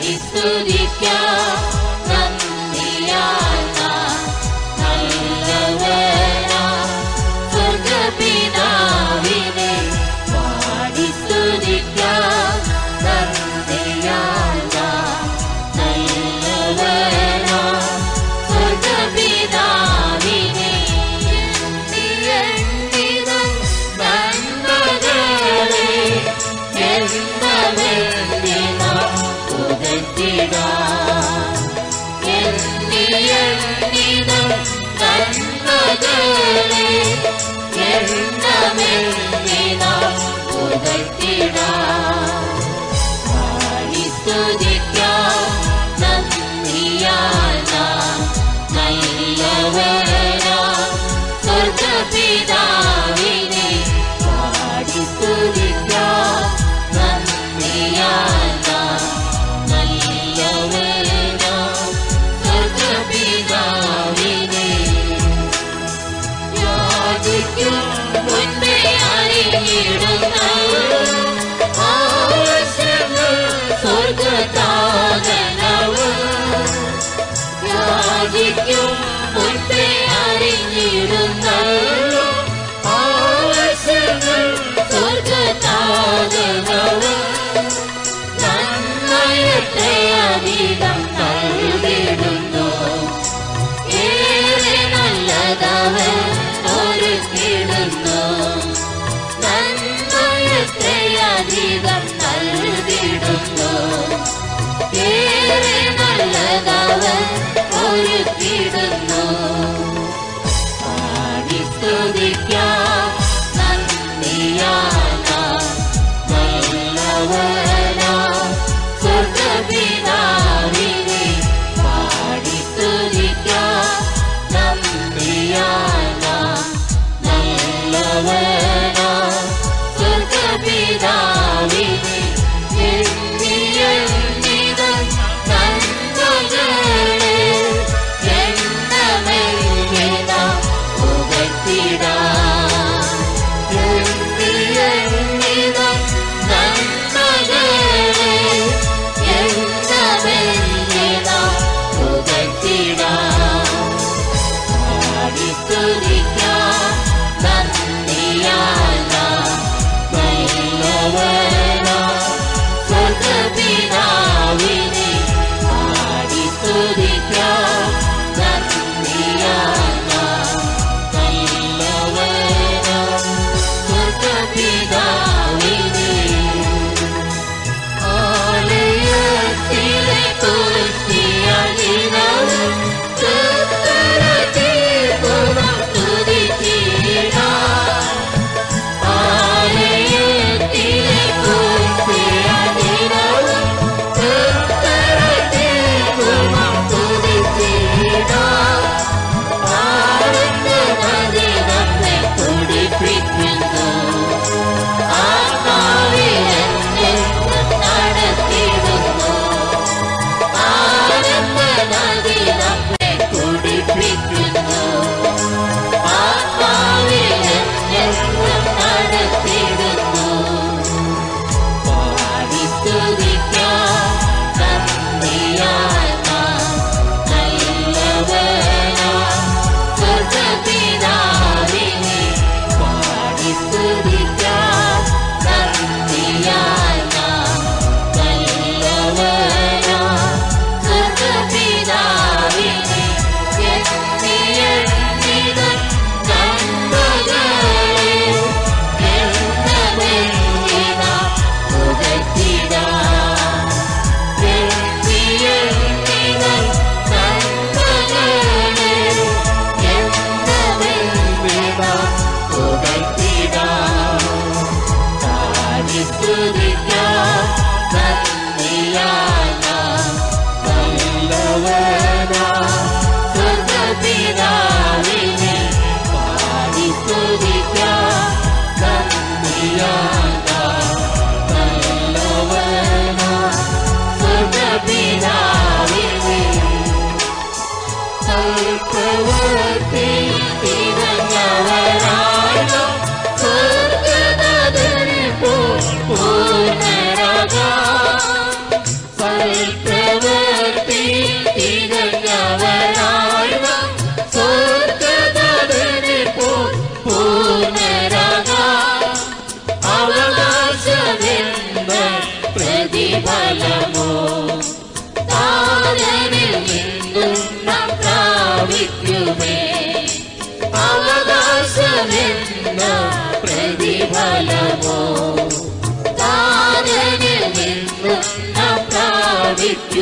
പാടി സ്തുതിക്കാം നന്ദിയാൽ നാം നല്ലവനാം സ്വർഗപിതാവിനെ പാടി സ്തുതിക്കാം നന്ദിയാൽ നാം നല്ലവനാം സ്വർഗപിതാവിനെ എണ്ണിയെണ്ണിതൻ നന്മകളെ എണ്ണമെണ്ണി നാം പുകഴ്ത്തിടാം. എണ്ണിയെണ്ണിതൻ നന്മകളെ എണ്ണമെണ്ണി നാം പുകഴ്ത്തിടാം. പാടി സ്തുതിക്കാം നന്ദിയാൽ നാം നല്ലവനാം സ്വർഗപിതാവിനെ പാടി സ്തുതിക്കാം നന്ദിയാൽ നാം നല്ലവനാം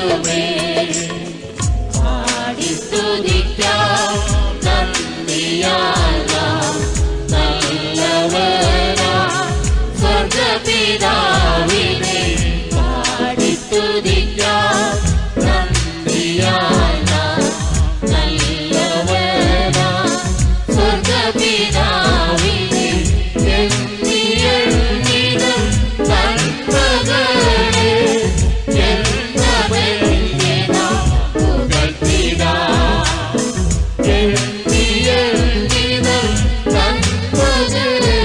என்றுமே பாடி துதிക്കാം நன்றியால் நாம் நல்லவராம் சொர்க்க பிதாவினை பாடி துதிക്കാം நன்றியால் நாம் நல்லவராம் சொர்க்க பிதாவினை எண்ணி எண்ணிடும் நண்பர்களே என்னவென்று நாம் புகழ்த்திடாம் எண்ணி எண்ணிடும் நண்பர்களே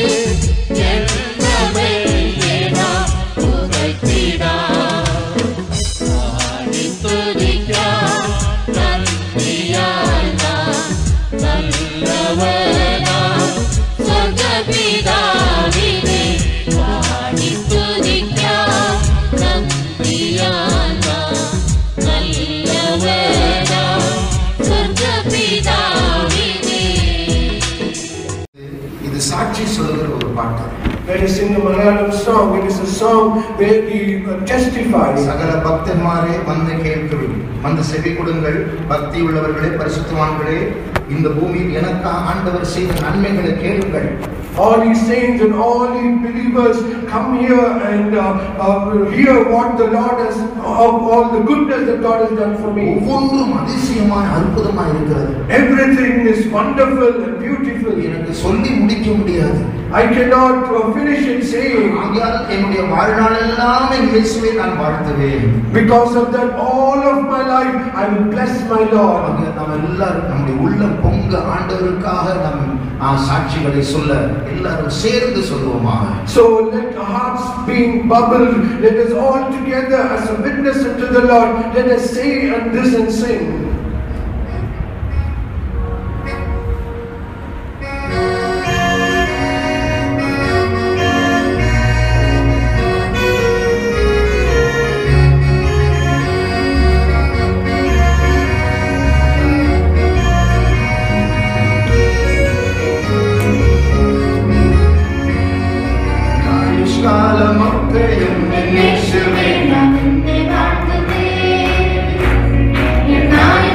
என்னவென்று நாம் புகழ்த்திடாம் பாடி துதிക്കാം நன்றியால் நாம் நல்லவனாம் சொர்க்க பிதாவினை பாடி துதிക്കാം நன்றியால் நாம் நல்லவனாம் சொர்க்க பிதாவினை இது சாட்சி சொல்லுகிற ஒரு பாட்டு When you sing a Malayalam song, it is a song where he uh, testifies. சகல பக்தன்மாரே வந்து கேட்கிறோம் வந்து செவி கொடுங்கள் பக்தி உள்ளவர்களே பரிசுத்தவான்களே இந்த பூமியில் எனக்கு ஆண்டவர் செய்த நன்மைகளை கேளுங்கள் All these saints and all these believers come here and uh, uh, hear what the Lord has, of all the goodness that God has done for me. ஒவ்வொன்றும் அதிசயமாய் அற்புதமாய் இருக்கிறது Everything is wonderful and beautiful. எனக்கு சொல்லி முடிக்க முடியாது I cannot uh, finish it saying, ஆகையால் என்னுடைய வாழ்நாளெல்லாம் என் இயேசுவை நான் வாழ்த்துவேன் because of that, all of my life I will bless my Lord. ஆக நாம் எல்லாரும் நம்முடைய உள்ளம் பொங்க ஆண்டவருக்காக நம் ஆ, சாட்சிகளை சொல்ல எல்லாரும் சேர்ந்து சொல்லுவோமாக So let our hearts being bubbled, let us all together as a witness unto the Lord, let us say and this and sing. ஆயுஷ்காலமொக்கையும் என் இயேசுவே நான் உன்னை வாழ்த்துவேன் என்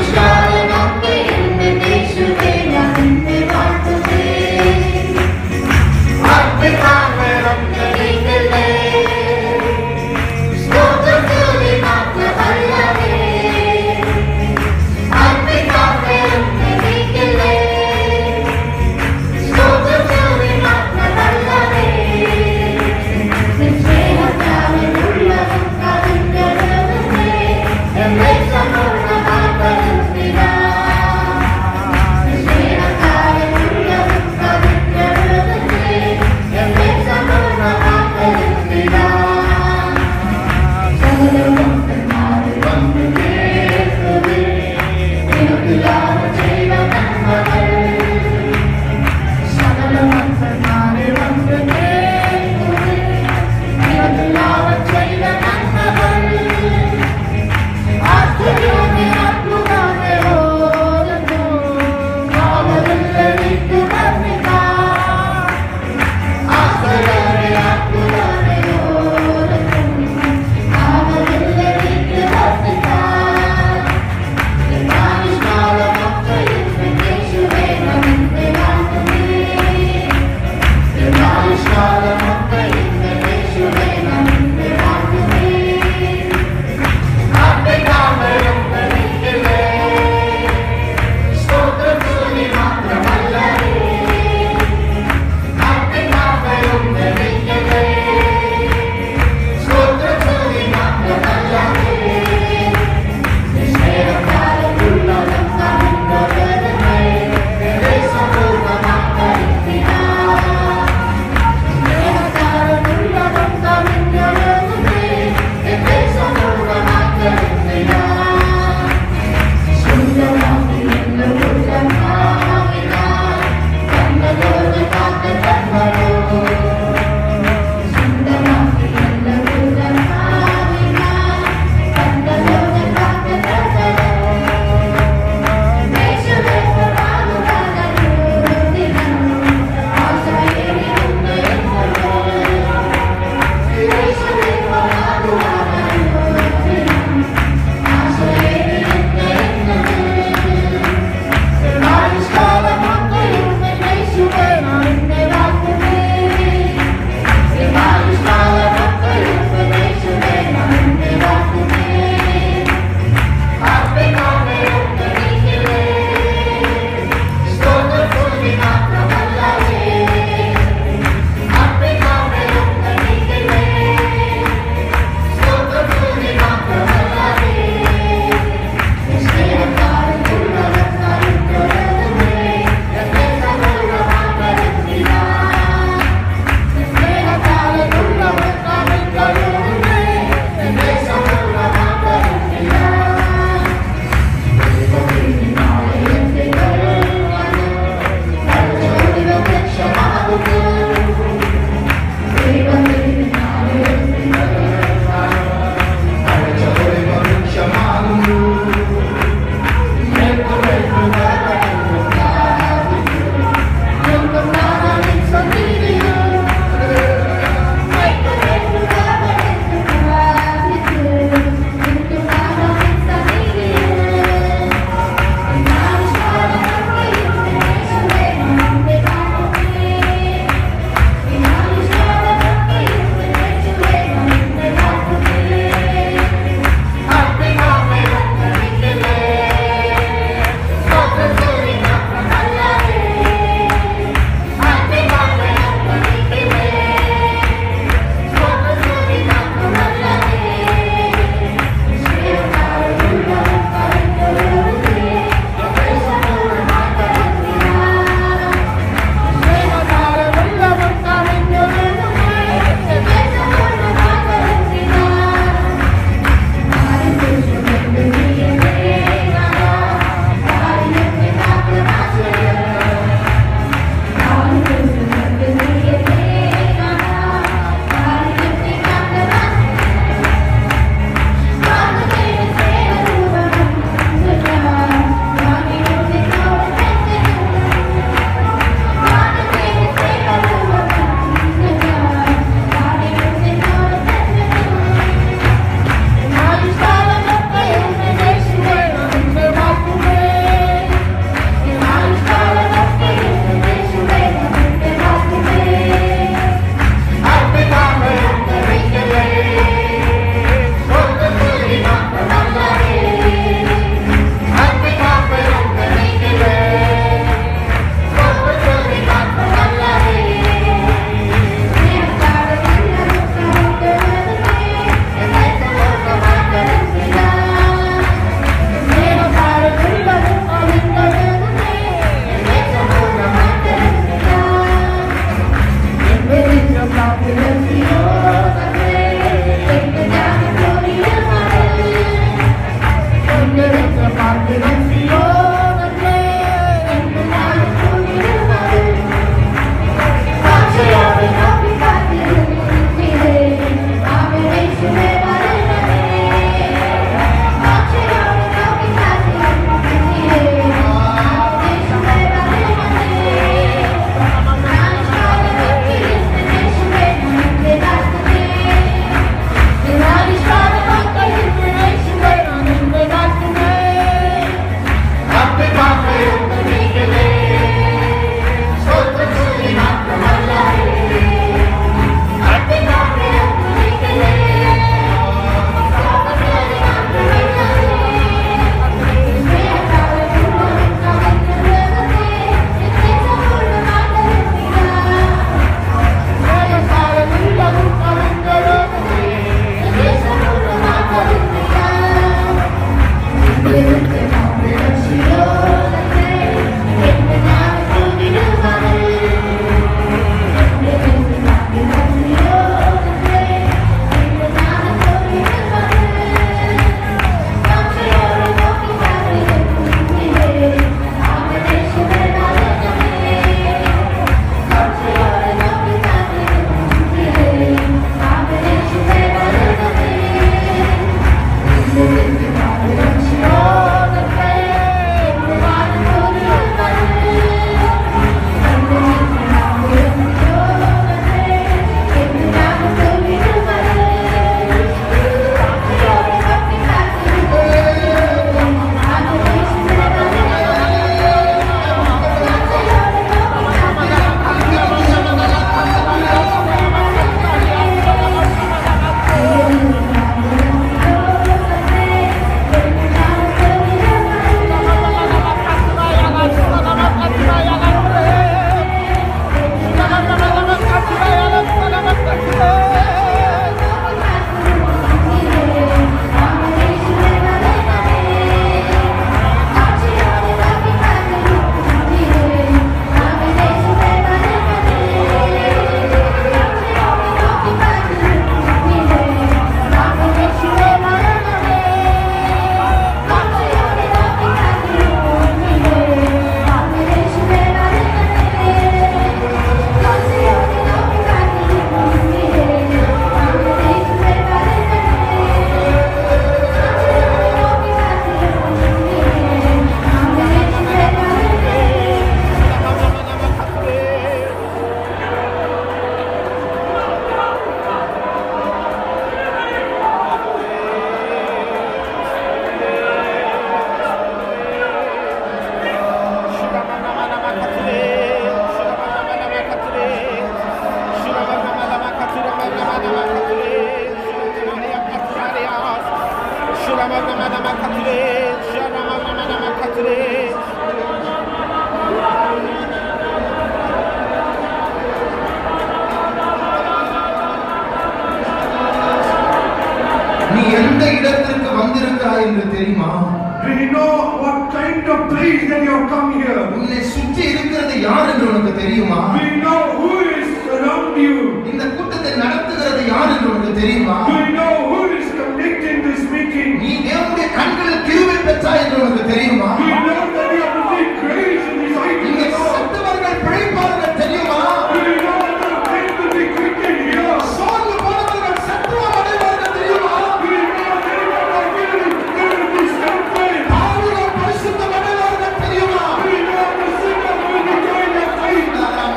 நீ எந்த இடத்திற்கு வந்திருக்கிறாய் என்று தெரியுமா Do you know what kind of place that you have come here? உன்னை சுற்றி இருக்கிறது யார் என்று உனக்கு தெரியுமா Do you know who is around you? இந்த கூட்டத்தை நடத்துகிறது யார் என்று உனக்கு தெரியுமா Do you know who is conducting this meeting? நீ தேவனுடைய கண்களில் கிருபை பெற்றாய் என்று உனக்கு தெரியுமா Do you know that you have received grace in the sight of இங்கே the Lord? செத்தவர்கள் பிழைப்பார்கள் தெரியுமா Do you know that the things will be quickened here? சோர்ந்து போனவர்கள் சத்துவம் அடைவார்கள் தெரியுமா Do you know that they will they will be strengthened? பாவிகள் பரிசுத்தம் அடைவார்கள் தெரியுமா Do you know the sinner will regain their faith?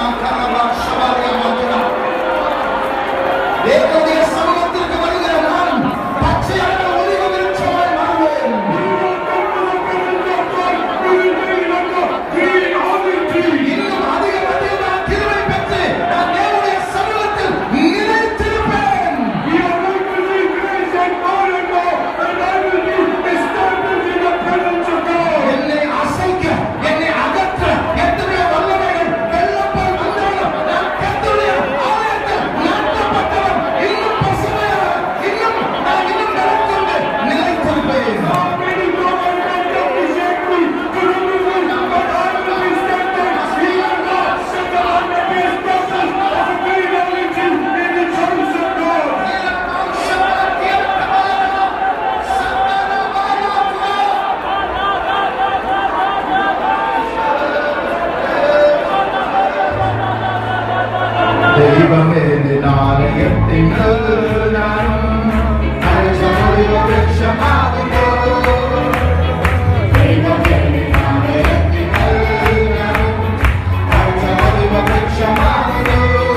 தேவனுடைய சமூகத்திற்கு வருகிற நான் பச்சையான ஒளிவு விருட்சமாய் மாறுவேன் இன்னும் அதிக அதிகமாக கிருபை பெற்று நான் தேவனுடைய சமூகத்தில் நிலைத்திருப்பேன் என்னை அசைக்க என்னை அகற்ற எத்தனையோ வல்லமைகள் வெள்ளப்போல் வந்தாலும் நான் கர்த்தருடைய ஆலயத்தில் நாட்டப்பட்டவன் இன்னும் பசுமையாக இன்னும் நான் இன்னும் நிலைத்திருந்து நிலைத்திருப்பேன் ദൈവമേ നാലയത്തിൻ നാനും അരച്ചൊരു വൃക്ഷമാകുന്നു അരച്ചൊരു വൃക്ഷമാകുന്നു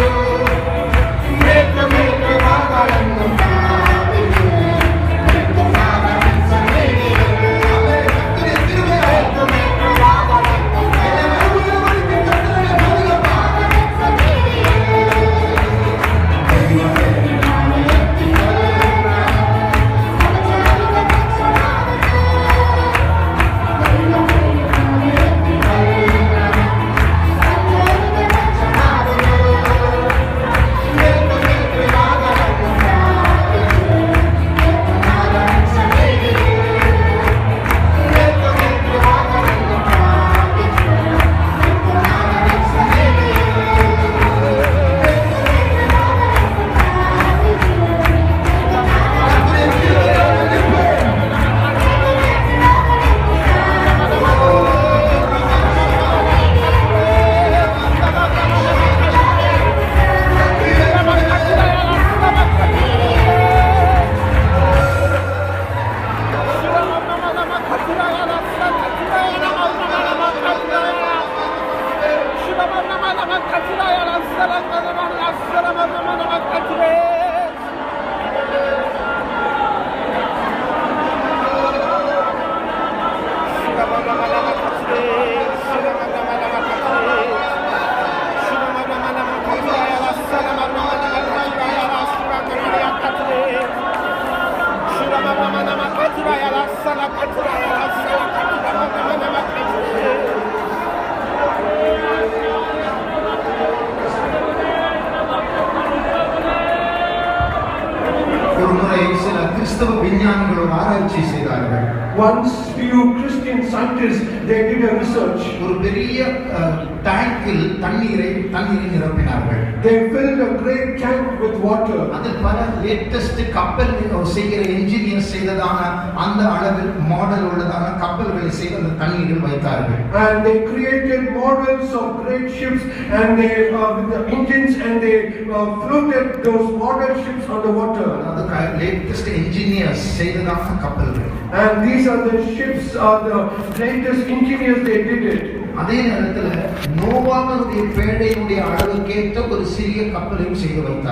ஒரு முறை சில கிறிஸ்தவ விஞ்ஞானிகள் ஒரு ஆராய்ச்சி செய்தார்கள் Once few Christian scientists they did a research. ஒரு பெரிய அஹ், டேங்கில் தண்ணீரை தண்ணீரை நிரப்பினார்கள் They filled a great tank with water. அதில் பல லேட்டஸ்ட் கப்பல் செய்கிற என்ஜினியர் செய்ததான அந்த அளவில் மாடல் உள்ளதான கப்பல்களை செய்து அந்த தண்ணீரில் வைத்தார்கள் And they created models of great ships and they uh, with the engines and they uh, floated those model ships on the water. அதாவது லேட்டஸ்ட் என்ஜினியர்ஸ் செய்ததான கப்பல்கள் And these are the ships, are the greatest engineers, they did it. அதே நேரத்தில் நோவாவுடைய பேழையுடைய அளவுக்கேற்ற ஒரு சிறிய கப்பலையும் செய்து வைத்தார்கள்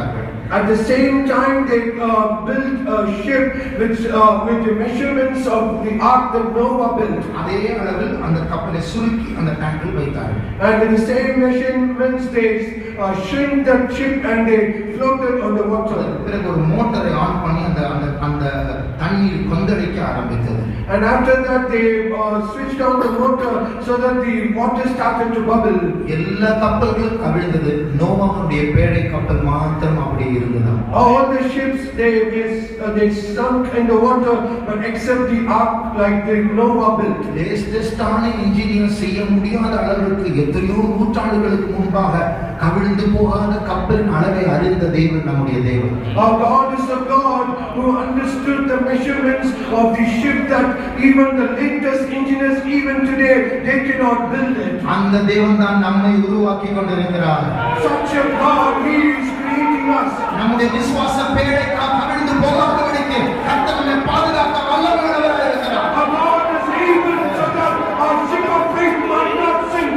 At the same time, they uh, built a ship which, uh, with the measurements of the ark that Noah built. அதே அளவில் அந்த கப்பலை சுருக்கி அந்த டேங்கில் வைத்தார்கள் And with the same measurements, they uh, shrink that ship and they floated on the water. அதற்கு பிறகு ஒரு மோட்டரை ஆன் பண்ணி அந்த அந்த அந்த தண்ணீர் கொந்தளிக்க ஆரம்பித்தது And after that, they uh, switched on the motor so that the water started to bubble. எல்லா கப்பல்களும் கவிழ்ந்தது நோவாவுடைய பேழை கப்பல் மாத்திரம் அப்படி இருந்ததாம் All the ships they they, uh, they sunk in the water, but except the ark, like the Noah built. லேட்டஸ்டான engineer செய்ய முடியாத அளவிற்கு எத்தனையோ நூற்றாண்டுகளுக்கு முன்பாக கவிழ்ந்து போகாத கப்பலின் அளவை அறிந்த தேவன் நம்முடைய தேவன் Our God is a God who understood the measurements of the ship that even the latest engineers, even today, they cannot build it. அந்த தேவன் தான் நம்மை உருவாக்கி கொண்டிருக்கிறார் Such a God, He is creating us. நம்முடைய விசுவாச பேழை கா- கவிழ்ந்து போகாதபடிக்கு கர்த்தர் நம்மை பாதுகாக்க வல்லமையுள்ளவராக இருக்கிறார் Our God is able so that our ship of faith might not sink.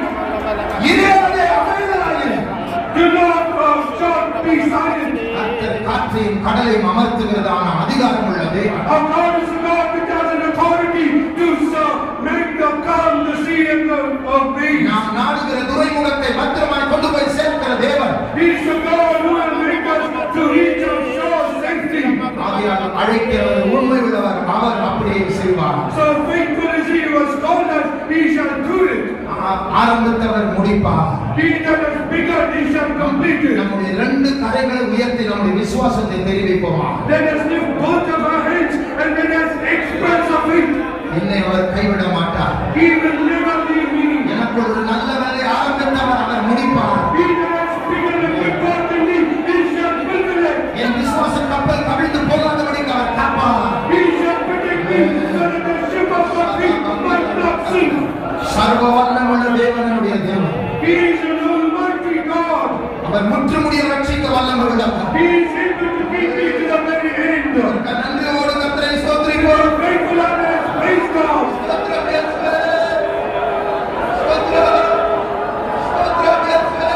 இறைவனே அமைதலாயிரு. Do not uh, shout, be silent. கர்த்தர் காற்றையும் கடலையும் அமர்த்துகிறதான அதிகாரம் உள்ளது Our God is a God which has an authority to uh, make the calm, the sea, and the uh, waves. நாம் நாடுகிற துறைமுகத்தை பத்திரமாய் கொண்டு போய் சேர்க்கிற தேவன் He is a God who will make us to reach our shore safely. ஆகையால் அழைக்கிறவர் உண்மை உள்ளவர் அவர் அப்படியே செய்வார் So faithful as He was called us, He shall do it. ஆ- ஆரம்பித்தவர் முடிப்பார் He that has begun, He shall complete it. நம்முடைய ரெண்டு கரைகளை உயர்த்தி நம்முடைய விசுவாசத்தை தெரிவிப்போமா Let us lift both of our hands and let us express our faith. என்னை அவர் கைவிட மாட்டார் He will never leave me. எனக்கு ஒரு நல்ல வேலை ஆரம்பித்தவர் அவர் முடிப்பார் He that has begun a good work in me, He shall fulfill it. என் விசுவாச கப்பல் கவிழ்ந்து போகாதபடிக்கு அவர் காப்பார் He shall protect me so that the ship of my faith might not sink. சர்வ வல்லமுள்ள தேவனுடைய தேவன் He is an almighty God. அவர் முற்றுமுடிய ரட்சிக்க வல்லமை உள்ளவர் He is able to keep me to the very end. நன்றியோடு கத்தரை ஸ்தோத்திரிப்போம் Faithful are his praise God. ஸ்தோத்திரம் இயேசுவே. ஸ்தோத்திரம். ஸ்தோத்திரம் இயேசுவே.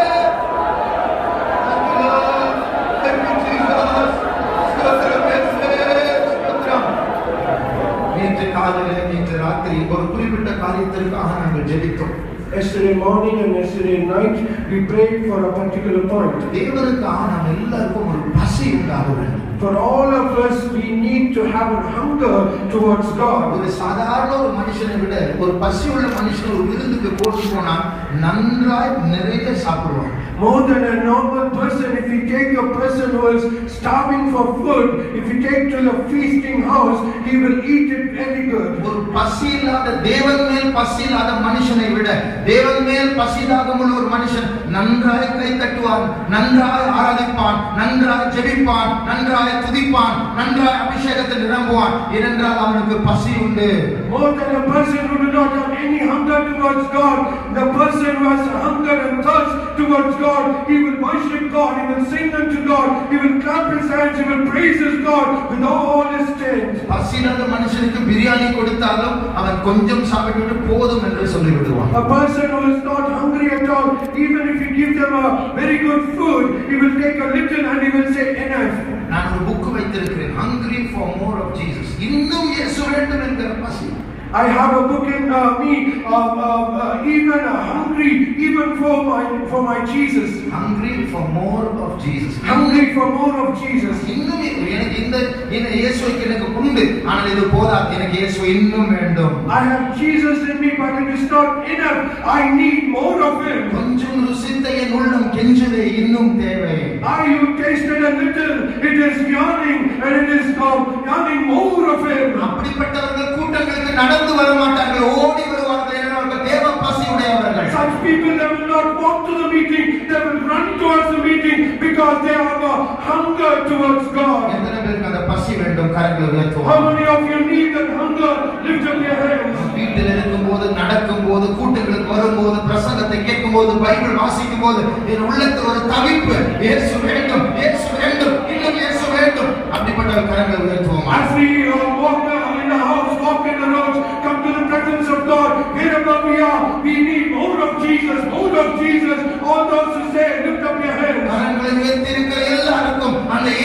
Thank you, Jesus. ஸ்தோத்திரம் இயேசுவே. ஸ்தோத்திரம். நேற்று காலையில நேற்று ராத்திரி ஒரு குறிப்பிட்ட காரியத்திற்காக நாங்கள் ஜெபித்தோம் Yesterday morning and yesterday night, we prayed for a particular point. தேவனுக்காக நாம் எல்லாருக்கும் ஒரு பசி உண்டாக வேண்டும் For all of us, we need to have a hunger towards God. ஒரு சாதாரண ஒரு மனுஷனை விட ஒரு பசி உள்ள மனுஷன் ஒரு விருந்துக்கு போட்டு போனா நன்றாய் நிறைய சாப்பிடுவான் More than a normal person, if you take a person who is starving for food, if you take to the feasting house, he will eat it very good. ஒரு பசி இல்லாத தேவன் மேல் பசி இல்லாத மனுஷனை விட தேவன் மேல் பசி தாகமுள்ள ஒரு மனுஷன் நன்றாய் கை தட்டுவான் நன்றாய் ஆராதிப்பான் நன்றாய் ஜெபிப்பான் நன்றாய் துதிப்பான் நன்றாய் அபிஷேகத்தில் நிரம்புவான் ஏனென்றால் அவனுக்கு பசி உண்டு More than a person who do not have any hunger towards God, the person who has hunger and thirst towards God, he will worship God, he will sing unto God, he will clap his hands, he will praise his God with all his strength. பசி இல்லாத மனுஷனுக்கு பிரியாணி கொடுத்தாலும் அவன் கொஞ்சம் சாப்பிட்டுவிட்டு போதும் என்று சொல்லிவிடுவான் A person who is not hungry at all, even if you give them a very good food, he will take a little and he will say enough. நான் ஒரு புக் வைத்திருக்கிறேன் hungry for more of Jesus இன்னும் இயேசு வேண்டும் என்கிற பசி I have a book in uh, me, uh, uh, uh, even uh, hungry, even for my for my Jesus, hungry for more of Jesus hungry for more of Jesus. இன்னும் எனக்கு இந்த இந்த இயேசுவுக்கு எனக்கு உண்டு ஆனால் இது போதாது எனக்கு இயேசு இன்னும் வேண்டும் I have Jesus in me, but it is not enough. I need more of Him. கொஞ்சம் ருசித்த என் உள்ளம் கெஞ்சுதே இன்னும் தேவை Are you tasted a little? It is yearning, and it is now yearning more of Him. அப்படிப்பட்டவர்கள் கூட்டங்களுக்கு நடந்து வர மாட்டார்கள் ஓடி வருவார்கள் ஏனென்றால் அவர்கள் தேவ பசி உடையவர்கள் Such people they will not walk to the meeting, they will run towards the meeting because they have a hunger towards God. எத்தனை பேருக்கு அந்த பசி வேண்டும் கரங்களை How உயர்த்துவோம் many of you need that hunger? Lift up your hands. வீட்டில் இருக்கும்போது நடக்கும்போது கூட்டங்களுக்கு வரும்போது பிரசங்கத்தை கேட்கும்போது பைபிள் வாசிக்கும் போது என் உள்ளத்தில் ஒரு தவிப்பு இயேசு வேண்டும் இயேசு வேண்டும் இன்னும் இயேசு வேண்டும் அப்படிப்பட்ட கரங்களை உயர்த்துவோமா As we uh, walk uh, in the house, walk in the roads, come to the presence of God, wherever we are, we need more of Jesus, more of Jesus. All those who say, lift up your hands. கரங்களை உயர்த்தி இருக்கிற எல்லாருக்கும் அந்த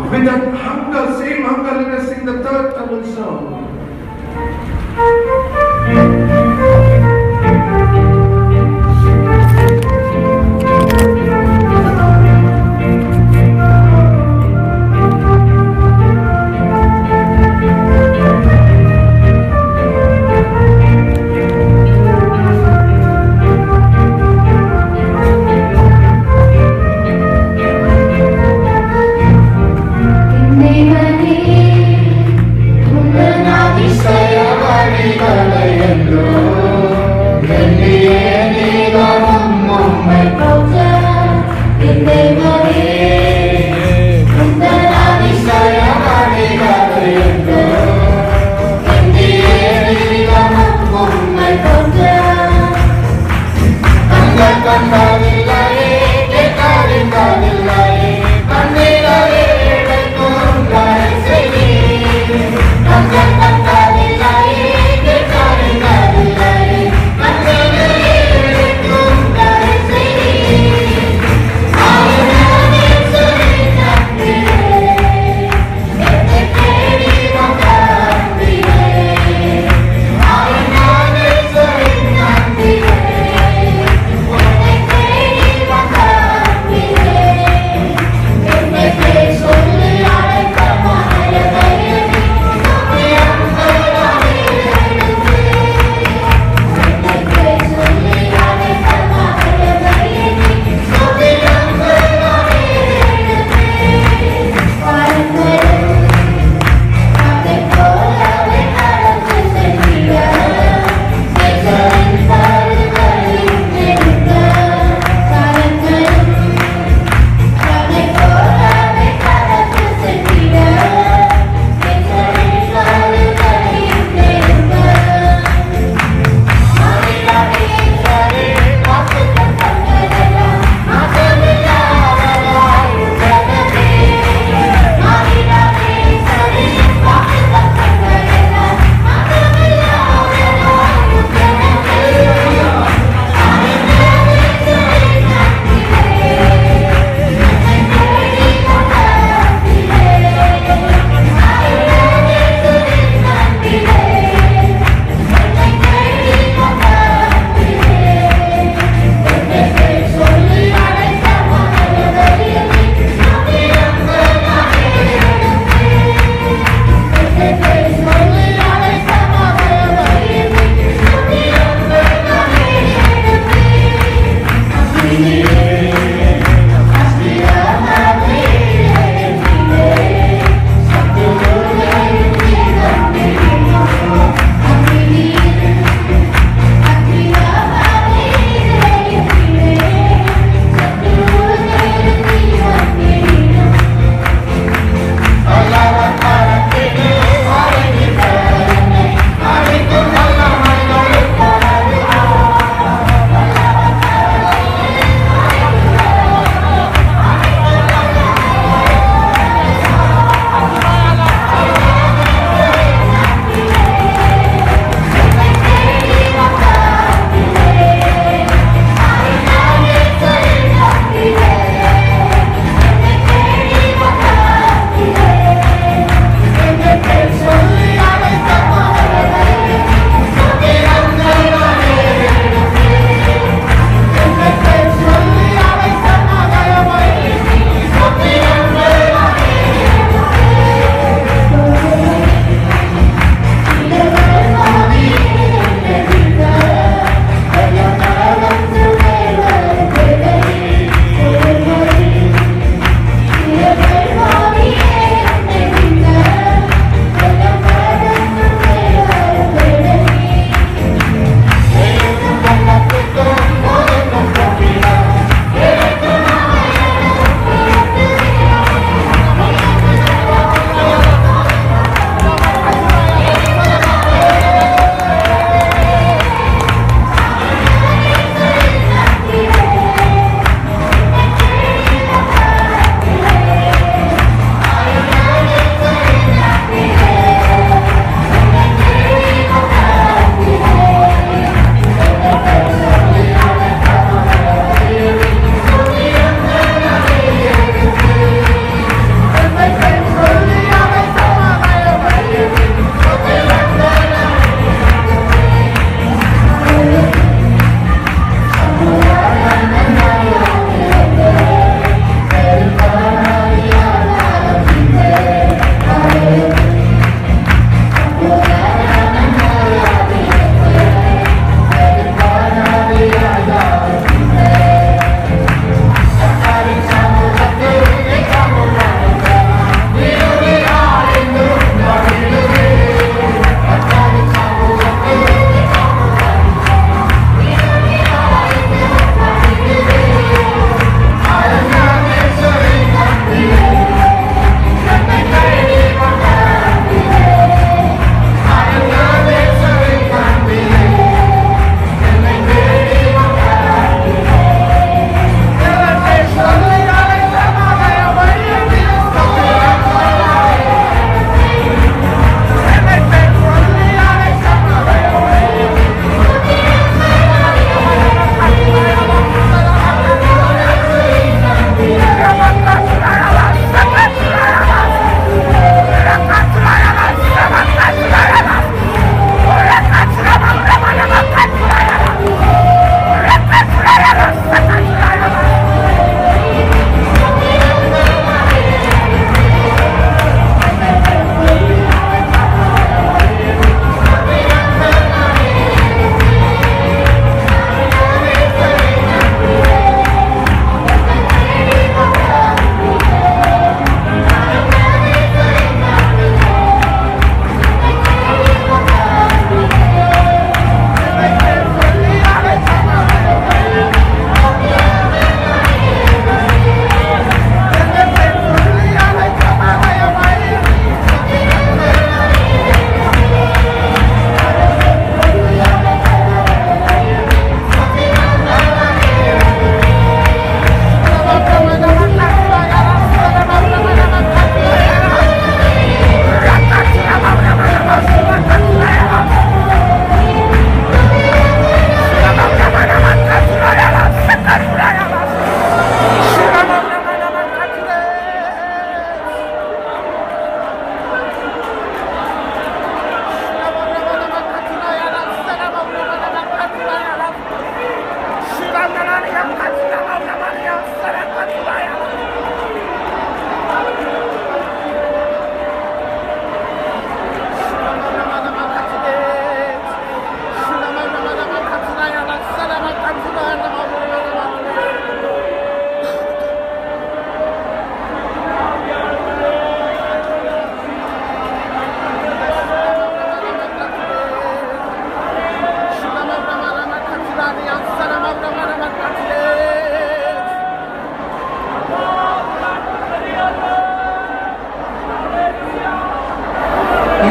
With that hunger, same hunger, let us sing the third Tamil song. தேவனே உங்கள் அதிசய வழிகளை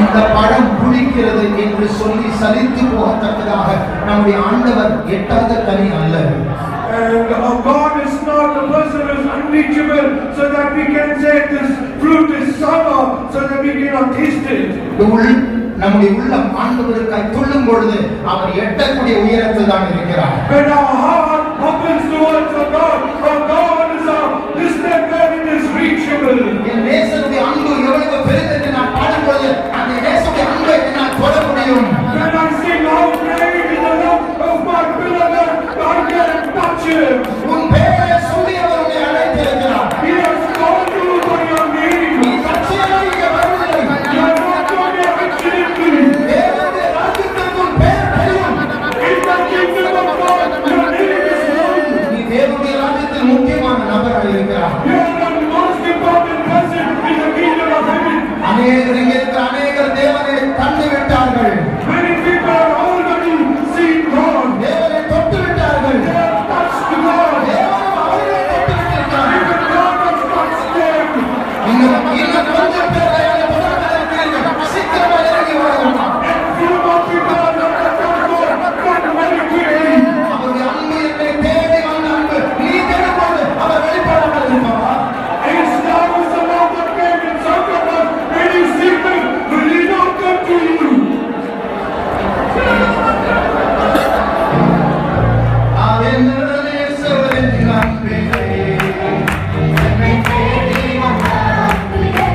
இந்த பழம் புளிக்கிறது என்று சொல்லி சலித்து போகத்தக்கதாக நம்முடைய ஆண்டவர் எட்டாத கனி அல்ல And uh, God is not the person who is unreachable so that we can say this fruit is sour so that we cannot taste it. இந்த உள் நம்முடைய உள்ளம் ஆண்டவருக்காய் துள்ளும் பொழுது அவர் எட்டக்கூடிய உயரத்தில் தான் இருக்கிறார் When our heart opens towards the God, our God is our distant God and is reachable. என் நேசனுடைய அன்பு எவ்வளவு பெரிது என்று நான் பாடும்போது அந்த நேசனுடைய அன்பை என்னால் தொட முடியும் When I sing how great is the love of my beloved, I can touch him. உன் பெயரை சொல்லி அவர் உன்னை அழைத்திருக்கிறார் He has called you by your நீ name. சர்ச்சையாக இங்கே வரவில்லை You are not going to accidentally. தேவனுடைய ராஜ்யத்திற்கு உன் பெயர் தெரியும் In the kingdom of God, your name is known. நீ தேவனுடைய ராஜ்யத்தில் முக்கியமான நபராக இருக்கிறார் You are the most important person in the kingdom of heaven. அநேகர் இங்கே இருக்கிற அநேகர் தேவனை கண்டு விட்டார்கள் Many people are already seen God. தேவனை தொட்டு விட்டார்கள் They have touched God. தேவனும் அவர்களை தொட்டு விட்டிருக்கிறார் Even God has touched them. இன்னும் இன்னும் கொஞ்சம் பேரை அதை தொடர்ந்து சீக்கிரமா இறங்கி வரலாம் And few more people are not touched God, but very quickly. அவருடைய அன்பு என்னை தேடி வந்த அன்பு நீ தேடும்போது அவர் வெளிப்படாமல் இருப்பாரா His love is the love that came in search of us. When you seek Him, will He not come to you? அவன் நேசரின் அன்பிலே என்னை தேடி வந்த அன்பிலே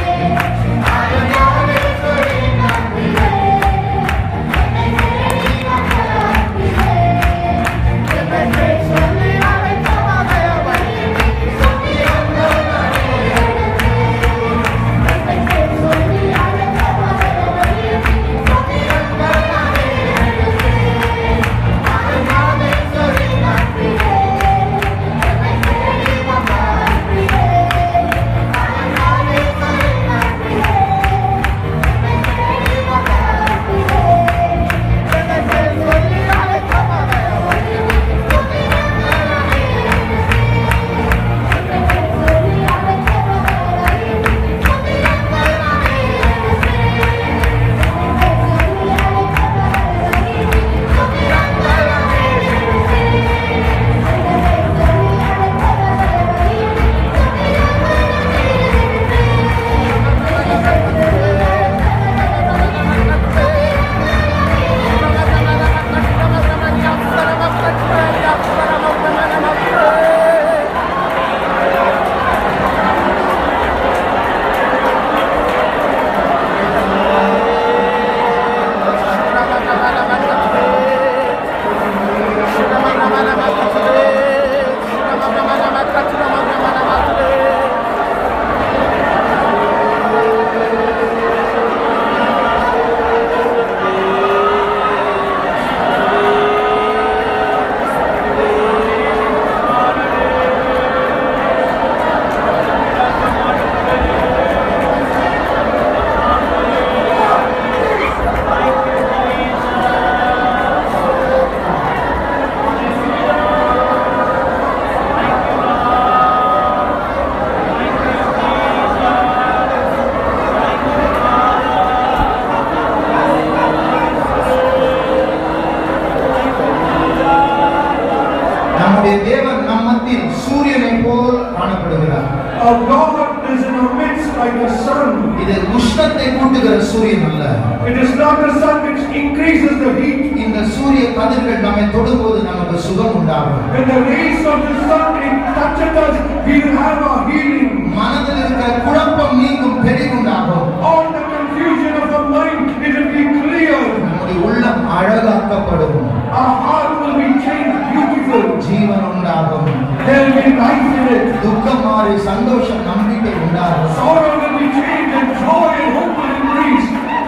நம்முடைய தேவன் நம் மத்தியில் சூரியனை போல் காணப்படுகிறார் Our God is in our midst like the sun. இது உஷ்ணத்தை கூட்டுகிற சூரியன் அல்ல It is not the sun which increases the heat. இந்த சூரிய கதிர்கள் நம்மை தொடும்போது நமக்கு சுகம் உண்டாகும் When the rays of the sun it touches us, we will have our healing. மனதில் இருக்கிற குழப்பம் நீங்கும் தெளிவுண்டாகும் All the confusion of our mind, it will be cleared. நம்முடைய உள்ளம் அழகாக்கப்படும் Our heart will be changed beautiful. ஜீவன் உண்டாகும் There will be life in it. துக்கம் மாறி சந்தோஷம் நம்பிக்கை உண்டாகும் Sorrow will be changed and joy and hope will increase.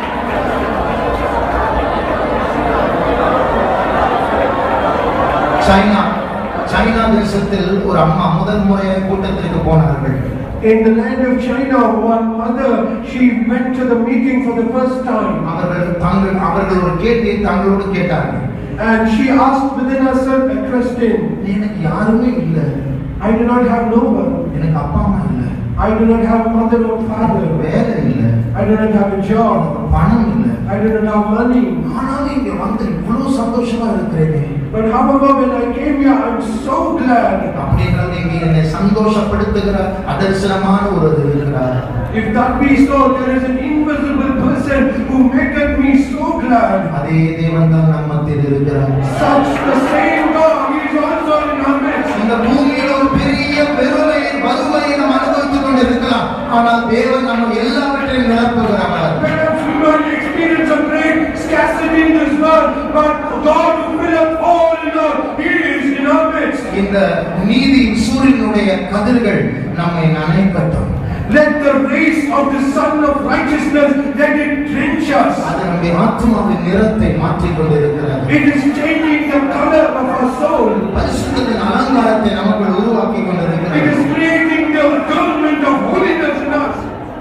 China China தேசத்தில் ஒரு அம்மா முதல் முறையாக கூட்டத்திற்கு போனார்கள் In the land of China, one mother, she went to the meeting for the first time. அவர்கள் தங்கள் அவர்கள் ஒரு கேள்வியை தங்களோடு கேட்டார்கள் And she asked within herself a question. எனக்கு யாருமே இல்லை I do not have no one. எனக்கு அப்பா அம்மா இல்லை I do not have mother or father. வேலை இல்லை I I do not have a job. பணம் இல்லை I do not have money. ஆனாலும் இங்க வந்து இவ்வளவு சந்தோஷமா இருக்கிறேனே But however, when I came here, I'm so glad. அப்படின்றது இங்க என்னை சந்தோஷப்படுத்துகிற அதர்சனமான ஒரு இது இருக்கிறார் If that be so, there is an invisible person who maketh me so glad. அதே தேவன் தான் நம்ம மத்தியில் இருக்கிறார் Such the same God, He is also in our midst. இந்த பூமியில் ஒரு பெரிய பெருமையை வறுமையை நாம் அனுபவித்துக் கொண்டு இருக்கலாம் ஆனால் தேவன் நம்ம எல்லாவற்றையும் நிரப்புகிறவர் Perhaps we might experience a great scarcity in this world, but God who filleth all in all, He is in our midst. இந்த நீதியின் சூரியனுடைய கதிர்கள் நம்மை நனைக்கட்டும் Let the rays of the sun of righteousness, let it drench us. அது நம்முடைய ஆத்மாவின் நிறத்தை மாற்றிக் கொண்டிருக்கிறது It is changing the color of our soul. பரிசுத்தத்தின் அலங்காரத்தை நமக்குள் உருவாக்கி It கொண்டிருக்கிறது is creating the government of holiness in us.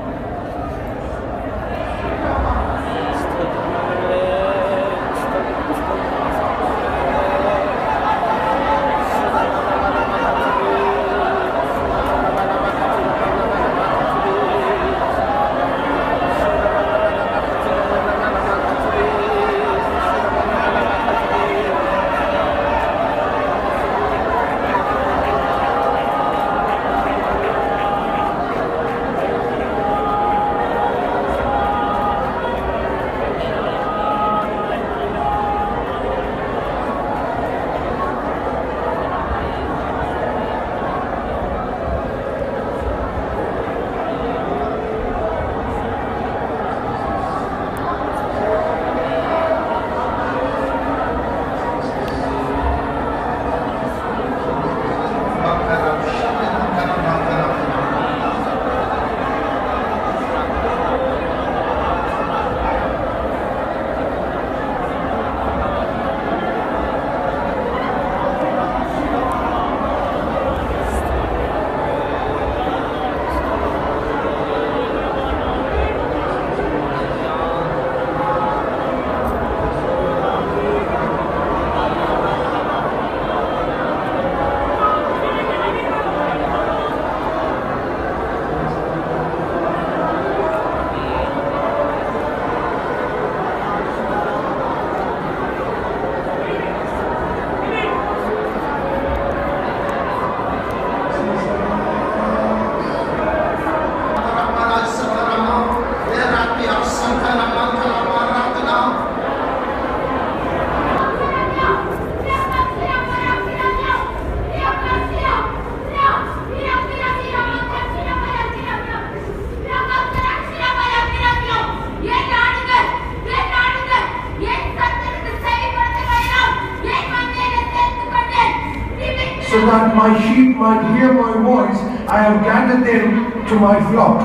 So that my sheep might hear my voice, I have gathered them to my flock.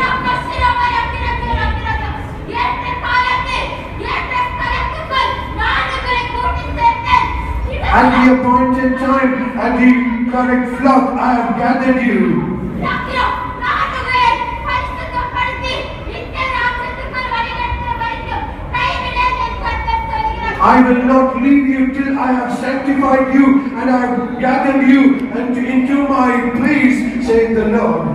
At the appointed time, at the correct flock, I have gathered you. I will not leave you till I have sanctified you and I have gathered you unto, into my place, saith the Lord.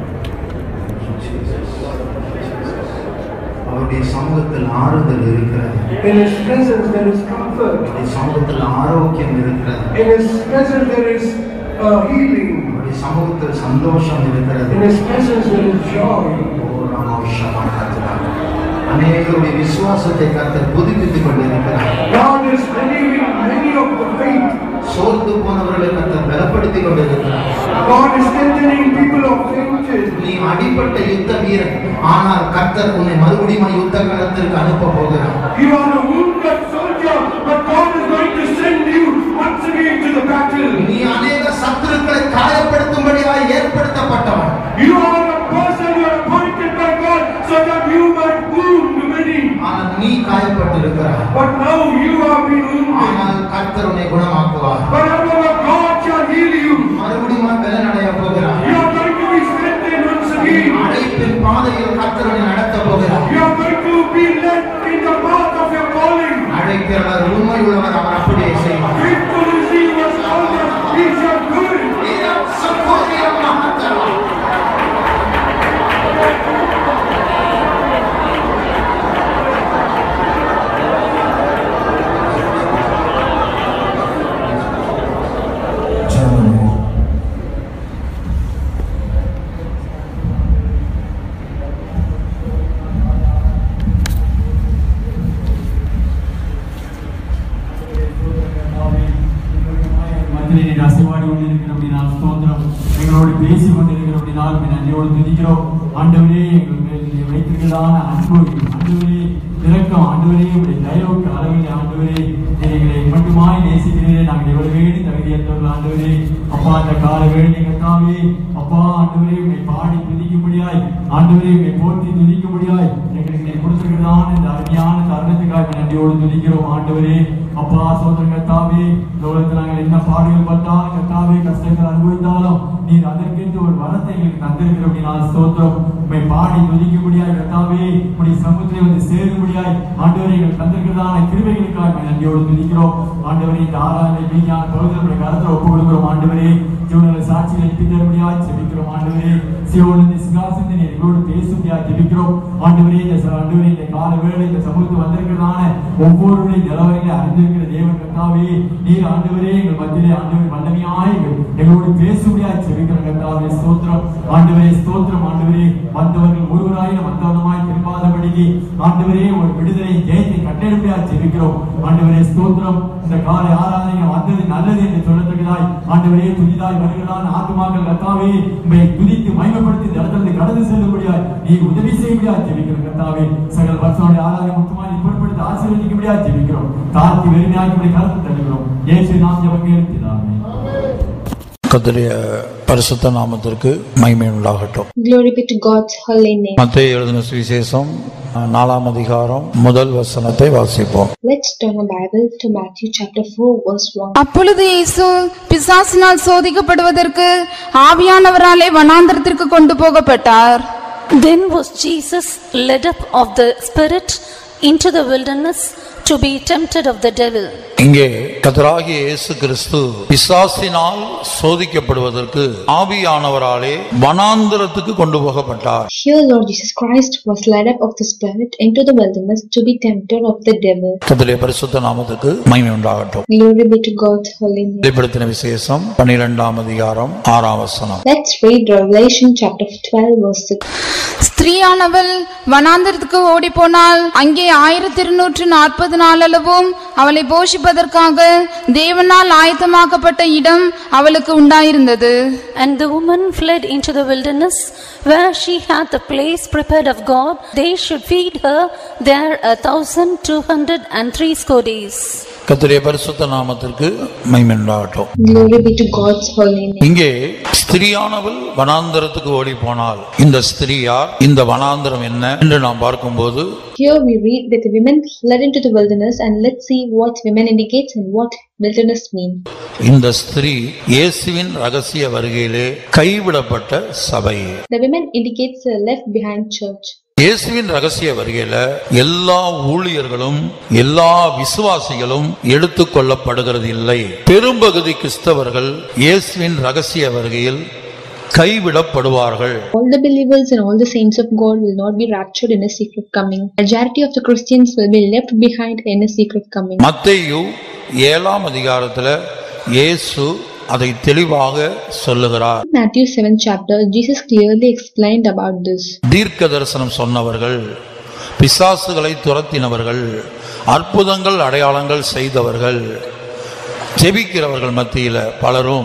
அவருடைய சமூகத்தில் ஆறுதல் இருக்கிறது In His presence there is comfort. அவருடைய சமூகத்தில் ஆரோக்கியம் இருக்கிறது In His presence there is uh, healing. அவருடைய சமூகத்தில் சந்தோஷம் இருக்கிறது In His presence there is joy. ஓ, ராமாவிஷமா கர்த்தர். அநேகருடைய விசுவாசத்தை கர்த்தர் புதுப்பித்துக் கொண்டிருக்கிறார் God is renewing many of the faith. சோர்ந்து போனவர்களை கர்த்தர் பலப்படுத்திக் கொண்டிருக்கிறார் God is strengthening people of fainted. நீ அடிப்பட்ட யுத்த வீரன் ஆனால் கர்த்தர் உன்னை மறுபடியும் யுத்த களத்திற்கு அனுப்ப போகிறார் You are a wounded soldier, but God is going to send you once again to the battle. நீ அநேக சத்துருக்களை காயப்படுத்தும்படியாய் ஏற்படுத்தப்பட்டவன் You are a person who are appointed by God so that you might wound many. ஆனால் நீ காயப்பட்டிருக்கிறாய் But now you have been wounded. ஆனால் கர்த்தர் உன்னை குணமாக்குவார் But however, God shall heal you. மறுபடியும் பலனடைய போகிறார் You are going to be strengthened once again. அழைப்பின் பாதையில் கர்த்தர் உன்னை நடத்த போகிறார் You are going to be led in the path of your calling. அழைக்கிறவர் உண்மை உள்ளவர் அவர் அப்படியே செய்வார் Faithful is he who has called us, he shall do it. வீரம் சம்பூர்ணியம் மகத்தரம். நன்றியோடு துதிக்கிறோம் ஆண்டவரே எங்கள் மேல் நீர் வைத்திருக்கிறதான அன்பு ஆண்டவரே இரக்கம் ஆண்டவரே உடைய தயவுக்கு அளவில் ஆண்டவரே நீர் எங்களை மட்டுமாய் நேசிக்கிறீரே நாங்கள் எவ்வளவு வேண்டி தகுதியற்றவர்கள் ஆண்டவரே அப்பா அந்த கால வேண்டி கத்தாவே அப்பா ஆண்டவரே உங்களை பாடி துதிக்கும்படியாய் ஆண்டவரே உங்களை போற்றி துதிக்கும்படியாய் எங்களுக்கு நீர் கொடுத்திருக்கிறதான இந்த அருமையான தருணத்துக்காக நன்றியோடு துதிக்கிறோம் ஆண்டவரே அப்பா சோதரன் கத்தாவே இந்த உலகத்தில் நாங்கள் என்ன பாடுகள் பட்டாலும் கத்தாவே கஷ்டங்கள் அனுபவித்தாலும் நீர் அதற்கென்று ஒரு வரத்தை எங்களுக்கு தந்திருக்கிற அப்படினால் ஸ்தோத்திரம் உண்மை பாடி துதிக்கும்படியாய் கத்தாவே உடைய சமூகத்திலே வந்து சேரும்படியாய் ஆண்டவரை எங்கள் தந்திருக்கிறதான கிருபைகளுக்காக உம்மை நன்றியோடு துதிக்கிறோம் ஆண்டவரே இந்த ஆராதனை மீதியான பகுதிகளுடைய கருத்தில் ஒப்பு கொடுக்கிறோம் ஆண்டவரே ஜீவனில் சாட்சிகளை பித்தரும்படியாய் ஜெபிக்கிறோம் ஆண்டவரே சிவனந்தி சிங்காசனத்தை நீர் எங்களோடு பேசும்படியாய் ஜெபிக்கிறோம் ஆண்டவரே இந்த ச- ஆண்டவரே இந்த கால வேளை இந்த சமூகத்தில் வந்திருக்கிறதான ஒவ்வொருடைய நிலவரையில அறிந்திருக்கிற தேவன் கர்த்தாவே நீர் ஆண்டவரே எங்கள் மத்தியிலே ஆண்டவர் வல்லமையாய் எங்களோடு பேசும்படியாய் ஜெபிக்கிற கர்த்தாவே ஸ்தோத்திரம் ஆண்டவரே ஸ்தோத்திரம் ஆண்டவரே வந்தவர்கள் ஒருவராயிரம் வந்தவனமாய் திரும்பாதபடிக்கு ஆண்டவரே ஒரு விடுதலை ஜெயத்தை கட்டெடுப்படியாய் ஜெபிக்கிறோம் ஆண்டவரே ஸ்தோத்திரம் இந்த காலை ஆராதனை வந்தது நல்லது என்று சொல்லத்தக்கதாய் ஆண்டவரே புதிதாய் வருகிறதான ஆத்துமாக்கள் கர்த்தாவே உண்மை துதித்து மகிமைப்படுத்தி இந்த இடத்திலிருந்து கடந்து செல்லும்படியாய் நீ உதவி செய்யும்படியாய் ஜெபிக்கிற கர்த்தாவே சகல வருஷனுடைய ஆராதனை முக்கியமாக பொருட்படுத்தி ஆசீர்வதிக்கும்படியாய் ஜெபிக்கிறோம் தாழ்த்தி வெறுமையாக்கி கருத்து தருகிறோம் ஏசு நாம் ஜெபம் கேட்கிறாமே கர்த்தருடைய பரிசுத்த நாமத்திற்கு மகிமை உண்டாகட்டும் Glory be to God's holy name. மத்திய எழுதின சுவிசேஷம் நாலாம் அதிகாரம் முதல் வசனத்தை வாசிப்போம் Let's turn our Bible to Matthew chapter 4, verse 1. அப்பொழுது இயேசு பிசாசினால் சோதிக்கப்படுவதற்கு ஆவியானவராலே வனாந்தரத்திற்கு கொண்டு போகப்பட்டார் Then was Jesus led up of the Spirit into the wilderness to be tempted of the devil. இங்கே கத்தராகிய இயேசு கிறிஸ்து பிசாசினால் சோதிக்கப்படுவதற்கு ஆவியானவராலே வனாந்திரத்துக்கு கொண்டு போகப்பட்டார் Here, Lord Jesus Christ was led up of the Spirit into the wilderness to be tempted of the devil. கர்த்தருடைய பரிசுத்த நாமத்துக்கு மகிமை உண்டாகட்டும் Glory be to God's holy name. வெளிப்படுத்தின விசேஷம் பன்னிரெண்டாம் அதிகாரம் ஆறாம் வசனம் Let's read Revelation chapter 12, verse 6. ஸ்திரீயானவள் வனாந்தரத்துக்கு ஓடிப்போனால் அங்கே ஆயிரத்தி இருநூற்று நாற்பது நாளளவும் அவளை போஷிப்பதற்காக தேவனால் ஆயத்தமாக்கப்பட்ட இடம் அவளுக்கு உண்டாயிருந்தது And the woman fled into the wilderness, where she had the place prepared of God. They should feed her there a thousand two hundred and three score days. கர்த்தருடைய பரிசுத்த நாமத்திற்கு மகிமை உண்டாகட்டும் Glory be to God's holy name. இங்கே ஸ்திரியானவள் வனாந்தரத்துக்கு ஓடி போனால் இந்த ஸ்திரியார் இந்த வனாந்தரம் என்ன என்று நாம் பார்க்கும்போது Here we read that the women fled into the wilderness, and let's see what women indicates and what wilderness mean. இந்த ஸ்திரீ இயேசுவின் ரகசிய வருகையிலே கைவிடப்பட்ட சபை The women indicates a left behind church. இயேசுவின் ரகசிய வருகையில எல்லா ஊழியர்களும் எல்லா விசுவாசிகளும் எடுத்துக் கொள்ளப்படுகிறது இல்லை பெரும்பகுதி கிறிஸ்தவர்கள் இயேசுவின் ரகசிய வருகையில் கைவிடப்படுவார்கள் All the believers and all the saints of God will not be raptured in a secret coming. Majority of the Christians will be left behind in a secret coming. மத்தேயு ஏழாம் அதிகாரத்துல இயேசு அதை தெளிவாக சொல்லுகிறார் In Matthew 7 chapter, Jesus clearly explained about this. தீர்க்க தரிசனம் சொன்னவர்கள் பிசாசுகளை துரத்தினவர்கள் அற்புதங்கள் அடையாளங்கள் செய்தவர்கள் ஜெபிக்கிறவர்கள் மத்தியில பலரும்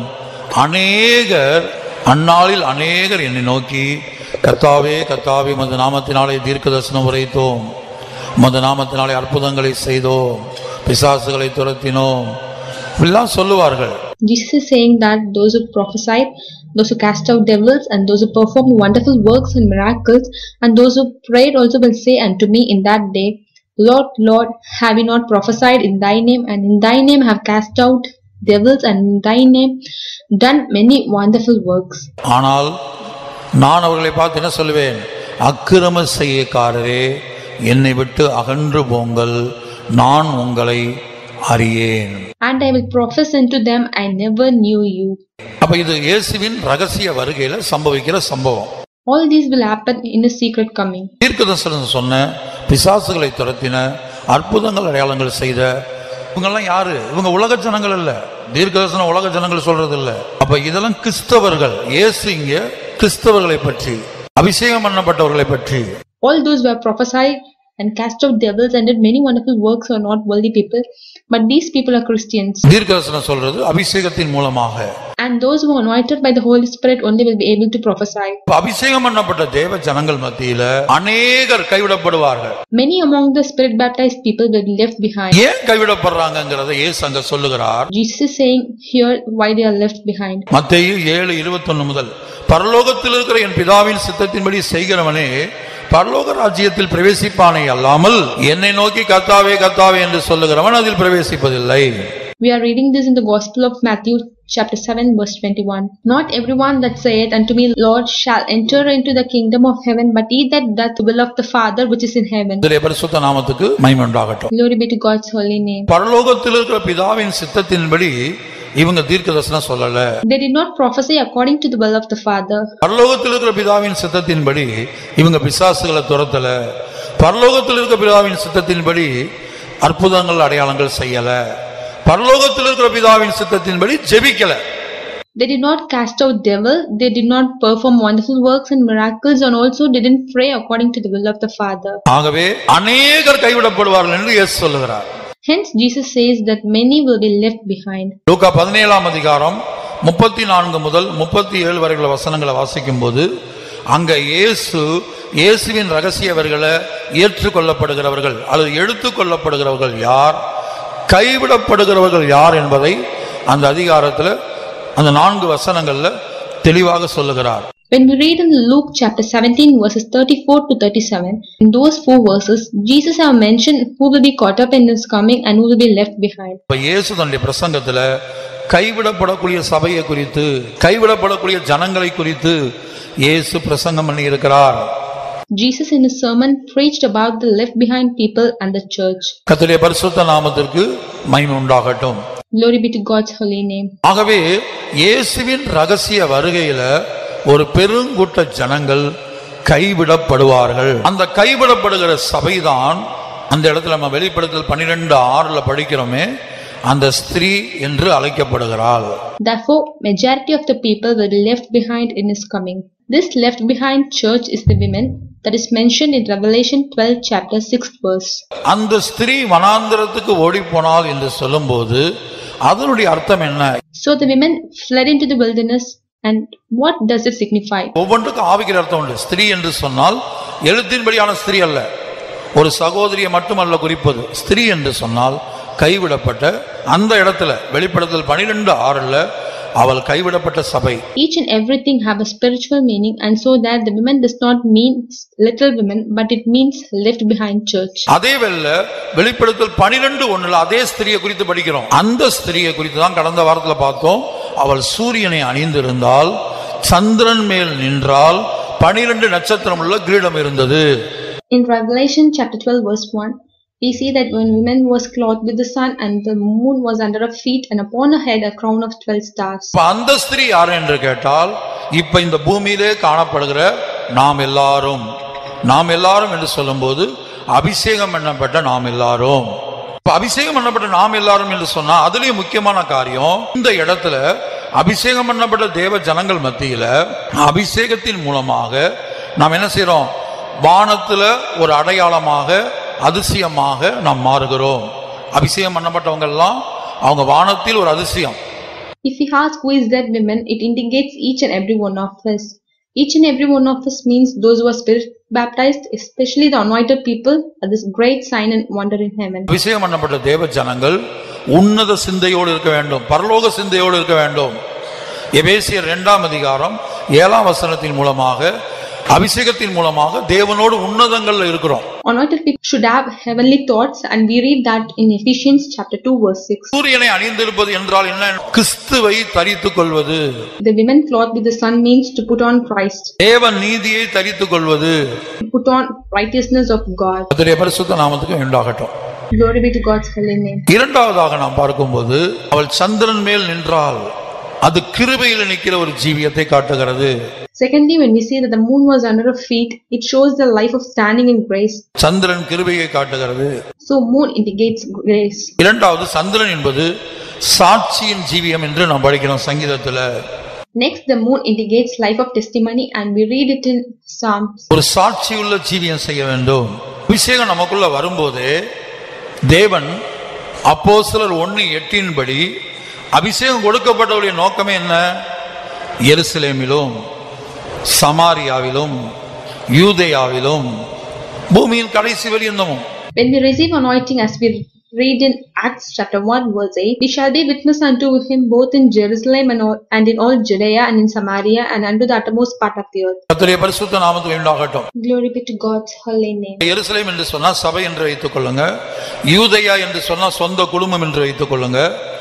அநேகர் அந்நாளில் அநேகர் என்னை நோக்கி கர்த்தாவே கர்த்தாவே மது நாமத்தினாலே தீர்க்க தரிசனம் உரைத்தோம் மது நாமத்தினாலே அற்புதங்களை செய்தோம் பிசாசுகளை துரத்தினோம் இப்படிலாம் சொல்லுவார்கள் Jesus is saying that those who prophesied, those who cast out devils, and those who performed wonderful works and miracles, and those who prayed also will say unto me in that day, Lord, Lord, have we not prophesied in thy name, and in thy name have cast out devils, and in thy name done many wonderful works? ஆனால் நான் அவர்களை பார்த்து என்ன சொல்லுவேன் அக்கிரம செய்யக்காரரே என்னை விட்டு அகன்று போங்கள் நான் உங்களை அறியேன் And I will profess unto them, I never knew you. அப்ப இது இயேசுவின் ரகசிய வருகையில சம்பவிக்கிற சம்பவம் All these will happen in a secret coming. தீர்க்கதரிசனம் சொன்ன பிசாசுகளை துரத்தின அற்புதங்கள் அடையாளங்கள் செய்த இவங்கெல்லாம் யாரு இவங்க உலக ஜனங்கள் இல்ல தீர்க்கதரிசனம் உலக ஜனங்கள் சொல்றது இல்ல அப்ப இதெல்லாம் கிறிஸ்தவர்கள் இயேசு இங்க கிறிஸ்தவர்களை பற்றி அபிஷேகம் பண்ணப்பட்டவர்களை பற்றி All those who have prophesied and cast out devils and did many wonderful works are not worldly people, but these people are Christians. தீர்க்கதரிசனம் சொல்றது அபிஷேகத்தின் மூலமாக And those who are anointed by the Holy Spirit only will be able to prophesy. இப்ப அபிஷேகம் பண்ணப்பட்ட தேவ ஜனங்கள் மத்தியில அநேகர் கைவிடப்படுவார்கள் Many among the Spirit baptized people will be left behind. ஏன் கைவிடப்படுறாங்கிறத இயேசு அங்க சொல்லுகிறார் Jesus is saying here why they are left behind. மத்தேயு ஏழு இருபத்தொன்னு முதல் பரலோகத்தில் இருக்கிற என் பிதாவின் சித்தத்தின்படி செய்கிறவனே பரலோக ராஜ்யத்தில் பிரவேசிப்பானே அல்லாமல் என்னை நோக்கி கத்தாவே கத்தாவே என்று சொல்லுகிறவன் அதில் பிரவேசிப்பதில்லை We are reading this in the Gospel of Matthew, chapter 7, verse 21. Not everyone that saith unto me, Lord, shall enter into the kingdom of heaven, but he that doth the will of the Father which is in heaven. இதிலே பரிசுத்த நாமத்துக்கு மகிமையுண்டாகட்டும் Glory be to God's holy name. பரலோகத்தில் இருக்கிற பிதாவின் சித்தத்தின்படி இவங்க தீர்க்கதரிசனம் சொல்லல They did not prophesy according to the will of the Father. பரலோகத்தில் இருக்கிற பிதாவின் சித்தத்தின்படி இவங்க பிசாசுகளை துரத்தல பரலோகத்தில் இருக்கிற பிதாவின் சித்தத்தின்படி அற்புதங்கள் அடையாளங்கள் செய்யல பரலோகத்தில் இருக்கிற பிதாவின் சித்தத்தின்படி ஜெபிக்கல They did not cast out devil, they did not perform wonderful works and miracles, and also didn't pray according to the will of the Father. ஆகவே அநேகர் கைவிடப்படுவார்கள் என்று இயேசு சொல்லுகிறார் Hence, Jesus says that many will be left behind. லூக்கா பதினேழாம் அதிகாரம் முப்பத்தி நான்கு முதல் முப்பத்தி ஏழு வரை உள்ள வசனங்களை வாசிக்கும் போது அங்க இயேசு இயேசுவின் ரகசியவர்களை ஏற்றுக்கொள்ளப்படுகிறவர்கள் அல்லது எடுத்துக்கொள்ளப்படுகிறவர்கள் யார் கைவிடப்படுகிறவர்கள் யார் என்பதை அந்த அதிகாரத்துல அந்த நான்கு வசனங்கள்ல தெளிவாக சொல்லுகிறார் When we read in Luke chapter 17 verses 34 to 37, in those four verses, Jesus have mentioned who will be caught up in his coming and who will be left behind. இப்ப இயேசு தன்னுடைய பிரசங்கத்துல கைவிடப்படக்கூடிய சபையை குறித்து கைவிடப்படக்கூடிய ஜனங்களை குறித்து இயேசு பிரசங்கம் பண்ணி இருக்கிறார் Jesus in his sermon preached about the left behind people and the church. கர்த்தருடைய பரிசுத்த நாமத்திற்கு மகிமை உண்டாகட்டும் Glory be to God's holy name. ஆகவே இயேசுவின் ரகசிய வருகையில ஒரு பெருங்கூட்ட ஜனங்கள் கைவிடப்படுவார்கள் அந்த கைவிடப்படுகிற சபைதான் அந்த இடத்துல நம்ம வெளிப்படுத்தல் பன்னிரெண்டு ஆறுல படிக்கிறோமே அந்த ஸ்திரீ என்று அழைக்கப்படுகிறாள் Therefore, majority of the people will be left behind in his coming. This left behind church is the women that is mentioned in Revelation 12 chapter 6th verse. அந்த ஸ்திரீ வனாந்திரத்துக்கு ஓடி போனாள் என்று சொல்லும்போது அதனுடைய அர்த்தம் என்ன So the women fled into the wilderness and what does it signify? ஒவ்வொன்றுக்கும் ஆவிக்கிற அர்த்தம் உண்டு ஸ்திரீ என்று சொன்னால் எழுத்தின்படியான ஸ்திரீ அல்ல ஒரு சகோதரியை மட்டுமல்ல குறிப்பது ஸ்திரீ என்று சொன்னால் கைவிடப்பட்ட அந்த இடத்துல வெளிப்படுத்தல் பனிரெண்டு ஆறுல அவள் கைவிடப்பட்ட சபை Each and everything have a spiritual meaning and so that the women does not mean little women but it means left behind church. அதே வேளை வெளிப்படுத்தல் பனிரெண்டு ஒண்ணுல அதே ஸ்திரியை குறித்து படிக்கிறோம் அந்த ஸ்திரியை குறித்து தான் கடந்த வாரத்துல பார்த்தோம் அவள் சூரியனை அணிந்திருந்தால் சந்திரன் மேல் நின்றால் பனிரெண்டு நட்சத்திரம் உள்ள கிரீடம் இருந்தது In Revelation chapter 12 verse 1, we see that when women was clothed with the sun and the moon was under her feet and upon her head a crown of 12 stars. இப்ப அந்த ஸ்திரீ யார் என்று கேட்டால் இப்ப இந்த பூமியிலே காணப்படுகிற நாம் எல்லாரும் நாம் எல்லாரும் என்று சொல்லும்போது அபிஷேகம் பண்ணப்பட்ட நாம் எல்லாரும் இப்ப அபிஷேகம் பண்ணப்பட்ட நாம் எல்லாரும் என்று சொன்னா அதுலயும் முக்கியமான காரியம் இந்த இடத்துல அபிஷேகம் பண்ணப்பட்ட தேவ ஜனங்கள் மத்தியில அபிஷேகத்தின் மூலமாக நாம் என்ன செய்றோம் வானத்துல ஒரு அடையாளமாக அதிசயமாக நாம் மாறுகிறோம் அபிஷேகம் பண்ணப்பட்டவங்க எல்லாம் அவங்க வானத்தில் ஒரு அதிசயம் If we ask who is that women, it indicates each and every one of us. Each and every one of us means those who are spirit baptized, especially the anointed people, are this great sign and wonder in heaven. அபிஷேகம் பண்ணப்பட்ட தேவ ஜனங்கள் உன்னத சிந்தையோடு இருக்க வேண்டும் பரலோக சிந்தையோடு இருக்க வேண்டும் எபேசியர் இரண்டாம் அதிகாரம் ஏழாம் வசனத்தின் மூலமாக அபிஷேகத்தின் மூலமாக தேவனோடு உன்னதங்கள்ல இருக்கிறோம் Anointed people should have heavenly thoughts and we read that in Ephesians chapter 2 verse 6. சூரியனை அணிந்திருப்பது என்றால் என்ன கிறிஸ்துவை தரித்துக் கொள்வது The women clothed with the sun means to put on Christ, தேவ நீதியை தரித்துக் கொள்வது to put on righteousness of God. கர்த்தருடைய பரிசுத்த நாமத்துக்கு உண்டாகட்டும் Glory be to God's holy name. இரண்டாவதாக நாம் பார்க்கும்போது அவள் சந்திரன் மேல் நின்றால் அது கிருபையில் நிற்கிற ஒரு ஜீவியத்தை காட்டுகிறது Secondly, when we see that the moon was under her feet, it shows the life of standing in grace. சந்திரன் கிருபையை காட்டுகிறது So moon indicates grace. இரண்டாவது சந்திரன் என்பது சாட்சியின் ஜீவியம் என்று நாம் படிக்கிறோம் சங்கீதத்துல Next, the moon indicates life of testimony and we read it in Psalms. ஒரு சாட்சியுள்ள ஜீவியம் செய்ய வேண்டும் அபிஷேகம் நமக்குள்ள வரும்போதே தேவன் அப்போஸ்தலர் ஒன்று எட்டின்படி அபிஷேகம் கொடுக்கப்பட்டவருடைய நோக்கமே என்ன எருசலேமிலும் சமாரியாவிலும் யூதேயாவிலும் பூமியின் கடைசி வரியந்தமும் When we receive anointing, as we read in Acts chapter 1, verse 8, we shall be witness unto him both in Jerusalem and, all, and in all Judea and in Samaria and unto the uttermost part of the earth. கர்த்தருடைய பரிசுத்த நாமத்துக்கு உண்டாகட்டும் Glory be to God's holy name. எருசலேம் என்று சொன்னா சபை என்று வைத்துக் கொள்ளுங்க யூதேயா என்று சொன்னா சொந்த குடும்பம் என்று வைத்துக் கொள்ளுங்க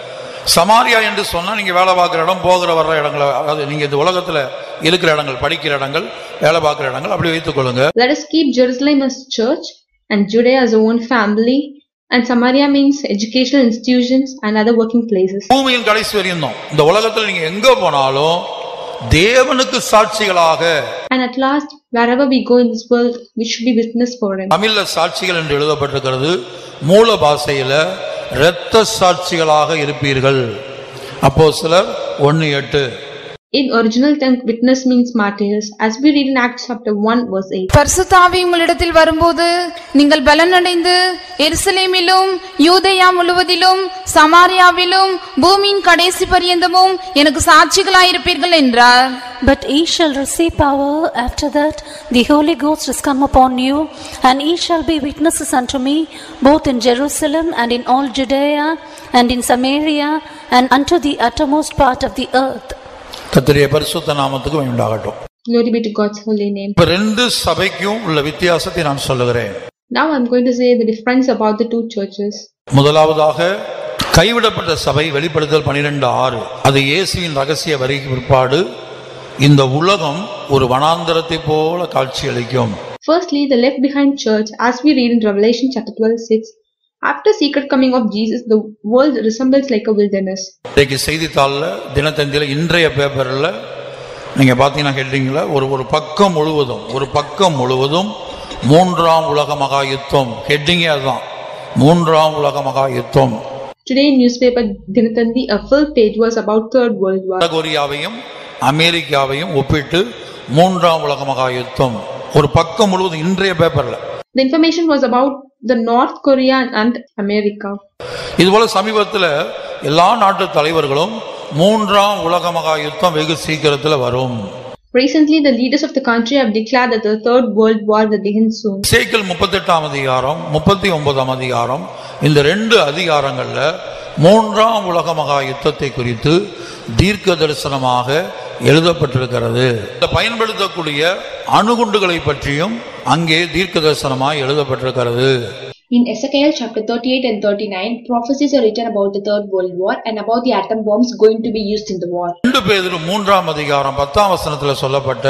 சமாரியா என்று சொன்னா நீங்க வேலை பார்க்குற இடம் போகிற வர்ற இடங்களை அதாவது நீங்க இந்த உலகத்துல இருக்கிற இடங்கள் படிக்கிற இடங்கள் வேலை பார்க்குற இடங்கள் அப்படி வைத்துக் கொள்ளுங்க Let us keep Jerusalem as church and Judea as our own family and Samaria means educational institutions and other working places. பூமியின் கடைசி வரையும் தான் இந்த உலகத்துல நீங்க எங்க போனாலும் தேவனுக்கு சாட்சிகளாக And at last, wherever we go in this world, we should be witness for him. தமிழ்ல சாட்சிகள் என்று எழுதப்பட்டிருக்கிறது மூல பாஷையில இரத்த சாட்சிகளாக இருப்பீர்கள் அப்போ சிலர் ஒன்னு எட்டு In original tongue, witness means martyrs. As we read in Acts chapter 1, verse 8. பரிசுத்தாவி உங்களிடத்தில் வரும்போது நீங்கள் பலனடைந்து எருசலேமிலும் யூதேயா முழுவதிலும் சமாரியாவிலும் பூமியின் கடைசி பரியந்தமும் எனக்கு சாட்சிகளாயிருப்பீர்கள் என்றார் But ye shall receive power after that the Holy Ghost is come upon you, and ye shall be witnesses unto me both in Jerusalem and in all Judea and in Samaria and unto the uttermost part of the earth. கர்த்தருடைய பரிசுத்த நாமத்துக்கு உண்டாகட்டும் Glory be to God's holy name. இப்ப ரெண்டு சபைக்கும் உள்ள வித்தியாசத்தை நான் சொல்லுகிறேன் Now I'm going to say the difference about the two churches. முதலாவதாக கைவிடப்பட்ட சபை வெளிப்படுத்தல் பனிரெண்டு ஆறு அது இயேசுவின் ரகசிய வரி பிற்பாடு இந்த உலகம் ஒரு வனாந்தரத்தை போல காட்சியளிக்கும் Firstly, the left behind church, as we read in Revelation chapter 12, 6. After secret coming of Jesus, the world resembles like a wilderness. இன்றைக்கு செய்தித்தாளில் தினத்தந்தியில் இன்றைய பேப்பரில் நீங்கள் பார்த்தீங்கன்னா ஹெட்டிங்கில் ஒரு ஒரு பக்கம் முழுவதும் ஒரு பக்கம் முழுவதும் மூன்றாம் உலக மகா யுத்தம் ஹெட்டிங்கே அதுதான் மூன்றாம் உலக மகா யுத்தம் Today in newspaper Dinatandi, a full page was about Third World War. கொரியாவையும் அமெரிக்காவையும் ஒப்பிட்டு மூன்றாம் உலக மகா யுத்தம் ஒரு பக்கம் முழுவதும் இன்றைய பேப்பரில் The information was about the North Korea and America. இதுபோல சமீபத்தில் எல்லா நாட்டு தலைவர்களும் மூன்றாம் உலக மகா யுத்தம் வெகு சீக்கிரத்தில் வரும் Recently, the leaders of the country have declared that the Third World War will begin soon. சேக்கல் முப்பத்தெட்டாம் அதிகாரம் முப்பத்தி ஒன்பதாம் அதிகாரம் இந்த ரெண்டு அதிகாரங்கள்ல மூன்றாம் உலக மகா யுத்தத்தை குறித்து தீர்க்க தரிசனமாக எழுதப்பட்டிருக்கிறது இதை பயன்படுத்தக்கூடிய அணுகுண்டுகளை பற்றியும் அங்கே தீர்க்க தரிசனமாக எழுதப்பட்டிருக்கிறது In Ezekiel chapter 38 and 39, prophecies are written about the Third World War and about the atom bombs going to be used in the war. ரெண்டு பேரும் மூன்றாம் அதிகாரம் பத்தாம் வசனத்துல சொல்லப்பட்ட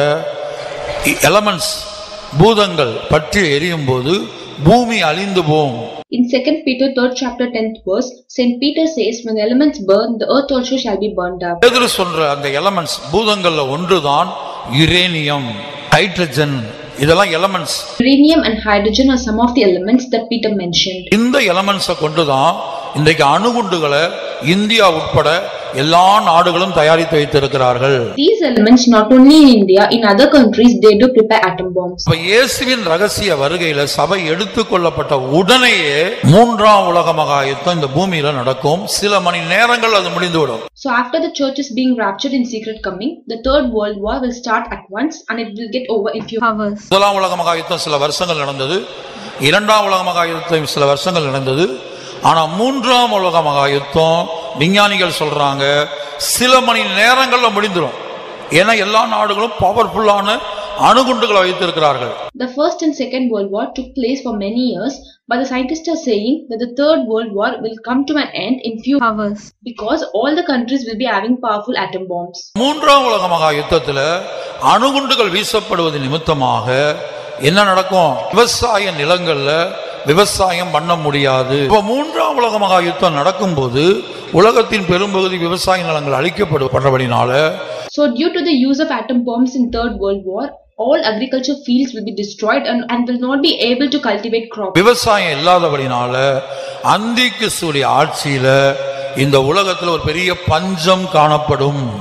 எலமெண்ட்ஸ் பூதங்கள் பற்றி எரியும் போது பூமி அழிந்து போகும் In 2 Peter 3rd chapter 10th verse, St. Peter says, When the elements burn, the earth also shall be burned up. பேதுரு சொல்ற அந்த எலமெண்ட்ஸ் பூதங்கள்ல ஒன்றுதான் யுரேனியம் ஹைட்ரஜன் இதெல்லாம் elements Uranium and hydrogen are some of the elements that Peter mentioned. இந்த எலமெண்ட்ஸை கொண்டுதான் இன்றைக்கு அணுகுண்டுகளை India உட்பட எல்லா நாடுகளும் தயாரித்து வைத்திருக்கிறார்கள் These elements, not only in India, in other countries, they do prepare atom bombs. இப்ப இயேசுவின் ரகசிய வருகையில சபை எடுத்துக்கொள்ளப்பட்ட உடனேயே மூன்றாம் உலக மகா யுத்தம் இந்த பூமியில நடக்கும் சில மணி நேரங்கள் அது முடிந்துவிடும் So after the church is being raptured in secret coming, the Third World War will start at once and it will get over in few hours. முதலாம் உலக மகா யுத்தம் சில வருஷங்கள் நடந்தது இரண்டாம் உலக மகா யுத்தம் சில வருஷங்கள் நடந்தது ஆனா மூன்றாம் உலக மகா யுத்தம் விஞ்ஞானிகள் சொல்றாங்க சில மணி நேரங்கள்ல முடிந்துடும் ஏன்னா எல்லா நாடுகளும் பவர்ஃபுல்லான அணுகுண்டுகளை வைத்திருக்கிறார்கள் The First and Second World War took place for many years, but the scientists are saying that the Third World War will come to an end in few hours because all the countries will be having powerful atom bombs. மூன்றாம் உலக மகா யுத்தத்துல அணுகுண்டுகள் வீசப்படுவது நிமித்தமாக என்ன நடக்கும் விவசாய நிலங்கள்ல விவசாயம் பண்ண முடியாது இப்ப மூன்றாம் உலக மகா யுத்தம் நடக்கும்போது உலகத்தின் பெரும்பகுதி விவசாய நிலங்கள் அழிக்கப்படுபடுறபடினால So due to the use of atom bombs in Third World War, all agriculture fields will be destroyed and, and will not be able to cultivate crops. விவசாயம் இல்லாதபடினால அந்தி கிறிஸ்துவுடைய ஆட்சியில இந்த உலகத்துல ஒரு பெரிய பஞ்சம் காணப்படும்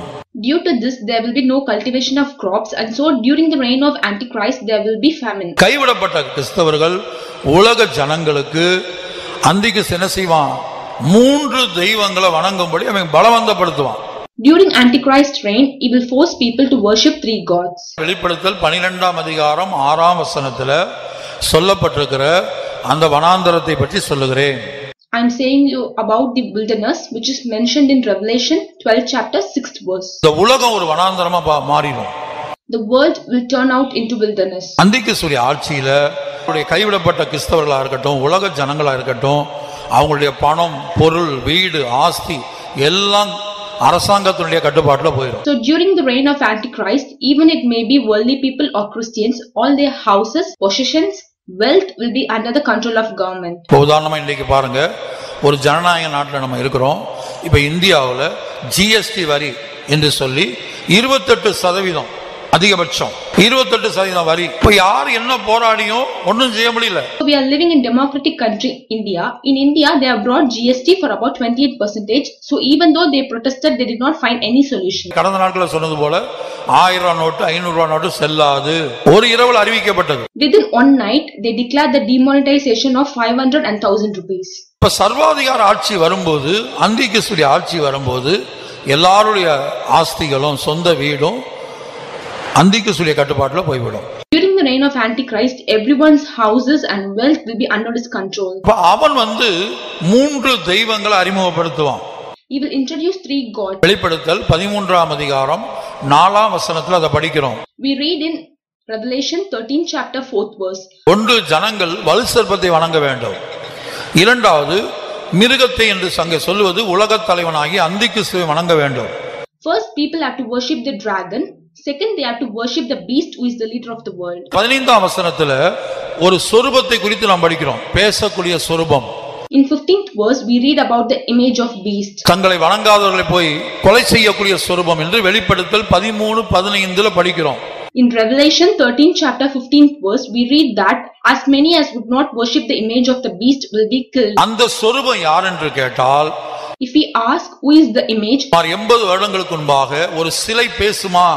Due to this, there will be no cultivation of crops, and so during the reign of Antichrist, there will be famine. கைவிடப்பட்ட கிறிஸ்தவர்கள் உலக ஜனங்களுக்கு அந்திக்கு என்ன செய்வான் மூன்று தெய்வங்களை வணங்கும்படி அவன் பலவந்தப்படுத்துவான் During Antichrist's reign, he will force people to worship three gods. வெளிப்படுத்தல் பனிரெண்டாம் அதிகாரம் ஆறாம் வசனத்துல சொல்லப்பட்டிருக்கிற அந்த வனாந்தரத்தை பற்றி சொல்லுகிறேன் I'm saying you about the wilderness, which is mentioned in Revelation 12 chapter 6th verse. இந்த உலகம் ஒரு வனாந்தரமா பா- மாறிடும் The world will turn out into wilderness. அந்திக்கு ஆட்சியில அவருடைய கைவிடப்பட்ட கிறிஸ்தவர்களா இருக்கட்டும் உலக ஜனங்களா இருக்கட்டும் அவங்களுடைய பணம் பொருள் வீடு ஆஸ்தி எல்லாம் அரசாங்கத்தினுடைய கட்டுப்பாட்டுல போயிடும் So during the reign of Antichrist, even it may be worldly people or Christians, all their houses, possessions, wealth will be under the control of government. இப்போ உதாரணமா இன்னைக்கு பாருங்க ஒரு ஜனநாயக நாட்டில் நம்ம இருக்கிறோம் இப்ப இந்தியாவுல ஜிஎஸ்டி வரி என்று சொல்லி இருபத்தெட்டு சதவீதம் அதிகபட்சம் இருபத்தெட்டு சதவீதம் வரி இப்ப யார் என்ன போராடியும் ஒன்றும் செய்ய முடியல So we are living in democratic country India. In India, they have brought GST for about 28 percentage. So even though they protested, they did not find any solution. கடந்த நாட்களில் சொன்னது போல ஆயிரம் ரூபாய் நோட்டு ஐநூறு ரூபாய் நோட்டு செல்லாது ஒரு இரவில் அறிவிக்கப்பட்டது Within one night, they declared the demonetization of 500 and 1000 rupees. இப்ப சர்வாதிகார ஆட்சி வரும்போது அந்திகிறிஸ்துடைய ஆட்சி வரும்போது எல்லாருடைய ஆஸ்திகளும் சொந்த வீடும் அந்திகிறிஸ்துடைய கட்டுப்பாட்டுல போய்விடும் During the reign of Antichrist, everyone's houses and wealth will be under his control. இப்ப அவன் வந்து மூன்று தெய்வங்களை அறிமுகப்படுத்துவான் He will introduce three gods. வெளிப்படுத்தல் பதிமூன்றாம் அதிகாரம் நாலாம் வசனத்துல அதை படிக்கிறோம் We read in Revelation 13 chapter 4th verse. ஒன்று ஜனங்கள் வலு சர்ப்பத்தை வணங்க வேண்டும் இரண்டாவது மிருகத்தை என்று சங்க சொல்லுவது உலகத் தலைவனாகி அந்திகிறிஸ்துவை வணங்க வேண்டும் First, people have to worship the dragon. Second, they have to worship the beast who is the leader of the world. பதினைந்தாம் வசனத்துல ஒரு சொரூபத்தை குறித்து நாம் படிக்கிறோம் பேசக்கூடிய சொரூபம் In 15th verse, we read about the image of beast. தங்களை வணங்காதவர்களை போய் கொலை செய்யக்கூடிய சொரூபம் என்று வெளிப்படுத்தல் பதிமூணு பதினைந்துல படிக்கிறோம் In Revelation 13 chapter 15th verse, we read that as many as would not worship the image of the beast will be killed. அந்த சொரூபம் யார் என்று கேட்டால் If we ask who is the image, சுமார் எண்பது வருடங்களுக்கு முன்பாக ஒரு சிலை பேசுமா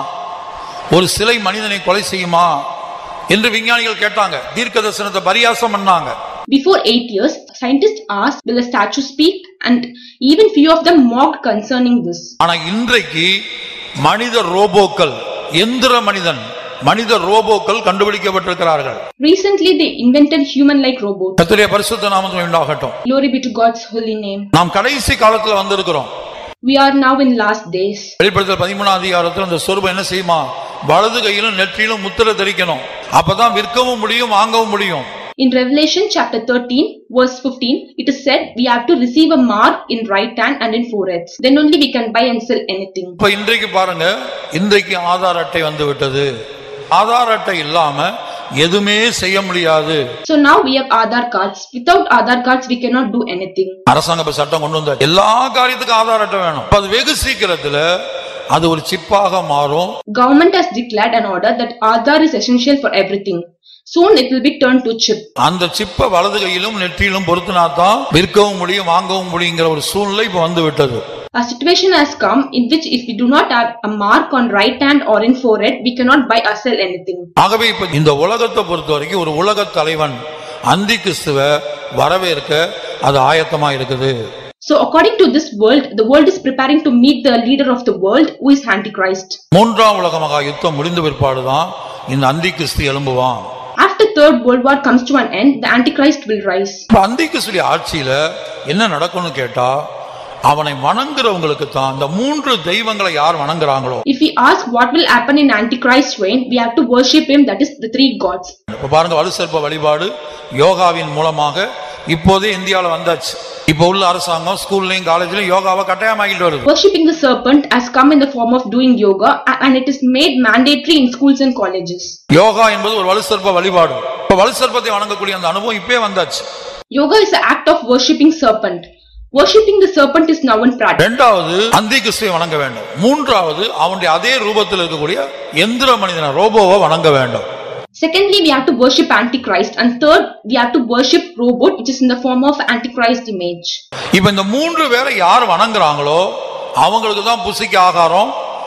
ஒரு சிலை மனிதனை கொலை செய்யுமா என்று விஞ்ஞானிகள் கேட்டாங்க தீர்க்க தரிசனத்தை பரியாசம் பண்ணாங்க before eight years, scientists asked, will a statue speak? And even few of them mocked concerning this. ஆனா இன்றைக்கு மனித ரோபோக்கள் எந்திர மனிதன் மனித ரோபோக்கள் கண்டுபிடிக்கப்பட்டிருக்கிறார்கள் Recently, they invented human-like robots. கர்த்தருடைய பரிசுத்த நாமத்தில் உண்டாகட்டும் Glory be to God's holy name. நாம் கடைசி காலத்துல வந்திருக்கிறோம் We are now in last days. வெளிப்படுத்தல் பதிமூணாம் அதிகாரத்தில் அந்த சொரூபம் என்ன செய்யுமா வலது கையிலும் நெற்றியிலும் முத்திரை தரிக்கணும் அப்பதான் விற்கவும் முடியும் வாங்கவும் முடியும் In Revelation chapter 13, verse 15, it is said we have to receive a mark in right hand and in foreheads. Then only we can buy and sell anything. இப்ப இன்றைக்கு பாருங்க இன்றைக்கு ஆதார் அட்டை வந்து விட்டது ஆதார் அட்டை இல்லாம எதுவுமே செய்ய முடியாது So now we have Aadhaar cards. Without Aadhaar cards, we cannot do anything. அரசாங்க இப்ப சட்டம் கொண்டு வந்த எல்லா காரியத்துக்கும் ஆதார் அட்டை வேணும் அப்ப அது வெகு சீக்கிரத்துல அது ஒரு சிப்பாக மாறும் Government has declared an order that Aadhaar is essential for everything. Soon it will be turned to chip. அந்த சிப்பை வலது கையிலும் நெற்றியிலும் பொருத்தினாதான் விற்கவும் முடியும் வாங்கவும் முடியுங்கிற ஒரு சூழ்நிலை இப்ப வந்து விட்டது A situation has come in which if we do not have a mark on right hand or in forehead, we cannot buy or sell anything. ஆகவே இப்ப இந்த உலகத்தை பொறுத்த வரைக்கும் ஒரு உலக தலைவன் அந்தி கிறிஸ்துவ வரவேற்க அது ஆயத்தமா இருக்குது So according to this world, the world is preparing to meet the leader of the world who is Antichrist. மூன்றாம் உலக மகா யுத்தம் முடிந்த பிற்பாடுதான் இந்த அந்தி கிறிஸ்து எழும்புவான் After third world war comes to an end, the Antichrist will rise. இப்ப அந்தி கிறிஸ்துடைய ஆட்சியில என்ன நடக்கும்னு கேட்டா அவனை வணங்குறவங்களுக்கு தான் இந்த மூன்று தெய்வங்களை யார் வணங்குறாங்களோ If we ask what will happen in Antichrist's reign, we have to worship him, that is the three gods. இப்ப பாருங்க வலுசற்ப வழிபாடு யோகாவின் மூலமாக இப்போதே இந்தியாவில் வந்தாச்சு இப்ப உள்ள அரசாங்கம் ஸ்கூல்லையும் காலேஜ்லயும் யோகாவை கட்டாயமாக்கிட்டு வருது Worshipping the serpent has come in the form of doing yoga a- and it is made mandatory in schools and colleges. Yoga என்பது ஒரு வலுசற்ப வழிபாடு இப்ப வலுசற்பத்தை வணங்கக்கூடிய அந்த அனுபவம் இப்பவே வந்தாச்சு Yoga is the act of worshipping serpent. Worshipping the serpent is now in practice. ரெண்டாவது அந்தி கிறிஸ்துவை வணங்க வேண்டும் மூன்றாவது அவனுடைய அதே ரூபத்தில் இருக்கக்கூடிய எந்திர மனிதன ரோபோவை வணங்க வேண்டும் Secondly, we have to worship Antichrist and third, we have to worship robot which is in the form of Antichrist image. இப்ப இந்த மூன்று பேரை யார் வணங்குறாங்களோ அவங்களுக்கு தான் புசிக்க ஆகாரம்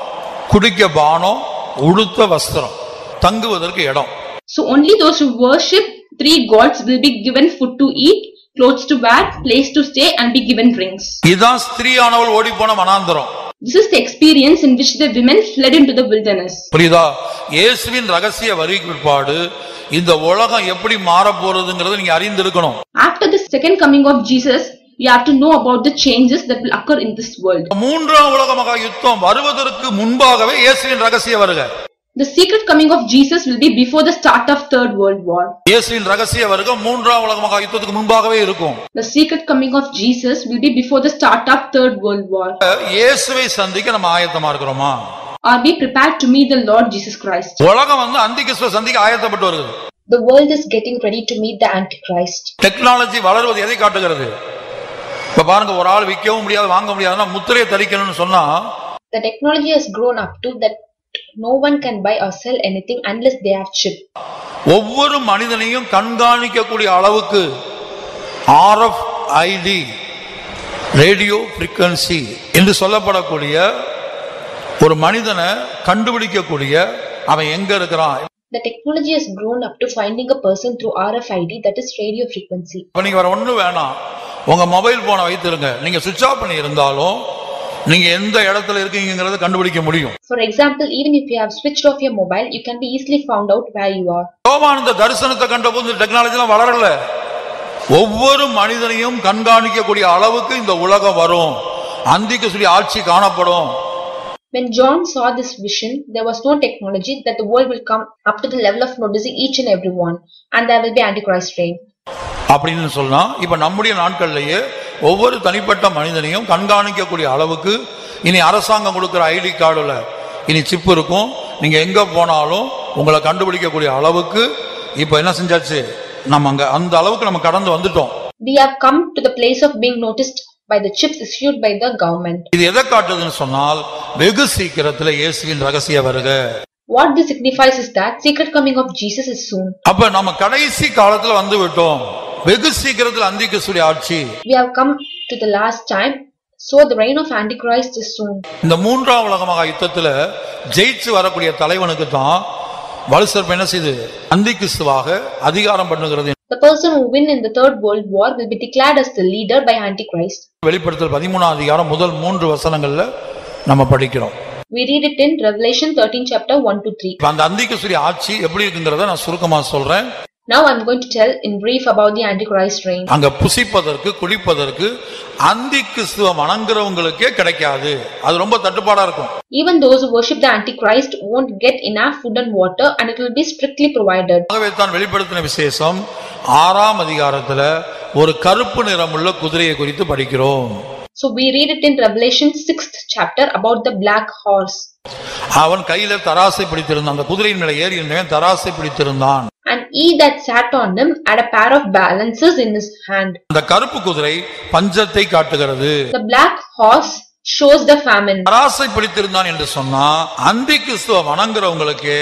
குடிக்க பானம் உடுத்த வஸ்திரம் தங்குவதற்கு இடம் So only those who worship three gods will be given food to eat, clothes to wear, place to stay, and be given drinks. இதுதான் ஸ்திரீயானவள் ஓடி போன மனாந்தரம் This is the experience in which the women fled into the wilderness. புரியுதா இயேசுவின் ரகசிய வரி பிற்பாடு இந்த உலகம் எப்படி மாறப் போறதுங்கிறத நீங்க அறிந்திருக்கணும் After the second coming of Jesus, you have to know about the changes that will occur in this world. மூன்றாம் உலக மகா யுத்தம் வருவதற்கு முன்பாகவே இயேசுவின் ரகசிய வருக The secret coming of Jesus will be before the start of Third World War. இயேசுவின் ரகசிய வருகை மூன்றாம் உலக மகா யுத்தத்துக்கு முன்பாகவே இருக்கும் The secret coming of Jesus will be before the start of Third World War. இயேசுவை சந்திக்க நம்ம ஆயத்தமா இருக்கிறோமா Are we prepared to meet the Lord Jesus Christ? உலகம் வந்து அந்திகிறிஸ்துவ சந்திக்க ஆயத்தப்பட்டு வருகிறது The world is getting ready to meet the Antichrist. Technology வளருவது எதை காட்டுகிறது இப்ப பாருங்க ஒரு ஆள் விற்கவும் முடியாது வாங்க முடியாதுன்னா முத்திரையை தரிக்கணும்னு சொன்னா The technology has grown up to that no one can buy or sell anything unless they have chip. ஒவ்வொரு மனிதனையும் கண்காணிக்கக்கூடிய அளவுக்கு ஆர்எஃப் ஐடி ரேடியோ frequency என்று சொல்லப்படக்கூடிய ஒரு மனிதனை கண்டுபிடிக்கக்கூடிய அவன் எங்க இருக்கிறான் The technology has grown up to finding a person through RFID that is radio frequency. இப்ப நீங்க வேற ஒண்ணும் வேணாம் உங்க மொபைல் போனை வைத்திருங்க நீங்க சுவிட்ச் ஆஃப் பண்ணி இருந்தாலும் நீங்க எந்த இடத்துல இருக்கீங்கிறத கண்டுபிடிக்க முடியும் For example, even if you have switched off your mobile, you can be easily found out where you are. யோவான் இந்த தரிசனத்தை கண்டபோது டெக்னாலஜி எல்லாம் வளரல ஒவ்வொரு மனிதனையும் கண்காணிக்கக்கூடிய அளவுக்கு இந்த உலகம் வரும் அந்திக்கு சொல்லி ஆட்சி காணப்படும் When John saw this vision, there was no technology that the world will come up to the level of noticing each and every one, and there will be Antichrist reign. அப்படின்னு சொன்னா இப்ப நம்முடைய நாட்கள்லயே ஒவ்வொரு தனிப்பட்ட மனிதனையும் கண்காணிக்கக்கூடிய அளவுக்கு இனி அரசாங்கம் கொடுக்கிற ஐடி கார்டுல இனி சிப் இருக்கும் நீங்க எங்க போனாலும் உங்களை கண்டுபிடிக்கக்கூடிய அளவுக்கு இப்ப என்ன செஞ்சாச்சு நம்ம அங்க அந்த அளவுக்கு நம்ம கடந்து வந்துட்டோம் We have come to the place of being noticed by the chips issued by the government. இது எதை காட்டுதுன்னு சொன்னால் வெகு சீக்கிரத்துல இயேசுவின் ரகசிய வருக What this signifies is that secret coming of Jesus is soon. அப்ப நம்ம கடைசி காலத்துல வந்து விட்டோம் வெகு சீக்கிரத்துல அந்திகிறிஸ்துடைய ஆட்சி We have come to the last time, so the reign of Antichrist is soon. இந்த மூன்றாம் உலக மகா யுத்தத்துல ஜெயிச்சு வரக்கூடிய தலைவனுக்கு தான் வலுசற்ப என்ன செய்து அந்திகிறிஸ்துவாக அதிகாரம் பண்ணுகிறது The person who win in the third world war will be declared as the leader by Antichrist. வெளிப்படுத்தல் பதிமூணாம் அதிகாரம் முதல் மூன்று வசனங்கள்ல நம்ம படிக்கிறோம் We read it in Revelation 13 chapter 1 to 3. இப்ப அந்த அந்திகிறிஸ்துடைய ஆட்சி எப்படி இருக்குங்கிறத நான் சுருக்கமா சொல்றேன் Now I'm going to tell in brief about the Antichrist reign. அங்க புசிப்பதற்கு குடிப்பதற்கு அந்தி கிறிஸ்துவ வணங்குறவங்களுக்கே கிடைக்காது அது ரொம்ப தட்டுப்பாடா இருக்கும் Even those who worship the Antichrist won't get enough food and water and it will be strictly provided. ஆகவே தான் வெளிப்படுத்தின விசேஷம் ஆறாம் அதிகாரத்துல ஒரு கருப்பு நிறமுள்ள குதிரையை குறித்து படிக்கிறோம் So we read it in Revelation 6th chapter about the black horse. அவன் கையில தராசை பிடித்திருந்தான் அந்த குதிரையின் மேல ஏறி இருந்தவன் தராசை பிடித்திருந்தான் And he that sat on him had a pair of balances in his hand. அந்த கருப்பு குதிரை பஞ்சத்தை காட்டுகிறது The black horse shows the famine. தராசை பிடித்திருந்தான் என்று சொன்னா அந்தி கிறிஸ்துவ வணங்குறவங்களுக்கு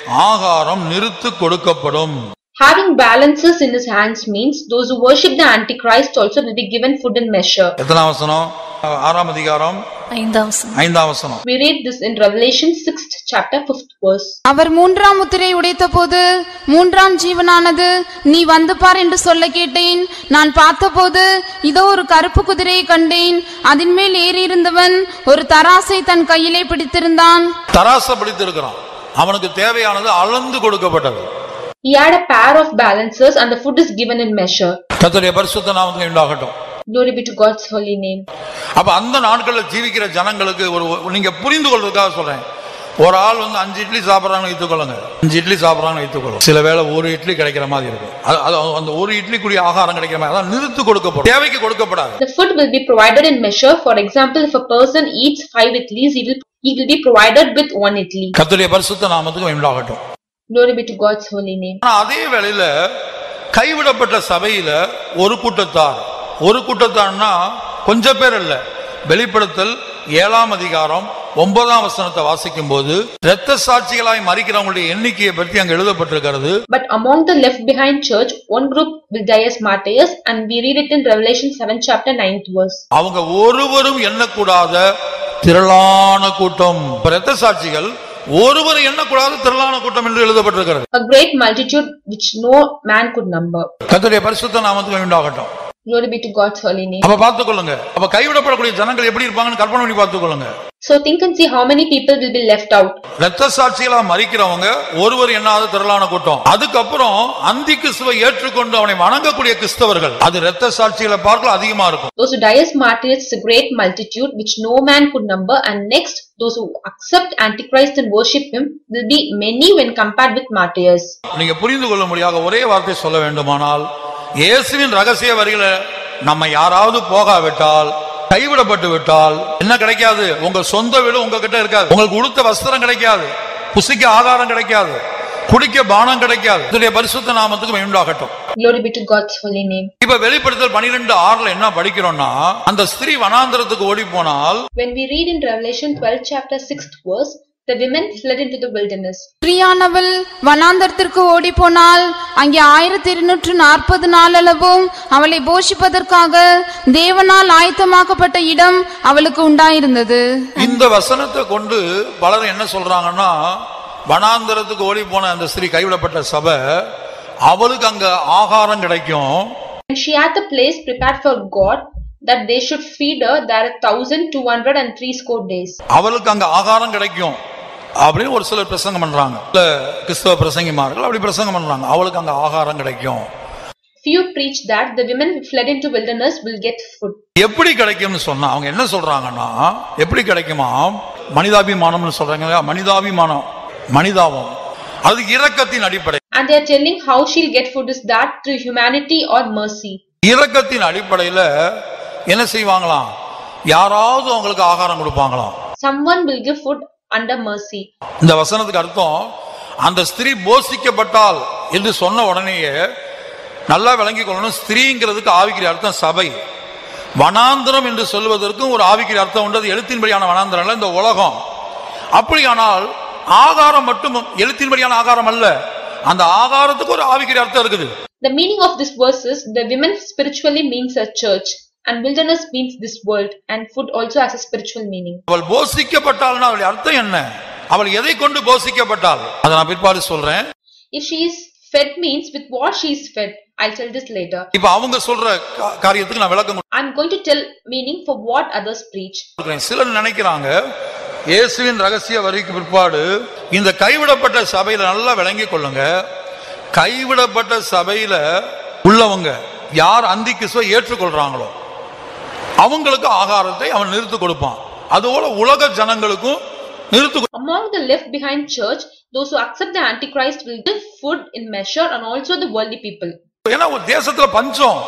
ஆகாரம் நிறுத்து கொடுக்கப்படும் Having balances in his hands means those who worship the Antichrist also will be given food in measure. எத்தனாம் வசனம் ஆறாம் அதிகாரம் ஐந்தாம் வசனம். ஐந்தாம் வசனம் We read this in Revelation 6th chapter 5th verse. அவர் மூன்றாம் முத்திரை உடைத்தபோது மூன்றாம் ஜீவனானது நீ வந்து பார் என்று சொல்ல கேட்டேன் நான் பார்த்தபோது இதோ ஒரு கருப்பு குதிரையை கண்டேன் அதன் மேல் ஏறியிருந்தவன் ஒரு தராசை தன் கையிலே பிடித்திருந்தான் தராசை பிடித்திருக்கிறான் அவனுக்கு தேவையானது அளந்து கொடுக்கப்பட்டது He had a pair of balances and the food is given in measure. கர்த்தருடைய பரிசுத்த நாமத்துக்கு உண்டாகட்டும் Glory be to God's holy name. அப்ப அந்த நாட்கள்ல ஜீவிக்கிற ஜனங்களுக்கு ஒரு ஒரு- நீங்க புரிந்து கொள்வதற்காக சொல்றேன் ஒரு ஆள் வந்து அஞ்சு இட்லி சாப்பிட்றாங்கன்னு வைத்துக்கொள்ளுங்க அஞ்சு இட்லி சாப்பிட்றாங்கன்னு வைத்துக்கொள்ளும் சில வேளை ஒரு இட்லி கிடைக்கிற மாதிரி இருக்கும் அது- அது அந்த ஒரு இட்லி கூடிய ஆகாரம் கிடைக்கிற மாதிரி அதான் நிறுத்து கொடுக்கப்படும் தேவைக்கு கொடுக்கப்படாது The food will be provided in measure. For example, if a person eats five idlis, he will, he will be provided with one idli. கர்த்தருடைய பரிசுத்த நாமத்துக்கு உண்டாகட்டும் Glory be to God's holy name. ஆனா அதே வேளையில கைவிடப்பட்ட சபையில ஒரு கூட்டத்தார் ஒரு கூட்டத்தார்னா கொஞ்ச பேர் இல்ல வெளிப்படுத்தல் ஏழாம் அதிகாரம் ஒன்பதாம் வசனத்தை வாசிக்கும் போது இரத்த சாட்சிகளாய் மறிக்கிறவங்களுடைய எண்ணிக்கையை பற்றி அங்க எழுதப்பட்டிருக்கிறது But among the left behind church, one group will die as martyrs, and we read it in Revelation 7 chapter 9th verse. அவங்க ஒருவரும் எண்ணக்கூடாத திரளான கூட்டம் இப்ப இரத்த சாட்சிகள் ஒருவர் எண்ணக்கூடாது திரளான கூட்டம் என்று எழுதப்பட்டிருக்கிறது A great multitude which no man could number. கர்த்தருடைய பரிசுத்த நாமத்துக்கு உண்டாகட்டும் Glory be to God's holy name. அப்ப பார்த்துக்கொள்ளுங்க அப்ப கைவிடப்படக்கூடிய ஜனங்கள் எப்படி இருப்பாங்கன்னு கற்பனை பண்ணி பார்த்துக்கொள்ளுங்க So think and see how many people will be left out. இரத்த சாட்சிகளா மறிக்கிறவங்க ஒருவர் எண்ணாத திரளான கூட்டம் அதுக்கப்புறம் அந்தி கிறிஸ்துவை ஏற்றுக்கொண்டு அவனை வணங்கக்கூடிய கிறிஸ்தவர்கள் அது இரத்த சாட்சிகளை பார்க்கல அதிகமா இருக்கும் Those who die as martyrs is a great multitude which no man could number and next those who accept Antichrist and worship him will be many when compared with martyrs. நீங்க புரிந்து கொள்ள முடியாத ஒரே வார்த்தை சொல்ல வேண்டுமானால் இயேசுவின் ரகசிய வரிகளை நம்ம யாராவது போகாவிட்டால் கைவிடப்பட்டு விட்டால் என்ன கிடைக்காது உங்க சொந்த வீடு உங்ககிட்ட இருக்காது உங்களுக்கு உடுத்த வஸ்திரம் கிடைக்காது புசிக்க ஆகாரம் கிடைக்காது குடிக்க பானம் கிடைக்காது இதனுடைய பரிசுத்த நாமத்துக்கு உண்டாகட்டும் Glory be to God's holy name. இப்ப வெளிப்படுத்தல் பனிரெண்டு ஆறுல என்ன படிக்கிறோம்னா அந்த ஸ்திரீ வனாந்தரத்துக்கு ஓடி போனால் When we read in Revelation 12 chapter 6th verse, the women fled into the wilderness. ஸ்திரீயானவள் வனாந்தரத்திற்கு ஓடிப்போனால் அங்கே ஆயிரத்தி இருநூற்று நாற்பது நாளளவும் அவளை போஷிப்பதற்காக தேவனால் ஆயத்தமாக்கப்பட்ட இடம் அவளுக்கு உண்டாயிருந்தது இந்த வசனத்தை கொண்டு பலர் என்ன சொல்றாங்கன்னா வனாந்தரத்துக்கு ஓடி போன அந்த ஸ்திரீ கைவிடப்பட்ட சபை அவளுக்கு அங்க ஆகாரம் கிடைக்கும் And she had the place prepared for God that they should feed her there a thousand two hundred and three score days. அவளுக்கு அங்க ஆகாரம் கிடைக்கும் அப்படின்னு ஒரு சிலர் பிரசங்கம் பண்றாங்க இல்ல கிறிஸ்தவ பிரசங்கிமார்கள் அப்படி பிரசங்கம் பண்றாங்க அவளுக்கு அங்க ஆகாரம் கிடைக்கும் Few preach that the women who fled into wilderness will get food. எப்படி கிடைக்கும்னு சொன்னா அவங்க என்ன சொல்றாங்கன்னா எப்படி கிடைக்குமா மனிதாபிமானம்னு சொல்றாங்க இல்லையா? மனிதாபிமானம் மனிதாபம் அது இரக்கத்தின் அடிப்படை And they are telling how she'll get food is that through humanity or mercy. இரக்கத்தின் அடிப்படையில என்ன செய்வாங்களாம் யாராவது அவங்களுக்கு ஆகாரம் கொடுப்பாங்களாம் Someone will give food under mercy. இந்த வசனத்துக்கு அர்த்தம் அந்த ஸ்திரீ போஷிக்கப்பட்டால் என்று சொன்ன உடனேயே நல்லா விளங்கிக் கொள்ளணும் ஸ்திரீங்கிறதுக்கு ஆவிக்கிற அர்த்தம் சபை வனாந்திரம் என்று சொல்வதற்கும் ஒரு ஆவிக்கிற அர்த்தம் உண்டு அது எழுத்தின்படியான வனாந்திரம் அல்ல இந்த உலகம் அப்படியானால் ஆகாரம் மட்டும் எழுத்தின்படியான ஆகாரம் அல்ல அந்த ஆகாரத்துக்கு ஒரு ஆவிக்கிற அர்த்தம் இருக்குது The meaning of this verse is the women spiritually means a church and wilderness means this world and food also has a spiritual meaning. அவள் போஷிக்கப்பட்டாள்னா அவளுடைய அர்த்தம் என்ன அவள் எதை கொண்டு போஷிக்கப்பட்டாள் அதை நான் பிற்பாடு சொல்றேன் If she is fed means with what she is fed. I'll tell this later. இப்ப அவங்க சொல்ற கா- காரியத்துக்கு நான் விளக்கம் I'm going to tell meaning for what others preach. கொடுக்கிறேன் சிலர் நினைக்கிறாங்க இயேசுவின் ரகசிய வரிக்கு பிற்பாடு இந்த கைவிடப்பட்ட சபையில நல்லா விளங்கிக் கொள்ளுங்க கைவிடப்பட்ட சபையில உள்ளவங்க யார் அந்தி கிறிஸ்துவை ஏற்றுக்கொள்றாங்களோ அவங்களுக்கு ஆகாரத்தை அவன் நிறுத்து கொடுப்பான் அதுபோல உலக ஜனங்களுக்கும் நிறுத்து கொடு- Among the left behind church, those who accept the Antichrist will give food in measure and also the worldly people. ஏன்னா ஒரு தேசத்துல பஞ்சம்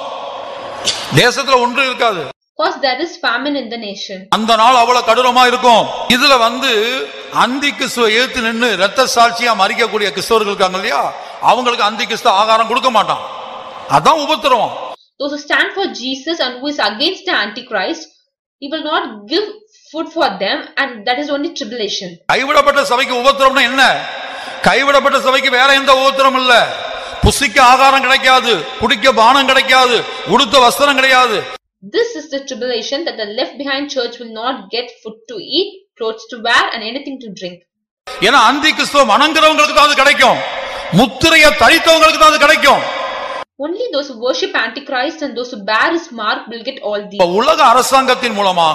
தேசத்துல ஒன்று இருக்காது Because there is famine in the nation. அந்த நாள் அவ்வளவு கடூரமா இருக்கும் இதுல வந்து அந்தி கிறிஸ்துவ ஏத்து நின்னு ரத்த சாட்சியா மறிக்கக்கூடிய கிறிஸ்தவர்கள் இருக்காங்க இல்லையா அவங்களுக்கு அந்தி கிறிஸ்து ஆகாரம் கொடுக்க மாட்டான் அதான் உபத்திரவம் Those who stand for Jesus and who is against the Antichrist, he will not give food for them and that is only tribulation. கைவிடப்பட்ட சபைக்கு உபத்திரம்னா என்ன கைவிடப்பட்ட சபைக்கு வேற எந்த உபத்திரம் இல்ல புசிக்க ஆகாரம் கிடைக்காது குடிக்க பானம் கிடைக்காது உடுத்த வஸ்திரம் கிடையாது This is the tribulation that the left behind church will not get food to eat, clothes to wear and anything to drink. ஏன்னா அந்தி கிறிஸ்துவ வணங்குறவங்களுக்கு தான் அது கிடைக்கும் முத்திரைய தரித்தவங்களுக்கு தான் அது கிடைக்கும் Only those who worship Antichrist and those who bear his mark will get all இப்ப these. உலக அரசாங்கத்தின் மூலமாக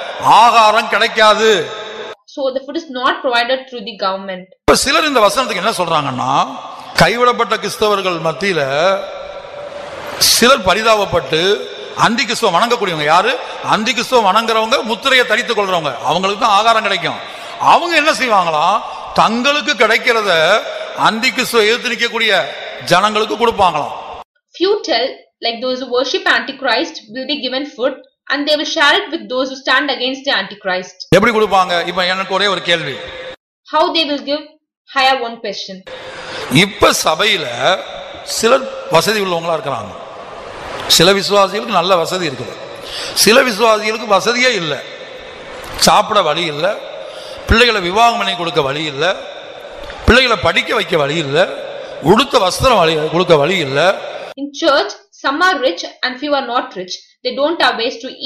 ஆகாரம் கிடைக்காது So the food is not provided through the government. இப்ப சிலர் இந்த வசனத்துக்கு என்ன சொல்றாங்கன்னா கைவிடப்பட்ட கிறிஸ்தவர்கள் மத்தியில சிலர் பரிதாபப்பட்டு அந்தி கிறிஸ்துவ வணங்கக்கூடியவங்க யாரு அந்தி கிறிஸ்துவ வணங்குறவங்க முத்திரையை தரித்துக் கொள்றவங்க அவங்களுக்கு தான் ஆகாரம் கிடைக்கும் அவங்க என்ன செய்வாங்களாம் தங்களுக்கு கிடைக்கிறத அந்தி கிறிஸ்துவ எதிர்த்து நிற்கக்கூடிய ஜனங்களுக்கு கொடுப்பாங்களாம் Few tell, like those who worship Antichrist will be given food and they will share it with those who stand against the Antichrist. எப்படி கொடுப்பாங்க இப்ப எனக்கு ஒரே ஒரு கேள்வி How they will give? I have one question. இப்ப சபையில சிலர் வசதி உள்ளவங்களா இருக்கிறாங்க சில விசுவாசிகளுக்கு நல்ல வசதி இருக்குது சில விசுவாசிகளுக்கு வசதியே இல்லை சாப்பிட வழி இல்லை பிள்ளைகளை விவாகம் பண்ணி கொடுக்க வழி இல்லை பிள்ளைகளை படிக்க வைக்க வழி இல்லை உடுத்த வஸ்திரம் வழி கொடுக்க வழி இல்லை In church, some are rich and few are not rich. They don't have ways to eat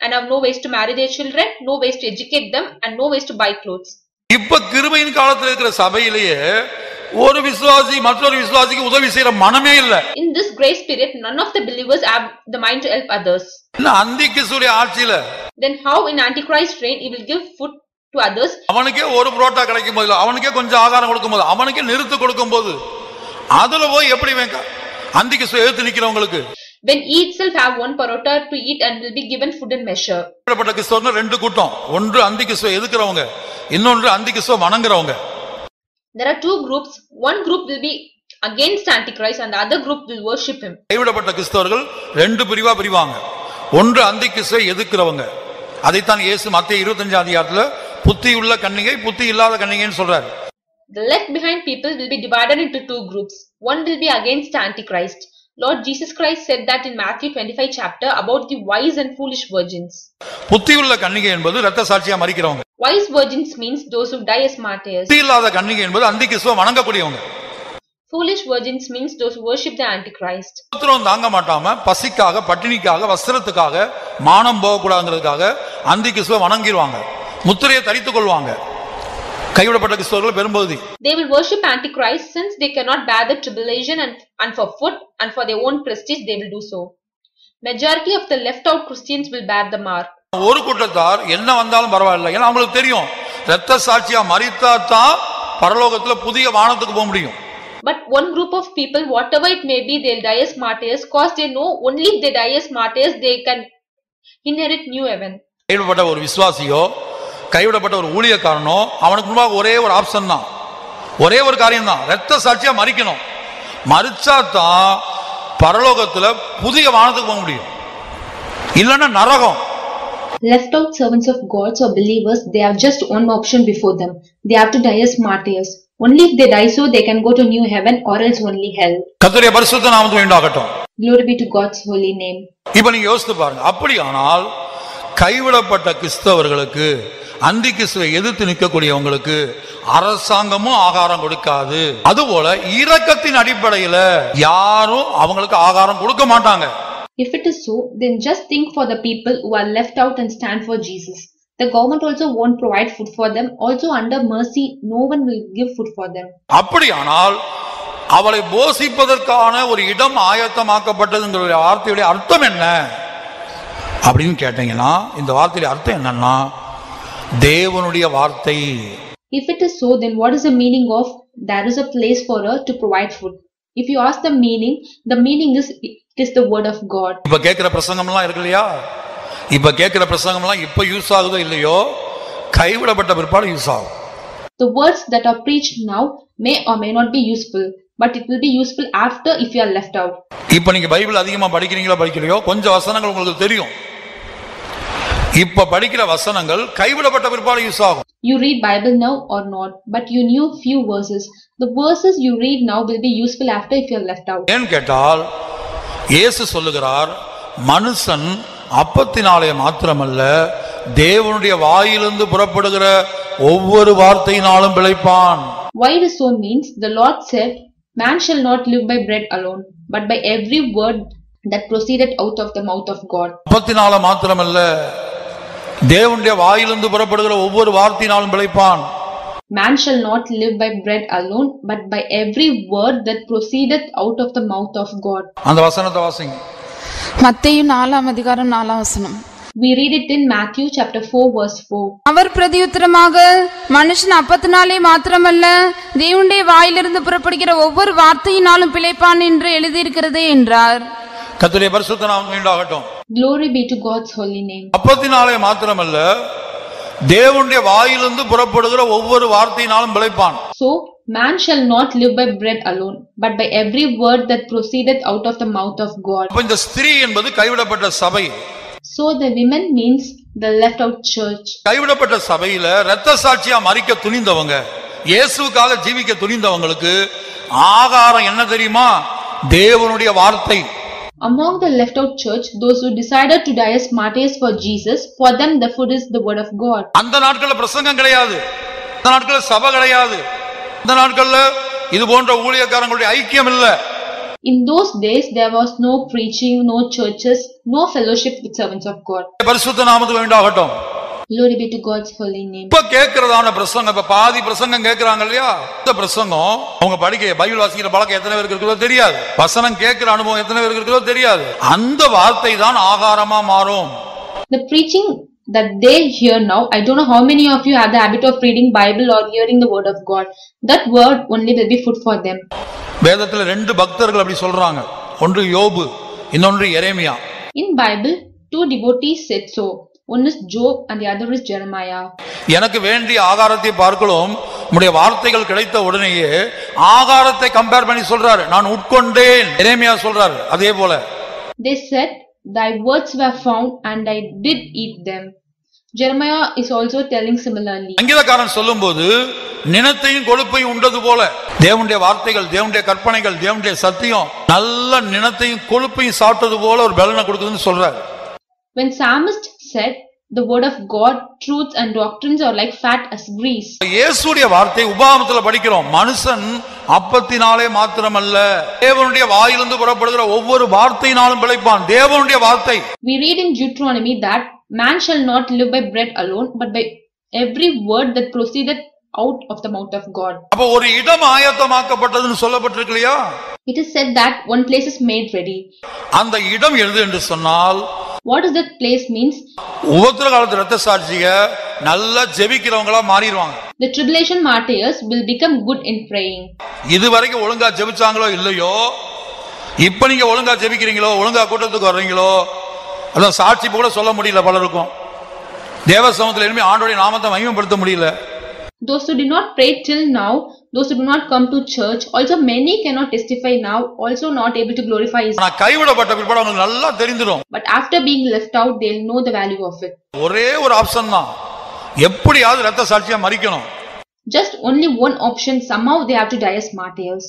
and have no ways to marry their children, no ways to educate them, and no ways to buy clothes. இப்ப கிருபையின் காலத்துல இருக்கிற சபையிலேயே ஒரு விசுவாசி மற்றொரு விசுவாசிக்கு உதவி செய்யற மனமே இல்ல In this grace period, none of the believers have the mind to help others. இன்னும் அந்திக்கு சூரிய ஆட்சியில Then how in Antichrist reign he will give food to others அவனுக்கே ஒரு புரோட்டா கிடைக்கும் போது அவனுக்கே கொஞ்சம் ஆகாரம் கொடுக்கும் போது அவனுக்கே நிறுத்து கொடுக்கும் போது அதுல போய் எப்படி வேங்க அந்திக்கு சு- எதிர்த்து நிக்கிறவங்களுக்கு when he itself have one parota to eat and will be given food in measure. இப்படிப்பட்ட கிறிஸ்தவர்கள் ரெண்டு கூட்டம் ஒன்று அந்தி கிறிஸ்துவ எதுக்குறவங்க இன்னொன்று அந்தி கிறிஸ்துவ வணங்குறவங்க There are two groups. One group will be against Antichrist and the other group will worship him. கைவிடப்பட்ட கிறிஸ்தவர்கள் ரெண்டு பிரிவா பிரிவாங்க ஒன்று அந்தி கிறிஸ்துவை எதிர்க்கிறவங்க அதைத்தான் இயேசு மத்திய இருபத்தஞ்சு அதிகாரத்துல புத்தி உள்ள கன்னிகை புத்தி இல்லாத கன்னிகைன்னு சொல்றாரு The left behind people will be divided into two groups. One will be against Antichrist. Lord Jesus Christ said that in Matthew 25 chapter about the wise and foolish virgins. புத்தி உள்ள கன்னிகை என்பது ரத்த சாட்சியா மறிக்கிறவங்க Wise virgins means those who die as martyrs. புத்தி இல்லாத கன்னிகை என்பது அந்தி கிறிஸ்துவ வணங்கக்கூடியவங்க Foolish virgins means those who worship the Antichrist. உத்தரவும் தாங்க மாட்டாம பசிக்காக பட்டினிக்காக வஸ்திரத்துக்காக மானம் போகக்கூடாதுங்கிறதுக்காக அந்தி கிறிஸ்துவ வணங்கிடுவாங்க முத்திரையை தரித்துக் கொள்வாங்க கைவிடப்பட்ட கிறிஸ்தவர்கள் பெரும்பகுதி They will worship Antichrist since they cannot bear the tribulation and, and for food and for their own prestige they will do so. Majority of the left out Christians will bear the mark. ஒரு கூட்டத்தார் என்ன வந்தாலும் பரவாயில்லை ஏன்னா அவங்களுக்கு தெரியும் ரத்த சாட்சியா மறித்தா தான் பரலோகத்துல புதிய வானத்துக்கு போக முடியும் But one group of people, whatever it may be, they'll die as martyrs, cause they know only if they die as martyrs, they can inherit new heaven. கைவிடப்பட்ட ஒரு விசுவாசியோ கைவிடப்பட்ட ஒரு ஊழியக்காரனோ அவனுக்கு முன்பாக ஒரே ஒரு ஆப்ஷன் தான் ஒரே ஒரு காரியம் தான் ரத்த சாட்சியா மறிக்கணும் மறிச்சா தான் பரலோகத்துல புதிய வானத்துக்கு போக முடியும் இல்லைன்னா நரகம் Left out servants of gods or believers, they have just one option before them. They have to die as martyrs. Only if they die so, they can go to new heaven or else only hell. கர்த்தருடைய பரிசுத்த நாமத்துக்கு உண்டாகட்டும் Glory be to God's holy name. இப்ப நீங்க யோசித்து பாருங்க அப்படியானால் கைவிடப்பட்ட கிறிஸ்தவர்களுக்கு அந்தி கிறிஸ்துவை எதிர்த்து நிற்கக்கூடியவங்களுக்கு அரசாங்கமும் ஆகாரம் கொடுக்காது அதுபோல இரக்கத்தின் அடிப்படையில யாரும் அவங்களுக்கு ஆகாரம் கொடுக்க மாட்டாங்க If it is so, then just think for the people who are left out and stand for Jesus. The government also won't provide food for them. Also, under mercy, no one will give food for them. அப்படியானால் அவளை போஷிப்பதற்கான ஒரு இடம் ஆயத்தமாக்கப்பட்டதுங்கிற வார்த்தையுடைய அர்த்தம் என்ன அப்படின்னு கேட்டீங்கன்னா இந்த வார்த்தையுடைய அர்த்தம் என்னன்னா தேவனுடைய வார்த்தை If it is so, then what is the meaning of there is a place for her to provide food? If you ask the meaning, the meaning is it is the word of God. இப்ப கேட்கிற பிரசங்கம்லாம் இருக்கு இல்லையா இப்ப கேட்கிற பிரசங்கம்லாம் இப்ப use ஆகுதோ இல்லையோ கைவிடப்பட்ட பிற்பாடு யூஸ் ஆகும் The words that are preached now may or may not be useful, but it will be useful after if you are left out. இப்ப நீங்க பைபிள் அதிகமா படிக்கிறீங்களோ படிக்கலையோ கொஞ்சம் வசனங்கள் உங்களுக்கு தெரியும் இப்ப படிக்கிற வசனங்கள் கைவிடப்பட்ட பிற்பாடு யூஸ் ஆகும் You read Bible now or not, but you knew few verses. The verses you read now will be useful after if you are left out. ஏன்னு கேட்டால் இயேசு சொல்லுகிறார் மனுஷன் அப்பத்தினாலே மாத்திரமல்ல தேவனுடைய வாயிலிருந்து புறப்படுகிற ஒவ்வொரு வார்த்தையினாலும் பிழைப்பான் Why it is so means the Lord said, Man shall not live by bread alone, but by every word that proceeded out of the mouth of God. அப்பத்தினால மாத்திரமல்ல தேவனுடைய வாயிலிருந்து புறப்படுகிற ஒவ்வொரு வார்த்தையினாலும் பிழைப்பான் Man shall not live by bread alone, but by every word that proceedeth out of the mouth of God. அந்த வசனத்தை வாசிங்க மத்தேயு நாலாம் அதிகாரம் நாலாம் வசனம் We read it in Matthew chapter 4 verse 4. அவர் பிரதியுத்தரமாக மனுஷன் அப்பத்தினாலே மாத்திரமல்ல தேவனுடைய வாயிலிருந்து புறப்படுகிற ஒவ்வொரு வார்த்தையினாலும் பிழைப்பான் என்று எழுதியிருக்கிறதே என்றார் கத்துடைய பரிசுத்த நாமம் உண்டாகட்டும் Glory be to God's holy name. அப்பத்தினாலே மாத்திரமல்ல தேவனுடைய வாயிலிருந்து புறப்படுகிற ஒவ்வொரு வார்த்தையினாலும் பிழைப்பான் So, man shall not live by bread alone, but by every word that proceedeth out of the mouth of God. அப்ப இந்த ஸ்திரீ என்பது கைவிடப்பட்ட சபை So, the women means the left out church. கைவிடப்பட்ட சபையில ரத்த சாட்சியா மறிக்க துணிந்தவங்க இயேசுவுக்காக ஜீவிக்க துணிந்தவங்களுக்கு ஆகாரம் என்ன தெரியுமா தேவனுடைய வார்த்தை Among the left out church, those who decided to die as martyrs for Jesus, for them the food is the word of God. அந்த நாட்கள்ல பிரசங்கம் கிடையாது அந்த நாட்கள்ல சபை கிடையாது அந்த நாட்கள்ல இது போன்ற ஊழியக்காரங்களுடைய ஐக்கியம் இல்ல In those days, there was no preaching, no churches, no fellowship with servants of God. பரிசுத்த நாமத்துக்கு வேண்டாகட்டும் Glory be to God's holy name. இப்ப கேட்கறதான பிரசங்கம் இப்ப பாதி பிரசங்கம் கேட்கறாங்க இல்லையா இந்த பிரசங்கம் அவங்க படிக்க பைபிள் வாசிக்கிற பழக்கம் எத்தனை பேருக்கு இருக்கிறதோ தெரியாது வசனம் கேட்கிற அனுபவம் எத்தனை பேருக்கு இருக்கிறதோ தெரியாது அந்த வார்த்தை தான் ஆகாரமா மாறும் The preaching that they hear now, I don't know how many of you have the habit of reading Bible or hearing the word of God. That word only will be food for them. வேதத்துல ரெண்டு பக்தர்கள் அப்படி சொல்றாங்க ஒன்று யோபு இன்னொன்று எரேமியா In Bible, two devotees said so. One is Job and the other is Jeremiah. எனக்கு வேண்டிய ஆகாரத்தை பார்க்கலாம் உம்முடைய வார்த்தைகள் கிடைத்த உடனேயே ஆகாரத்தை கம்பேர் பண்ணி சொல்றாரு நான் உட்கொண்டேன் எரேமியா சொல்றாரு அதே போல They said, Thy words were found and I did eat them. Jeremiah is also telling similarly. சங்கீதக்காரன் சொல்லும்போது நினத்தையும் கொழுப்பையும் உண்டது போல தேவனுடைய வார்த்தைகள் தேவனுடைய கற்பனைகள் தேவனுடைய சத்தியம் நல்ல நினத்தையும் கொழுப்பையும் சாப்பிட்டது போல ஒரு பலனை கொடுக்குதுன்னு சொல்றாரு When psalmist said, The word of God, truths and doctrines are like fat as grease. இயேசுடைய வார்த்தை உபாமத்துல படிக்கிறோம் மனுஷன் அப்பத்தினாலே மாத்திரமல்ல தேவனுடைய வாயிலிருந்து புறப்படுகிற ஒவ்வொரு வார்த்தையினாலும் பிழைப்பான் தேவனுடைய வார்த்தை We read in Deuteronomy that man shall not live by bread alone, but by every word that proceedeth out of the mouth of God. அப்ப ஒரு இடம் ஆயத்தமாக்கப்பட்டதுன்னு சொல்லப்பட்டிருக்கு இல்லையா It is said that one place is made ready. அந்த இடம் எது என்று சொன்னால் What does that place means? உபத்திர காலத்து ரத்த சாட்சிக நல்லா ஜெபிக்கிறவங்களா மாறிடுவாங்க The tribulation martyrs will become good in praying. இது வரைக்கும் ஒழுங்கா ஜெபிச்சாங்களோ இல்லையோ இப்ப நீங்க ஒழுங்கா ஜெபிக்கிறீங்களோ ஒழுங்கா கூட்டத்துக்கு வர்றீங்களோ அதான் சாட்சி கூட சொல்ல முடியல பலருக்கும் தேவ சமூகத்தில் இனிமே ஆண்டோடைய நாமத்தை மகிமைப்படுத்த முடியல Those who did not pray till now, those who do not come to church, also many cannot testify now, also not able to glorify His. ஆனா கைவிடப்பட்ட பிற்பாடு அவங்களுக்கு நல்லா தெரிஞ்சிடும் But after being left out, they'll know the value of it. ஒரே ஒரு option தான் எப்படியாவது ரத்த சாட்சியா மறிக்கணும் Just only one option, somehow they have to die as martyrs.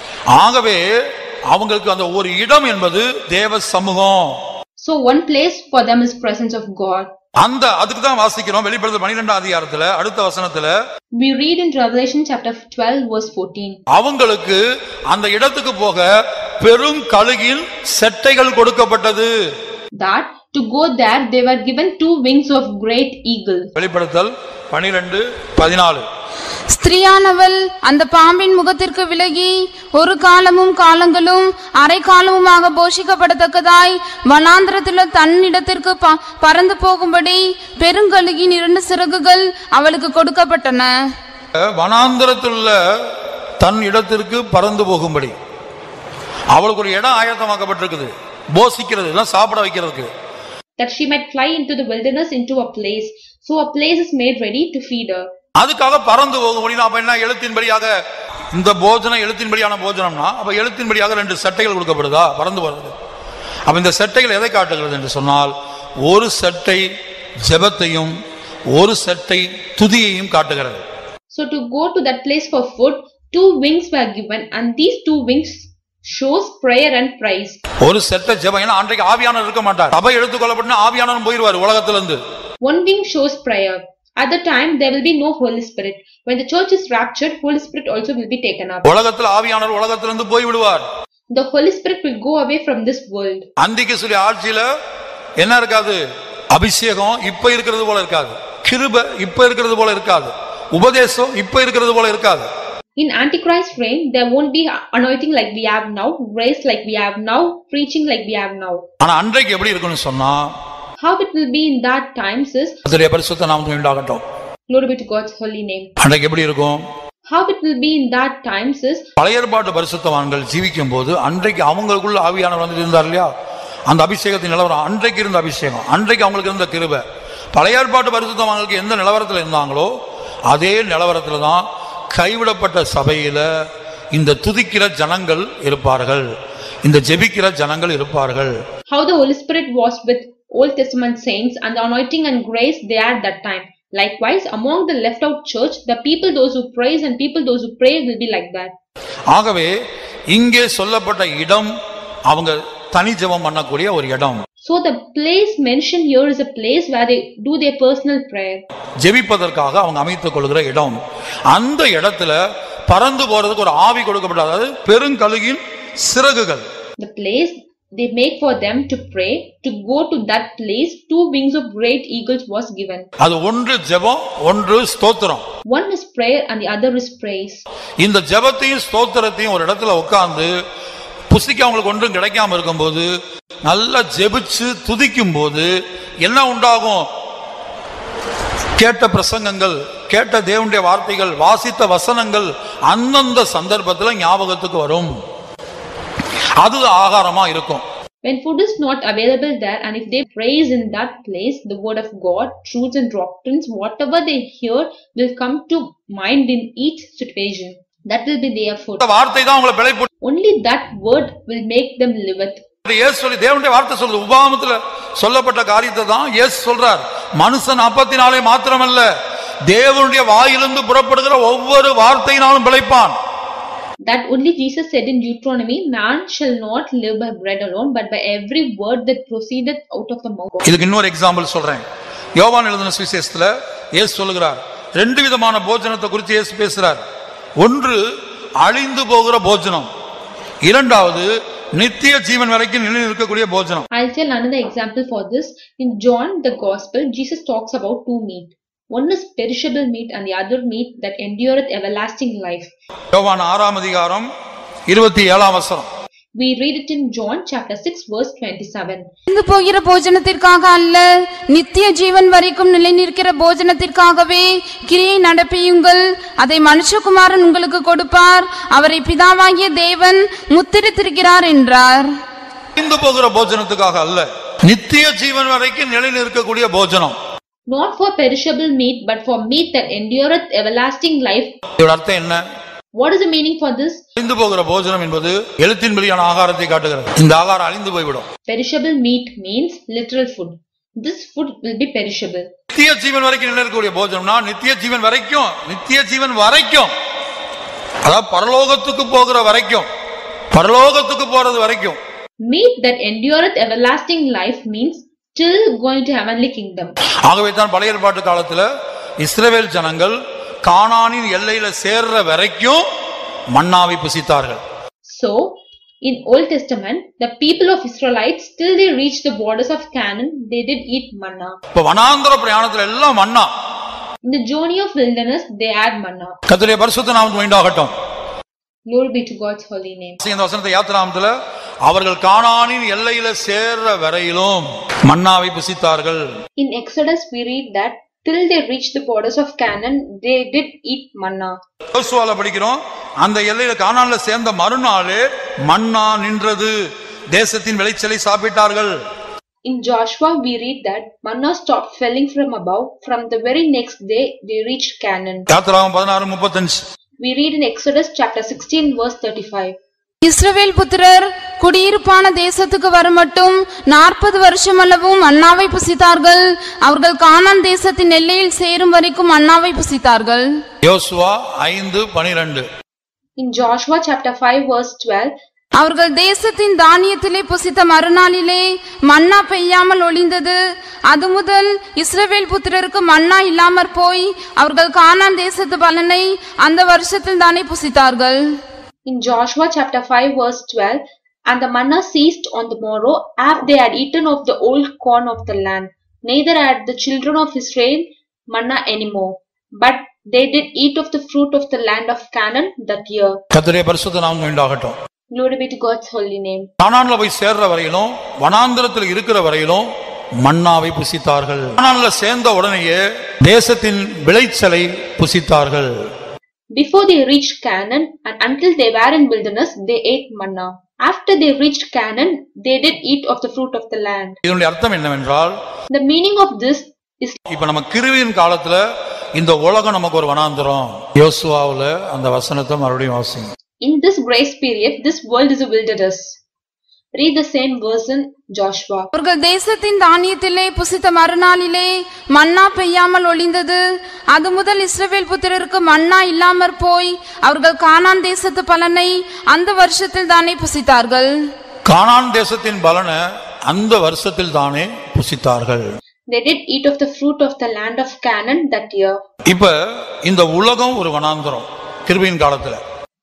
ஆகவே அவங்களுக்கு அந்த ஒரு இடம் என்பது தேவ சமூகம் So one place for them is presence of God. அந்த அதுக்கு தான் வாசிக்கிறோம் வெளிப்படுத்த பனிரெண்டாம் அதிகாரத்துல அடுத்த வசனத்துல We read in Revelation chapter 12 verse 14. அவங்களுக்கு அந்த இடத்துக்கு போக பெரும் கழுகின் செட்டைகள் கொடுக்கப்பட்டது that to go there they were given two wings of great eagle. வெளிப்படுத்தல் பனிரெண்டு பதினாலு ஸ்திரியானவள் அந்த பாம்பின் முகத்திற்கு விலகி ஒரு காலமும் காலங்களும் அரை காலமுமாக போஷிக்கப்படத்தக்கதாய் வனாந்திரத்தில் தன்னிடத்திற்கு ப- பறந்து போகும்படி பெருங்கழுகின் இரண்டு சிறகுகள் அவளுக்கு கொடுக்கப்பட்டன வனாந்திரத்துள்ள தன் இடத்திற்கு பறந்து போகும்படி அவளுக்கு ஒரு இடம் ஆயத்தமாக்கப்பட்டிருக்குது போசிக்கிறது எல்லாம் சாப்பிட வைக்கிறதுக்கு That she might fly into the wilderness into a place. So a place is made ready to feed her. அதுக்காக பறந்து போக முடியும் அப்ப என்ன எழுத்தின்படியாக இந்த போஜனம் எழுத்தின்படியான போஜனம்னா அப்ப எழுத்தின்படியாக ரெண்டு சட்டைகள் கொடுக்கப்படுதா பறந்து போறது அப்ப இந்த சட்டைகள் எதை காட்டுகிறது என்று சொன்னால் ஒரு சட்டை ஜெபத்தையும் ஒரு சட்டை துதியையும் காட்டுகிறது So to go to that place for food, two wings were given and these two wings shows prayer and praise. ஒரு செட்டை ஜெபம் ஏன்னா அன்றைக்கு ஆவியானவர் இருக்க மாட்டார் சபை எடுத்துக்கொள்ளப்பட்டு ஆவியானவன் போயிருவார் உலகத்துல இருந்து One wing shows prayer. At the time there will be no Holy Spirit. When the church is raptured, Holy Spirit also will be taken up. உலகத்துல ஆவியானவர் உலகத்திலிருந்து போய் விடுவார் The Holy Spirit will go away from this world. அந்திக்கு சொல்லி ஆட்சியில என்ன இருக்காது அபிஷேகம் இப்ப இருக்கிறது போல இருக்காது கிருப இப்ப இருக்கிறது போல இருக்காது உபதேசம் இப்ப இருக்கிறது போல இருக்காது In Antichrist reign, there won't be anointing like we have now, grace like we have now, preaching like we have now. ஆனா அன்றைக்கு எப்படி இருக்குன்னு சொன்னா How it will be in that times is, அதனுடைய பரிசுத்த நாமத்துக்கு உண்டாகட்டும் glory be to God's holy name. அன்றைக்கு எப்படி இருக்கும் How it will be in that times is, பழைய ஏற்பாட்டு பரிசுத்தவான்கள் ஜீவிக்கும் போது அன்றைக்கு அவங்களுக்குள்ள ஆவியானவர் வந்து இருந்தார் இல்லையா அந்த அபிஷேகத்தின் நிலவரம் அன்றைக்கு இருந்த அபிஷேகம் அன்றைக்கு அவங்களுக்கு இருந்த கிருபை பழைய ஏற்பாட்டு பரிசுத்தவான்களுக்கு எந்த நிலவரத்தில் இருந்தாங்களோ அதே நிலவரத்துல தான் கைவிடப்பட்ட சபையில இந்த துதிக்கிற ஜனங்கள் இருப்பார்கள் இந்த ஜெபிக்கிற ஜனங்கள் இருப்பார்கள் how the Holy Spirit was with Old Testament saints and the anointing and grace they had that time. Likewise, among the left out church, the people those who praise and people those who pray will be like that. ஆகவே இங்கே சொல்லப்பட்ட இடம் அவங்க தனி ஜெபம் பண்ணக்கூடிய ஒரு இடம் So the place mentioned here is a place where they do their personal prayer. ஜெபிப்பதற்காக அவங்க அமைத்துக் கொள்கிற இடம் அந்த இடத்துல பறந்து போறதுக்கு ஒரு ஆவி கொடுக்கப்பட்ட அதாவது பெருங்கழுகின் சிறகுகள் The place they make for them to pray, to go to that place, two wings of great eagles was given. அது ஒன்று ஜெபம் ஒன்று ஸ்தோத்திரம் One is prayer and the other is praise. இந்த ஜெபத்தையும் ஸ்தோத்திரத்தையும் ஒரு இடத்துல உட்கார்ந்து புசிக்க அவங்களுக்கு ஒன்றும் கிடைக்காம இருக்கும்போது நல்லா ஜெபிச்சு துதிக்கும் போது என்ன உண்டாகும் கேட்ட பிரசங்கங்கள் கேட்ட தேவனுடைய வார்த்தைகள் வாசித்த வசனங்கள் அந்தந்த சந்தர்ப்பத்துல ஞாபகத்துக்கு வரும் அது ஆகாரமா இருக்கும் When food is not available there and if they praise in that place, the word of God, truths and doctrines, whatever they hear will come to mind in each situation. That will be their food. இந்த வார்த்தை தான் உங்களை பிழைப்பு Only that word will make them liveth. இயேசு சொல்லி தேவனுடைய வார்த்தை சொல்றது உபாமத்துல சொல்லப்பட்ட காரியத்தை தான் இயேசு சொல்றார் மனுஷன் அப்பத்தினாலே மாத்திரமல்ல தேவனுடைய வாயிலிருந்து புறப்படுகிற ஒவ்வொரு வார்த்தையினாலும் பிழைப்பான் That only Jesus said in Deuteronomy, Man shall not live by bread alone, but by every word that proceedeth out of the mouth. of God." இதுக்கு இன்னொரு எக்ஸாம்பிள் சொல்றேன் யோவான் எழுதின சுவிசேஷத்துல இயேசு சொல்லுகிறார் ரெண்டு விதமான போஜனத்தை குறித்து இயேசு பேசுறார் ஒன்று அழிந்து போகிற போஜனம் இரண்டாவது நித்திய ஜீவன் வரைக்கும் நிலை இருக்கக்கூடிய போஜனம் I'll tell another example for this. In John, the Gospel, Jesus talks about two meat. One is perishable meat and the other meat that endureth everlasting life. யோவான் ஆறாம் அதிகாரம் இருபத்தி ஏழாம் வசனம் We read it in John chapter 6 verse 27. இருந்து போகிற போஜனத்திற்காக அல்ல நித்திய ஜீவன் வரைக்கும் நிலை நிற்கிற போஜனத்திற்காகவே கிரியை நடப்பியுங்கள் அதை மனுஷகுமாரன் உங்களுக்கு கொடுப்பார் அவரை பிதாவாகிய தேவன் முத்திரித்திருக்கிறார் என்றார் அழிந்து போகிற போஜனத்துக்காக அல்ல நித்திய ஜீவன் வரைக்கும் நிலை நிற்கக்கூடிய போஜனம் Not for perishable meat, but for meat that endureth everlasting life. இதோட அர்த்தம் என்ன What is the meaning for this? அழிந்து போகிற போஜனம் என்பது எழுத்தின்படியான ஆகாரத்தை காட்டுகிறது இந்த ஆகாரம் அழிந்து போய்விடும் Perishable meat means literal food. This food will be perishable. நித்திய ஜீவன் வரைக்கும் நிலை இருக்கக்கூடிய போஜனம்னா நித்திய ஜீவன் வரைக்கும் நித்திய ஜீவன் வரைக்கும் அதாவது பரலோகத்துக்கு போகிற வரைக்கும் பரலோகத்துக்கு போறது வரைக்கும் Meat that endureth everlasting life means till going to heavenly kingdom. ஆகவே தான் பழைய ஏற்பாட்டு காலத்துல இஸ்ரவேல் ஜனங்கள் கானானின் எல்லையில சேர்ற வரைக்கும் மன்னாவை புசித்தார்கள் So, in Old Testament, the people of Israelites, till they reached the borders of Canaan, they did eat manna. இப்ப வனாந்தர பிரயாணத்துல எல்லாம் மன்னா In the journey of wilderness, they had manna. கத்துடைய பரிசுத்த நாமத்து உண்டாகட்டும் Glory be to God's holy name. இந்த வசனத்தை யாத்திராமத்துல அவர்கள் கானானின் எல்லையில சேர்ற வரையிலும் மன்னாவை புசித்தார்கள் In Exodus, we read that till they reached the borders of Canaan, they did eat manna. யோசுவால படிக்கிறோம் அந்த எல்லையில கானான்ல சேர்ந்த மறுநாளே மன்னா நின்றது தேசத்தின் விளைச்சலை சாப்பிட்டார்கள் In Joshua, we read that manna stopped falling from above. From the very next day, they reached Canaan. யாத்திராகம் பதினாறு முப்பத்தஞ்சு We read in Exodus chapter 16, verse 35. இஸ்ரவேல் புத்திரர் குடியிருப்பான தேசத்துக்கு வருமட்டும் நாற்பது வருஷம் அளவும் அண்ணாவை புசித்தார்கள் அவர்கள் கானான் தேசத்தின் எல்லையில் சேரும் வரைக்கும் அண்ணாவை புசித்தார்கள் யோசுவா ஐந்து பனிரெண்டு In Joshua chapter 5, verse 12, அவர்கள் தேசத்தின் தானியத்திலே புசித்த மறுநாளிலே மன்னா பெய்யாமல் ஒளிந்தது அது முதல் இஸ்ரவேல் புத்திரருக்கு மன்னா இல்லாமற் போய் அவர்கள் கானான் தேசத்து பலனை அந்த வருஷத்தில் தானே புசித்தார்கள் In Joshua chapter 5 verse 12, And the manna ceased on the morrow after they had eaten of the old corn of the land. Neither had the children of Israel manna anymore, but they did eat of the fruit of the land of Canaan that year. கத்துடைய பரிசுத்த நாமம் உண்டாகட்டும் Glory be to God's holy name. கானான்ல போய் சேர்ற வரையிலும் வனாந்திரத்தில் இருக்கிற வரையிலும் மன்னாவை புசித்தார்கள் கானான்ல சேர்ந்த உடனேயே தேசத்தின் விளைச்சலை புசித்தார்கள் Before they reached Canaan and until they were in wilderness, they ate manna. After they reached Canaan, they did eat of the fruit of the land. இதனுடைய அர்த்தம் என்னவென்றால் The meaning of this is இப்ப நம்ம கிருவியின் காலத்துல இந்த உலகம் நமக்கு ஒரு வனாந்திரம் யோசுவாவுல அந்த வசனத்தை மறுபடியும் வாசிங்க in this grace period, this world is a wilderness. Read the same verse in Joshua. அவர்கள் தேசத்தின் தானியத்திலே புசித்த மறுநாளிலே மன்னா பெய்யாமல் ஒளிந்தது அது முதல் இஸ்ரவேல் புத்திரருக்கு மன்னா இல்லாமற் போய் அவர்கள் கானான் தேசத்து பலனை அந்த வருஷத்தில் தானே புசித்தார்கள் கானான் தேசத்தின் பலனை அந்த வருஷத்தில் தானே புசித்தார்கள் They did eat of the fruit of the land of Canaan that year. இப்ப இந்த உலகம் ஒரு வனாந்திரம் கிருபியின் காலத்துல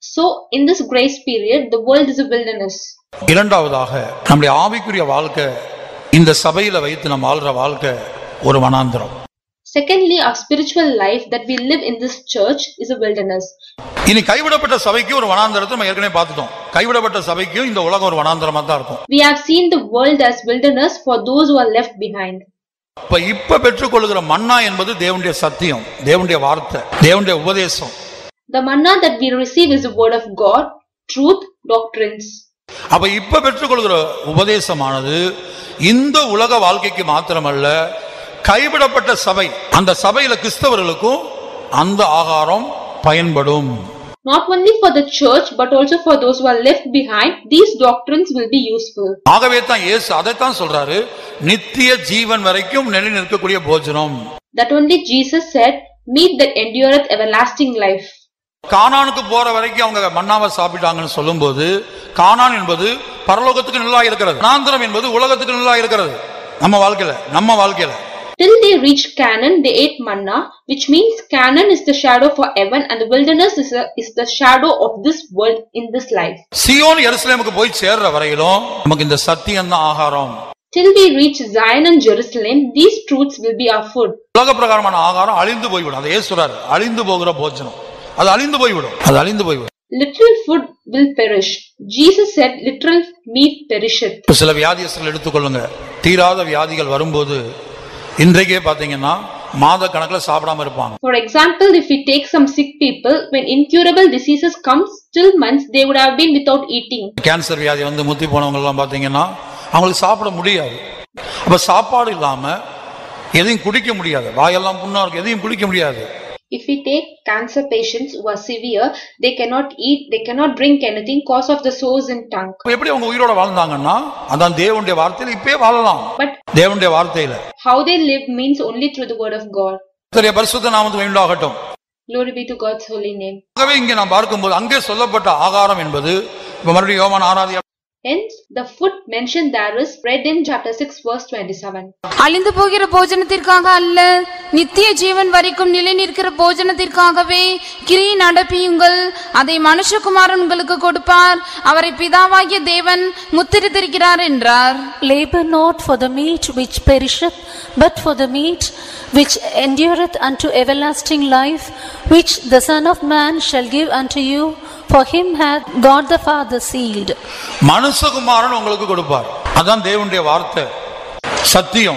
So, in this grace period, the world is a wilderness. இரண்டாவதாக நம்முடைய ஆவிக்குரிய வாழ்க்கை இந்த சபையில வைத்து நம்ம வாழ்ற வாழ்க்கை ஒரு வனாந்திரம் Secondly, our spiritual life that we live in this church is a wilderness. இனி கைவிடப்பட்ட சபைக்கு ஒரு வனாந்திரத்தை நம்ம ஏற்கனவே பார்த்துட்டோம் கைவிடப்பட்ட சபைக்கும் இந்த உலகம் ஒரு வனாந்திரமா தான் இருக்கும் We have seen the world as wilderness for those who are left behind. இப்ப இப்ப பெற்றுக்கொள்கிற மன்னா என்பது தேவனுடைய சத்தியம் தேவனுடைய வார்த்தை தேவனுடைய உபதேசம் The manna that we receive is the word of God, truth, doctrines. அப்ப இப்ப பெற்றுக்கொள்கிற உபதேசமானது இந்த உலக வாழ்க்கைக்கு மாத்திரமல்ல கைவிடப்பட்ட சபை அந்த சபையில கிறிஸ்தவர்களுக்கும் அந்த ஆகாரம் பயன்படும் Not only for the church, but also for those who are left behind, these doctrines will be useful. ஆகவே தான் இயேசு அதைத்தான் சொல்றாரு நித்திய ஜீவன் வரைக்கும் நிலை நிற்கக்கூடிய போஜனம் That only Jesus said, Meat that endureth everlasting life. கானானுக்கு போற வரைக்கும் அவங்க மன்னாவை சாப்பிட்டாங்கன்னு சொல்லும்போது கானான் என்பது பரலோகத்துக்கு நல்லா இருக்கிறது நாந்திரம் என்பது உலகத்துக்கு நல்லா இருக்கிறது நம்ம வாழ்க்கையில நம்ம வாழ்க்கையில Till they reached Canaan, they ate manna, which means Canaan is the shadow for heaven and the wilderness is, a, is the shadow of this world in this life. Zion எருசலேமுக்கு போய் சேர்ற வரையிலும் நமக்கு இந்த சத்தியம் தான் ஆகாரம் Till we reach Zion and Jerusalem, these truths will be our food. உலக பிரகாரமான ஆகாரம் அழிந்து போய்விடும் அதை சொல்றாரு அழிந்து போகிற போஜனம் அது அழிந்து போய்விடும் அது அழிந்து போய்விடும் Literal food will perish. Jesus said, literal meat perisheth. இப்ப சில வியாதியஸ்தர்கள் எடுத்துக்கொள்ளுங்க தீராத வியாதிகள் வரும்போது இன்றைக்கே பாத்தீங்கன்னா மாத கணக்குல சாப்பிடாம இருப்பாங்க For example, if we take some sick people, when incurable diseases come, still months they would have been without eating. Cancer வியாதி வந்து முத்தி போனவங்க எல்லாம் பாத்தீங்கன்னா அவங்களுக்கு சாப்பிட முடியாது அப்ப சாப்பாடு இல்லாம எதையும் குடிக்க முடியாது வாயெல்லாம் புண்ணா இருக்கு எதையும் குடிக்க முடியாது If we take cancer patients who are severe, they cannot eat, they cannot drink anything cause of the sores in tongue. அப்ப எப்படி அவங்க உயிரோட வாழ்ந்தாங்கன்னா அதான் தேவனுடைய வார்த்தையில இப்பயே வாழலாம் But தேவனுடைய வார்த்தையில how they live means only through the word of God. சரிய பரிசுத்த நாமத்துக்கு உண்டாகட்டும் Glory be to God's holy name. ஆகவே இங்கே நாம் பார்க்கும்போது அங்கே சொல்லப்பட்ட ஆகாரம் என்பது இப்ப மறுபடியும் யோவான் ஆறாவது Hence, the food mentioned there is read in chapter 6 verse 27. அழிந்து போகிற போஜனத்திற்காக அல்ல நித்திய ஜீவன் வரைக்கும் நிலை நிற்கிற போஜனத்திற்காகவே கிரியை நடப்பியுங்கள் அதை மனுஷகுமாரன் உங்களுக்கு கொடுப்பார் அவரை பிதாவாகிய தேவன் முத்திரித்திருக்கிறார் என்றார் Labor not for the meat which perisheth, but for the meat which endureth unto everlasting life, which the Son of Man shall give unto you. For him hath God the Father sealed. மனுஷகுமாரன் உங்களுக்கு கொடுப்பார் அதான் தேவனுடைய வார்த்தை சத்தியம்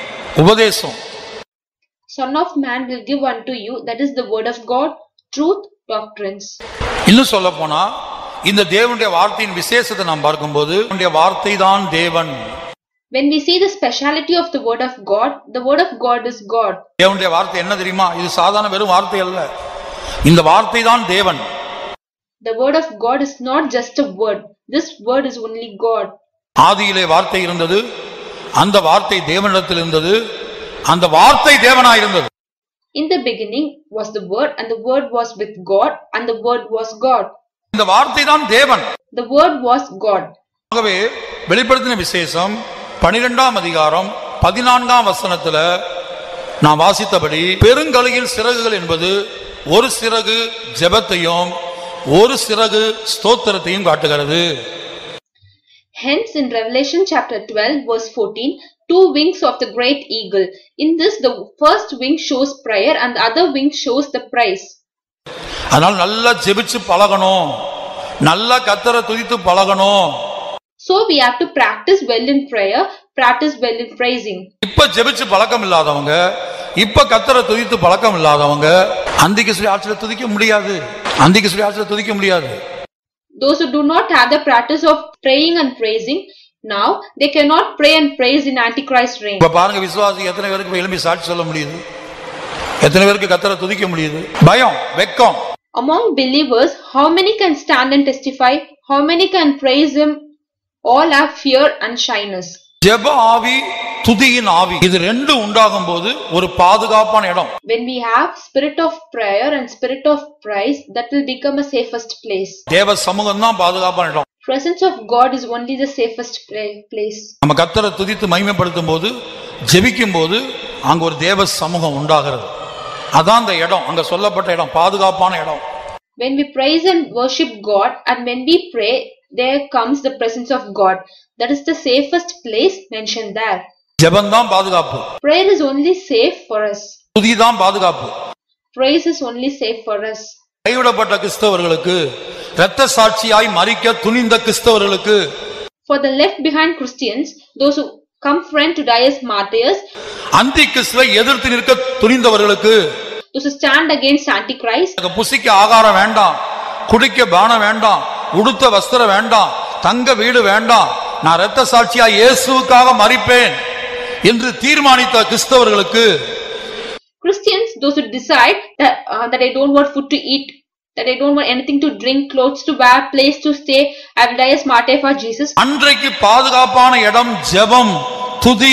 உபதேசம் Son of Man will give unto you, that is the word of God, truth, doctrines. இன்னும் சொல்ல போனா இந்த தேவனுடைய வார்த்தையின் விசேஷத்தை நாம் பார்க்கும்போது தேவனுடைய வார்த்தை தான் தேவன் When we see the speciality of the word of God, the word of God is God. தேவனுடைய வார்த்தை என்ன தெரியுமா இது சாதாரண வெறும் வார்த்தை அல்ல இந்த வார்த்தை தான் தேவன் The word of God is not just a word. This word is only God. ஆதியிலே வார்த்தை இருந்தது அந்த வார்த்தை தேவனிடத்தில் இருந்தது அந்த வார்த்தை தேவனாயிருந்தது In the beginning was the word, and the word was with God, and the word was God. இந்த வார்த்தை தான் தேவன் The word was God. ஆகவே வெளிப்படுத்தின விசேஷம் பனிரெண்டாம் அதிகாரம் பதினான்காம் வசனத்துல நான் வாசித்தபடி பெருங்கலையின் சிறகுகள் என்பது ஒரு சிறகு ஜெபத்தையும் ஒரு சிறகு ஸ்தோத்திரத்தையும் காட்டுகிறது Hence, in Revelation chapter 12, verse 14, two wings of the great eagle. In this, the first wing shows prayer, and the other wing shows the praise. அதனால நல்லா ஜெபிச்சு பழகணும் நல்லா கத்தரை துதித்து பழகணும் So, we have to practice well in prayer, practice well in praising. இப்ப ஜெபிச்சு பழக்கம் இல்லாதவங்க இப்ப கத்தரை துதித்து பழக்கம் இல்லாதவங்க அந்திக்கு சொல்லி ஆட்சியில துதிக்க முடியாது அந்திக்கு சொல்லி ஆட்சியில துதிக்க முடியாது Those who do not have the practice of praying and praising, now they cannot pray and praise in Antichrist reign. இப்ப பாருங்க விசுவாசி எத்தனை பேருக்கு இப்ப எழும்பி சாட்சி சொல்ல முடியுது எத்தனை பேருக்கு கத்தரை துதிக்க முடியுது பயம் வெக்கம் Among believers, how many can stand and testify? How many can praise Him? All have fear and shyness. ஜெப ஆவி துதியின் ஆவி இது ரெண்டு உண்டாகும் போது ஒரு பாதுகாப்பான இடம் When we have spirit of prayer and spirit of praise, that will become a safest place. தேவ சமூகம் தான் பாதுகாப்பான இடம் Presence of God is only the safest pla- place. நம்ம கத்தரை துதித்து மகிமைப்படுத்தும் போது ஜெபிக்கும் போது அங்க ஒரு தேவ சமூகம் உண்டாகிறது அதான் அந்த இடம் அங்க சொல்லப்பட்ட இடம் பாதுகாப்பான இடம் When we praise and worship God and when we pray, there comes the presence of God. That is the safest place mentioned there. ஜெபம்தான் பாதுகாப்பு Prayer is only safe for us. துதிதான் பாதுகாப்பு Praise is only safe for us. கைவிடப்பட்ட கிறிஸ்தவர்களுக்கு இரத்த சாட்சியாய் மறிக்க துணிந்த கிறிஸ்தவர்களுக்கு For the left behind Christians, those who come friend to die as martyrs, அந்தி கிறிஸ்துவை எதிர்த்து நிற்க துணிந்தவர்களுக்கு those who stand against Antichrist, எனக்கு புசிக்க ஆகாரம் வேண்டாம் குடிக்க பானம் வேண்டாம் உடுத்த வஸ்திரம் வேண்டாம் தங்க வீடு வேண்டாம் நான் இரத்த சாட்சியா இயேசுவுக்காக மறிப்பேன் என்று தீர்மானித்த கிறிஸ்தவர்களுக்கு Christians, those who decide that, uh, that I don't want food to eat, that I don't want anything to drink, clothes to wear, place to stay, I will die as martyr for Jesus. அன்றைக்கு பாதுகாப்பான இடம் ஜெபம் துதி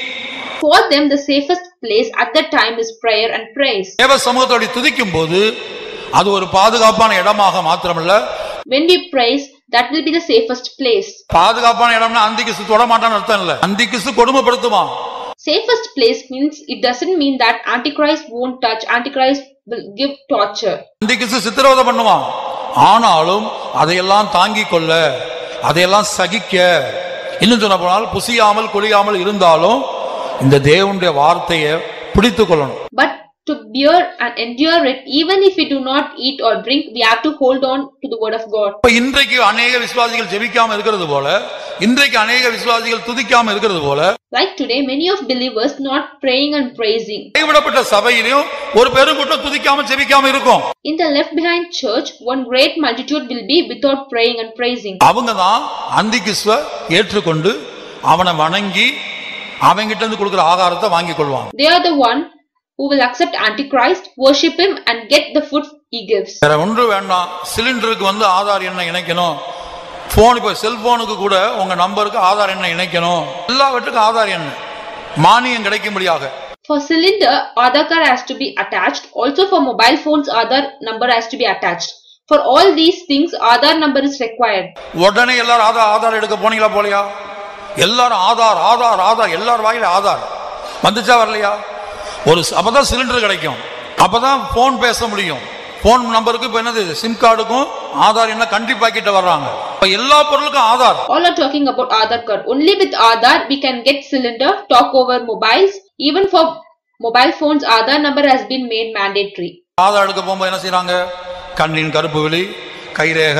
For them, the safest place at that time is prayer and praise. தேவ சமூகத்தோடு துதிக்கும் போது அது ஒரு பாதுகாப்பான இடமாக மாத்திரமல்ல When we praise, that will be the safest place. பாதுகாப்பான இடம்னா அந்தி கிறிஸ்து தொட மாட்டான்னு அர்த்தம் இல்ல அந்தி கிறிஸ்து கொடுமைப்படுத்துவான் Safest place means it doesn't mean that Antichrist won't touch, Antichrist will give torture. அந்தி கிறிஸ்து சித்திரவதை பண்ணுவான் ஆனாலும் அதையெல்லாம் தாங்கிக் கொள்ள அதையெல்லாம் சகிக்க இன்னும் சொல்ல போனால் புசியாமல் குளியாமல் இருந்தாலும் இந்த தேவனுடைய வார்த்தையை பிடித்துக் கொள்ளணும் But to bear and endure it, even if we do not eat or drink, we have to hold on to the word of God. இப்ப இன்றைக்கு அநேக விசுவாசிகள் ஜெபிக்காம இருக்கிறது போல இன்றைக்கு அநேக விசுவாசிகள் துதிக்காம இருக்கிறது போல Like today, many of believers not praying and praising. கைவிடப்பட்ட சபையிலும் ஒரு பெருங்கூட்டம் துதிக்காம ஜெபிக்காம இருக்கும் In the left behind church, one great multitude will be without praying and praising. அவங்க தான் அந்தி கிறிஸ்துவ ஏற்றுக்கொண்டு அவனை வணங்கி அவங்கிட்ட இருந்து கொடுக்கிற ஆகாரத்தை வாங்கி கொள்வாங்க They are the one who will accept Antichrist, worship him, and get the food he gives. வேற ஒன்று வேண்டாம் சிலிண்டருக்கு வந்து ஆதார் எண்ணை இணைக்கணும் போன் இப்ப செல்போனுக்கு கூட உங்க நம்பருக்கு ஆதார் எண்ணை இணைக்கணும் எல்லாவற்றுக்கும் ஆதார் எண்ணை மானியம் கிடைக்கும்படியாக For cylinder, Aadhaar card has to be attached. Also for mobile phones, Aadhaar number has to be attached. For all these things, Aadhaar number is required. உடனே எல்லாரும் ஆதார் ஆதார் எடுக்க போனீங்களா போலையா எல்லாரும் ஆதார் ஆதார் ஆதார் எல்லார் வாயில ஆதார் வந்துச்சா வரலையா ஒரு ஸ்- அப்பதான் சிலிண்டர் கிடைக்கும் அப்பதான் போன் பேச முடியும் போன் நம்பருக்கு இப்ப என்னது சிம் கார்டுக்கும் ஆதார் என்ன கண்டிப்பா கிட்ட வர்றாங்க இப்ப எல்லா பொருளுக்கும் Aadhaar All are talking about Aadhaar card. Only with Aadhaar we can get cylinder, talk over mobiles. Even for mobile phones, Aadhaar number has been made mandatory. Aadhaar எடுக்க போகும்போது என்ன செய்றாங்க கண்ணின் கருப்பு விழி கைரேக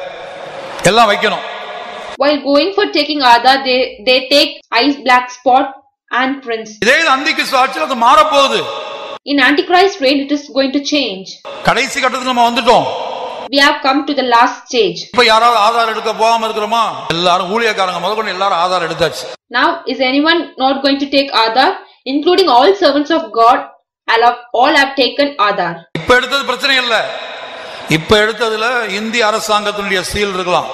எல்லாம் வைக்கணும் While going for taking Aadhaar, they, they take eyes black spot and prints. இதே இது அந்திக்கு சாட்சி அது மாறப்போகுது In Antichrist reign, it is going to change. கடைசி கட்டத்துக்கு நம்ம வந்துட்டோம் We have come to the last stage. இப்ப யாராவது ஆதார் எடுக்க போகாம இருக்கிறோமா எல்லாரும் ஊழியக்காரங்க முதற்கொண்டு எல்லாரும் ஆதார் எடுத்தாச்சு Now, is anyone not going to take Aadhaar? Including all servants of God, all have, all have taken Aadhaar. இப்ப எடுத்தது பிரச்சனை இல்ல இப்ப எடுத்ததுல இந்திய அரசாங்கத்தினுடைய சீல் இருக்கலாம்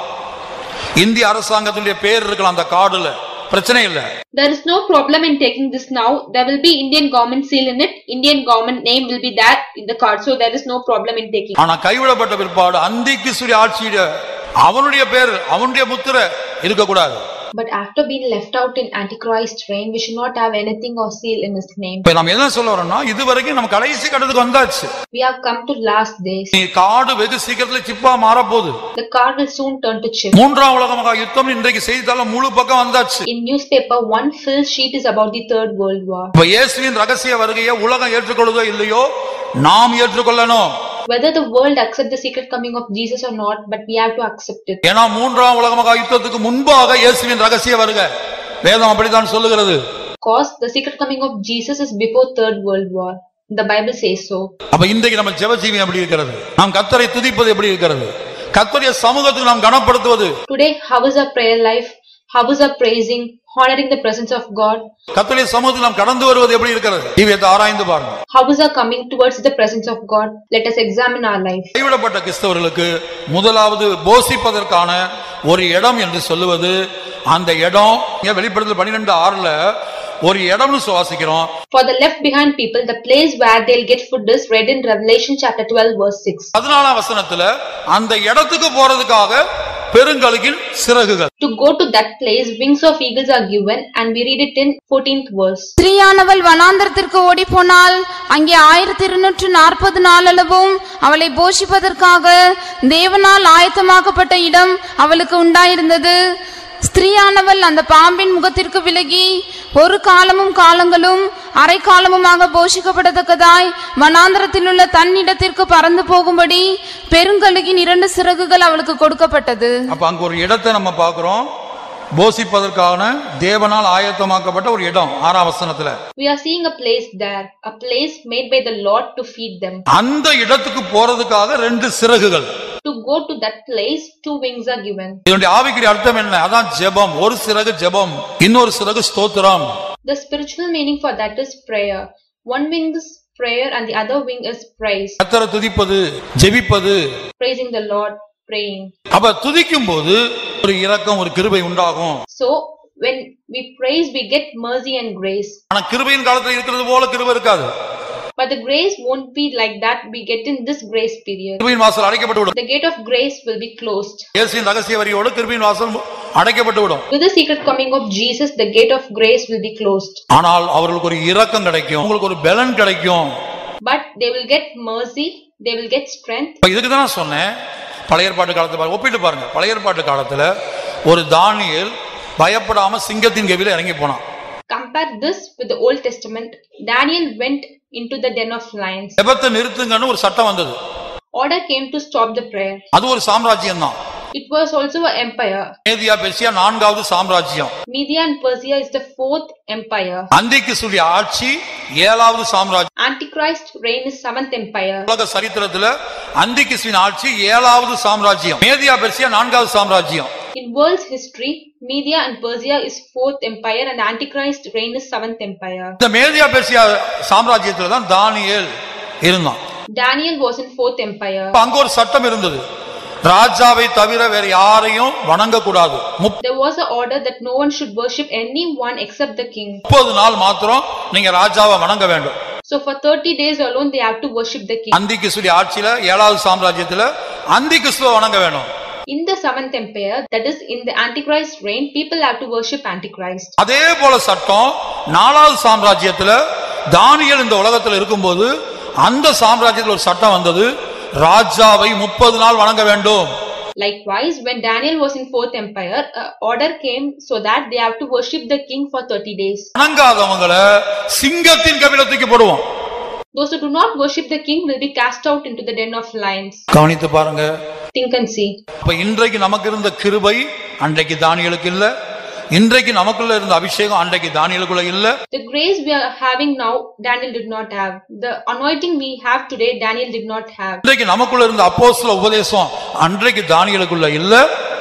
இந்திய அரசாங்கத்தினுடைய பேர் இருக்கலாம் அந்த கார்டுல பிரச்சனை இல்ல There is no problem in taking this now. There will be Indian government seal in it. Indian government name will be that in the card. So there is no problem in taking. ஆனா கைவிடப்பட்ட பிற்பாடு அந்திக்கு சுடி ஆட்சியிட அவனுடைய பேர் அவனுடைய முத்திரை இருக்கக்கூடாது But after being left out in Antichrist reign, we should not have anything or seal in his name. இப்ப நம்ம என்ன சொல்ல வரோம்னா இது வரைக்கும் நம்ம கடைசி கட்டத்துக்கு வந்தாச்சு We have come to last days. நீ காடு வெகு சீக்கிரத்துல சிப்பா மாறப்போகுது The card will soon turn to chip. மூன்றாம் உலக மகா யுத்தம் இன்றைக்கு செய்தித்தாள முழு பக்கம் வந்தாச்சு In newspaper, one full sheet is about the Third World War. இப்ப இயேசுவின் ரகசிய வருகையை உலகம் ஏற்றுக்கொள்வதோ இல்லையோ நாம் ஏற்றுக்கொள்ளணும் Whether the world accept the secret coming of Jesus or not, but we have to accept it. ஏன்னா மூன்றாம் உலக மகா யுத்தத்துக்கு முன்பாக இயேசுவின் ரகசிய வருகை வேதம் அப்படித்தான் சொல்லுகிறது Cause the secret coming of Jesus is before Third World War. The Bible says so. அப்ப இன்றைக்கு நம்ம ஜெப ஜீவியம் எப்படி இருக்கிறது நாம் கத்தரை துதிப்பது எப்படி இருக்கிறது கத்தரிய சமூகத்துக்கு நாம் கனப்படுத்துவது Today, how is our prayer life? How is our praising, honoring the presence of God? கத்தரிய சமூகத்துக்கு நாம் கடந்து வருவது எப்படி இருக்கிறது ஜீவியத்தை ஆராய்ந்து பாருங்க How is our coming towards the presence of God? Let us examine our life. கைவிடப்பட்ட கிறிஸ்தவர்களுக்கு முதலாவது போஷிப்பதற்கான ஒரு இடம் என்று சொல்லுவது அந்த இடம் இங்க வெளிப்படுத்தல் பன்னிரெண்டு ஆறுல ஒரு இடம்னு சுவாசிக்கிறோம் For the left behind people, the place where they'll get food is read in Revelation chapter 12 verse 6. பதினாலாம் வசனத்துல அந்த இடத்துக்கு போறதுக்காக பெருங்கழுகின் சிறகுகள் To go to that place, wings of eagles are given, and we read it in 14th verse. ஸ்திரீயானவள் வனாந்தரத்திற்கு ஓடிப்போனால் அங்கே ஆயிரத்தி இருநூற்று நாற்பது நாளளவும் அவளை போஷிப்பதற்காக தேவனால் ஆயத்தமாக்கப்பட்ட இடம் அவளுக்கு உண்டாயிருந்தது ஸ்திரீயானவள் அந்த பாம்பின் முகத்திற்கு விலகி ஒரு காலமும் காலங்களும் அரை காலமுமாக போஷிக்கப்படத்தக்கதாய் வனாந்தரத்தில் உள்ள தன்னிடத்திற்கு பறந்து போகும்படி பெருங்கழுகின் இரண்டு சிறகுகள் அவளுக்கு கொடுக்கப்பட்டது அப்ப அங்க ஒரு இடத்தை நம்ம பார்க்கிறோம் போஷிப்பதற்கான தேவனால் ஆயத்தமாக்கப்பட்ட ஒரு இடம் ஆறாம் வசனத்துல We are seeing a place there, a place made by the Lord to feed them. அந்த இடத்துக்கு போறதுக்காக ரெண்டு சிறகுகள் To go to that place, two wings are given. இதனுடைய ஆவிக்குரிய அர்த்தம் என்ன அதான் ஜெபம் ஒரு சிறகு ஜெபம் இன்னொரு சிறகு ஸ்தோத்திரம் The spiritual meaning for that is prayer. One wing is prayer and the other wing is praise. கத்தரை துதிப்பது ஜெபிப்பது Praising the Lord, praying. அப்ப துதிக்கும் போது ஒரு இரக்கம் ஒரு கிருபை உண்டாகும் So, when we praise, we get mercy and grace. ஆனா கிருபையின் காலத்துல இருக்கிறது போல கிருபை இருக்காது But the grace won't be like that we get in this grace period. கிருபையின் வாசல் அடைக்கப்பட்டு விடும் The gate of grace will be closed. இயேசுவின் ரகசிய வரியோடு கிருபையின் வாசல் அடைக்கப்பட்டு விடும் With the secret coming of Jesus, the gate of grace will be closed. ஆனால் அவர்களுக்கு ஒரு இரக்கம் கிடைக்கும் உங்களுக்கு ஒரு பலன் கிடைக்கும் But they will get mercy, they will get strength. இப்ப இதுக்கு தான் நான் சொன்னேன் பழைய ஏற்பாட்டு காலத்தை பாருங்க ஒப்பிட்டு பாருங்க பழைய ஏற்பாட்டு காலத்துல ஒரு தானியேல் பயப்படாம சிங்கத்தின் கவியில இறங்கி போனான் Compare this with the Old Testament. Daniel went into the den of lions. ஜெபத்தை நிறுத்துங்கன்னு ஒரு சட்டம் வந்தது Order came to stop the prayer. அது ஒரு சாம்ராஜ்யம் தான் It was also an empire. Media Persia நான்காவது சாம்ராஜ்யம் Media and Persia is the fourth empire. அந்திக்கு சொல்லி ஆட்சி ஏழாவது சாம்ராஜ்யம் Antichrist reign is seventh empire. உலக சரித்திரத்துல அந்திகிஸ்வின் ஆட்சி ஏழாவது சாம்ராஜ்யம் மேதியா பெர்சியா நான்காவது சாம்ராஜ்யம் In world's history, Media and Persia is fourth empire and Antichrist reign is seventh empire. இந்த மேதியா பெர்சியா சாம்ராஜ்யத்துல தான் தானியேல் இருந்தான் Daniel was in fourth empire. அப்ப அங்க ஒரு சட்டம் இருந்தது ராஜாவை தவிர வேற யாரையும் வணங்கக்கூடாது There was an order that no one should worship anyone except the king. முப்பது நாள் மாத்திரம் நீங்க ராஜாவை வணங்க வேண்டும் So for 30 days alone they have to worship the king. அந்தி கிறிஸ்துடைய ஆட்சியில ஏழாவது சாம்ராஜ்யத்துல அந்தி கிறிஸ்துவ வணங்க வேணும் In the seventh empire, that is in the Antichrist reign, people have to worship Antichrist. அதே போல சட்டம் நாலாவது சாம்ராஜ்யத்துல தானியேல் இந்த உலகத்துல இருக்கும்போது அந்த சாம்ராஜ்யத்துல ஒரு சட்டம் வந்தது ராஜாவை முப்பது நாள் வணங்க வேண்டும் Likewise, when Daniel was in fourth empire, a order came so that they have to worship the king for 30 days. வணங்காதவங்களை சிங்கத்தின் கபிலத்துக்கு போடுவோம் Those who do not worship the king will be cast out into the den of lions. கவனித்து பாருங்க Think and see. அப்ப இன்றைக்கு நமக்கு இருந்த கிருபை அன்றைக்கு தானியலுக்கு இல்ல இன்றைக்கு நமக்குள்ள இருந்த அபிஷேகம் அன்றைக்கு தானியலுக்குள்ள இல்ல The grace we are having now, Daniel did not have. The anointing we have today, Daniel did not have. இன்றைக்கு நமக்குள்ள இருந்த அப்போஸ்தல உபதேசம் அன்றைக்கு தானியலுக்குள்ள இல்ல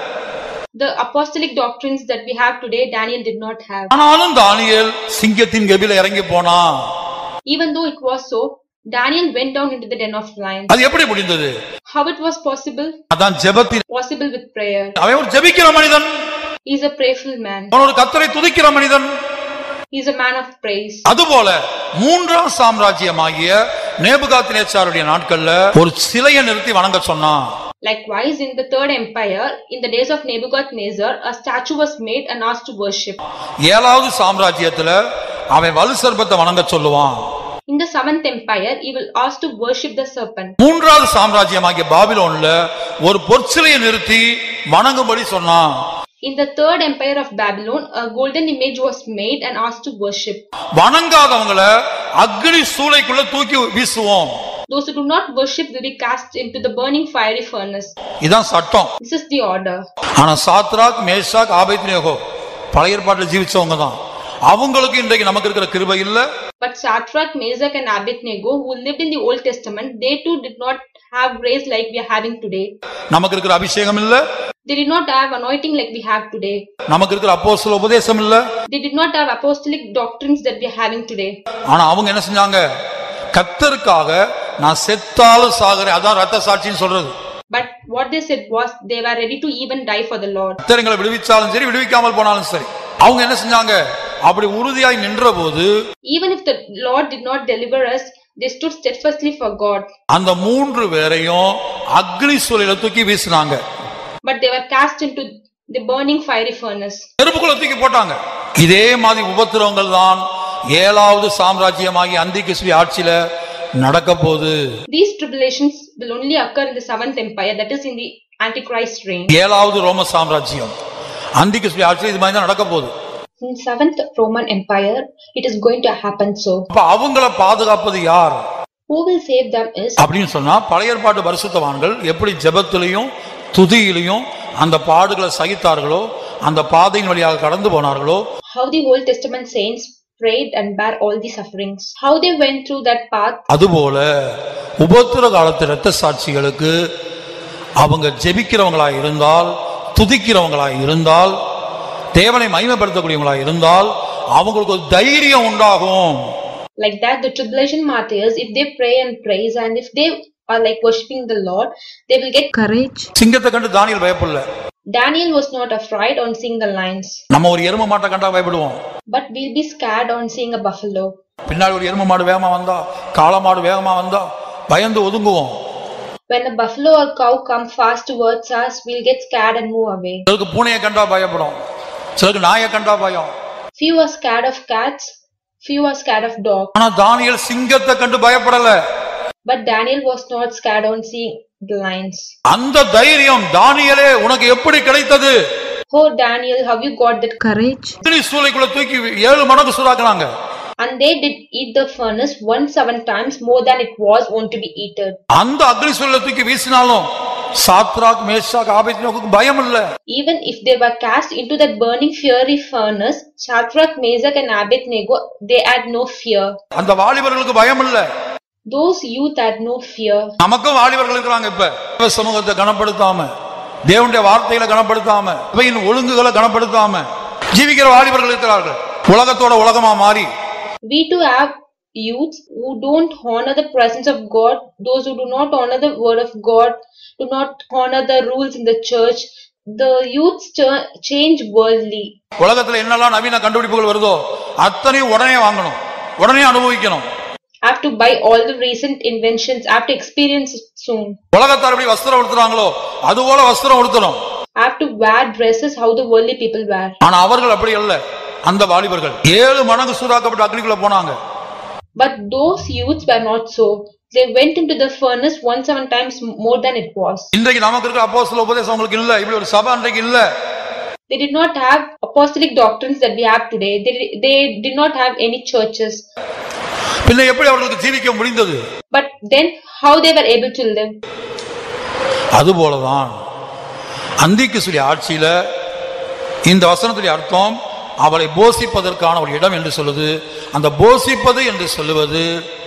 The apostolic doctrines that we have today, Daniel did not have. ஆனாலும் தானியேல் சிங்கத்தின் கபில இறங்கி போனான் Even though it was so, Daniel went down into the den of lions. அது எப்படி முடிந்தது How it was possible? அதான் ஜெபத்தின் Possible with prayer. அவன் ஒரு ஜெபிக்கிற மனிதன் He is a prayerful man. அவன் ஒரு கத்தரை துதிக்கிற மனிதன் He is a man of praise. அதுபோல மூன்றாம் சாம்ராஜ்யமாகிய நேபுகாத் நேச்சாருடைய நாட்கள்ல ஒரு சிலையை நிறுத்தி வணங்க சொன்னான் Likewise, in the third empire, in the days of Nebuchadnezzar, a statue was made and asked to worship. ஏழாவது சாம்ராஜ்யத்துல அவன் வலு சர்ப்பத்தை வணங்க சொல்லுவான் In the seventh empire, he will ask to worship the serpent. மூன்றாவது சாம்ராஜ்யமாகிய பாபிலோன்ல ஒரு பொற்சிலையை நிறுத்தி வணங்கும்படி சொன்னான் In the third empire of Babylon, a golden image was made and asked to worship. வணங்காதவங்கள அக்னி சூளைக்குள்ள தூக்கி வீசுவோம் Those who do not worship will be cast into the burning fiery furnace. இதான் சட்டம் This is the order. ஆனா Shadrach Meshach Abednego பழைய ஏற்பாட்டில் ஜீவிச்சவங்க தான் அவங்களுக்கு இன்றைக்கு நமக்கு இருக்கிற கிருபை இல்ல But Shadrach, Meshach and Abednego, who lived in the Old Testament, they too did not have grace like we are having today. நமக்கு இருக்கிற அபிஷேகம் இல்ல They did not have anointing like we have today. நமக்கு இருக்கிற அப்போஸ்தல உபதேசம் இல்ல They did not have apostolic doctrines that we are having today. ஆனா அவங்க என்ன செஞ்சாங்க கத்தருக்காக நான் செத்தாலும் சாகுறேன் அதான் ரத்த சாட்சின்னு சொல்றது But what they said was they were ready to even die for the Lord. கத்தர் எங்களை விடுவிச்சாலும் சரி விடுவிக்காமல் போனாலும் சரி அவங்க என்ன செஞ்சாங்க அப்படி உறுதியாய் நின்ற போது Even if the Lord did not deliver us, they stood steadfastly for God. அந்த மூன்று பேரையும் அக்னி சூழல தூக்கி வீசினாங்க but they were cast into the burning fiery furnace. நெருப்புக்குள்ள தூக்கி போட்டாங்க இதே மாதிரி உபத்திரவங்கள் தான் ஏழாவது சாம்ராஜ்யமாகி அந்தி கிறிஸ்துவ ஆட்சியில நடக்க போகுது These tribulations will only occur in the seventh empire, that is in the Antichrist reign. ஏழாவது ரோம சாம்ராஜ்யம் அந்தி கிறிஸ்துவ ஆட்சியில் இது மாதிரி தான் நடக்க போகுது In seventh Roman Empire, it is going to happen so. அப்ப அவங்கள பாதுகாப்பது யார் Who will save them is அப்படின்னு சொன்னா பழைய ஏற்பாட்டு பரிசுத்தவான்கள் எப்படி ஜெபத்திலையும் துதியிலையும் அந்த பாடுகளை சகித்தார்களோ அந்த பாதையின் வழியாக கடந்து போனார்களோ how the Old Testament saints prayed and bare all the sufferings. How they went through that path, அதுபோல உபத்திர காலத்து இரத்த சாட்சிகளுக்கு அவங்க ஜெபிக்கிறவங்களா இருந்தால் துதிக்கிறவங்களா இருந்தால் தேவனை மகிமைப்படுத்தக்கூடியவங்களா இருந்தால் அவங்களுக்கு ஒரு தைரியம் உண்டாகும் like that, the tribulation martyrs, if they pray and praise and if they are like worshipping the Lord, they will get courage. சிங்கத்தை கண்டு தானியல் பயப்படல Daniel was not afraid on seeing the lions, நம்ம ஒரு எரும மாட்டை கண்டா பயப்படுவோம் but we'll be scared on seeing a buffalo. பின்னாடி ஒரு எரும மாடு வேகமா வந்தா காளை மாடு வேகமா வந்தா பயந்து ஒதுங்குவோம் When a buffalo or cow come fast towards us, we'll get scared and move away. சிலருக்கு பூனையை கண்டா பயப்படும் சிலருக்கு நாயை கண்டா பயம் Few are scared of cats, few are scared of dogs. ஆனா தானியல் சிங்கத்தை கண்டு பயப்படல But Daniel was not scared on seeing the lions. அந்த தைரியம் தானியலே உனக்கு எப்படி கிடைத்தது Oh Daniel, have you got that courage? அக்னி சூளைக்குள்ள தூக்கி ஏழு மடங்கு சூடாக்குனாங்க And they did eat the furnace one seven times more than it was want to be eaten. அந்த அக்னி சூழலை தூக்கி வீசினாலும் சாத்ராக் மேஷாக் ஆபேத்நேகோவுக்கு பயம் இல்ல Even if they were cast into that burning fiery furnace, Shadrach, Meshach and Abednego, they had no fear. அந்த வாலிபர்களுக்கு பயம் இல்ல Those youth had no fear. நமக்கும் வாலிபர்கள் இருக்கிறாங்க இப்ப தேவ சமூகத்தை கனப்படுத்தாம தேவனுடைய வார்த்தைகளை கனப்படுத்தாம இவையின் ஒழுங்குகளை கனப்படுத்தாம ஜீவிக்கிற வாலிபர்கள் இருக்கிறார்கள் உலகத்தோட உலகமா மாறி We too have youths who don't honor the presence of God, those who do not honor the word of God, do not honor the rules in the church. The youths ch- change worldly. உலகத்துல என்னெல்லாம் நவீன கண்டுபிடிப்புகள் வருதோ அத்தனையும் உடனே வாங்கணும் உடனே அனுபவிக்கணும் Have to buy all the recent inventions, have to experience it soon. உலகத்தார் எப்படி வஸ்திரம் உடுத்துறாங்களோ அது போல வஸ்திரம் உடுத்தணும் Have to wear dresses how the worldly people wear. ஆனா அவர்கள் அப்படி அல்ல அந்த வாலிபர்கள் ஏழு மடங்கு சூடாக்கப்பட்ட அக்னிக்குள்ள போனாங்க But those youths were not so. They went into the furnace one seven times more than it was. இன்றைக்கு நமக்கு இருக்க அப்போஸ்தல உபதேசம் உங்களுக்கு இல்ல இப்படி ஒரு சபை அன்றைக்கு இல்ல They did not have apostolic doctrines that we have today. They, they did not have any churches. பின்ன எப்படி அவர்களுக்கு ஜீவிக்க முடிந்தது But then how they were able to live? அதுபோலதான் அந்திக்கு சொல்லி ஆட்சியில இந்த வசனத்துடைய அர்த்தம் அவளை போஷிப்பதற்கான ஒரு இடம் என்று சொல்லுது அந்த போஷிப்பது என்று சொல்லுவது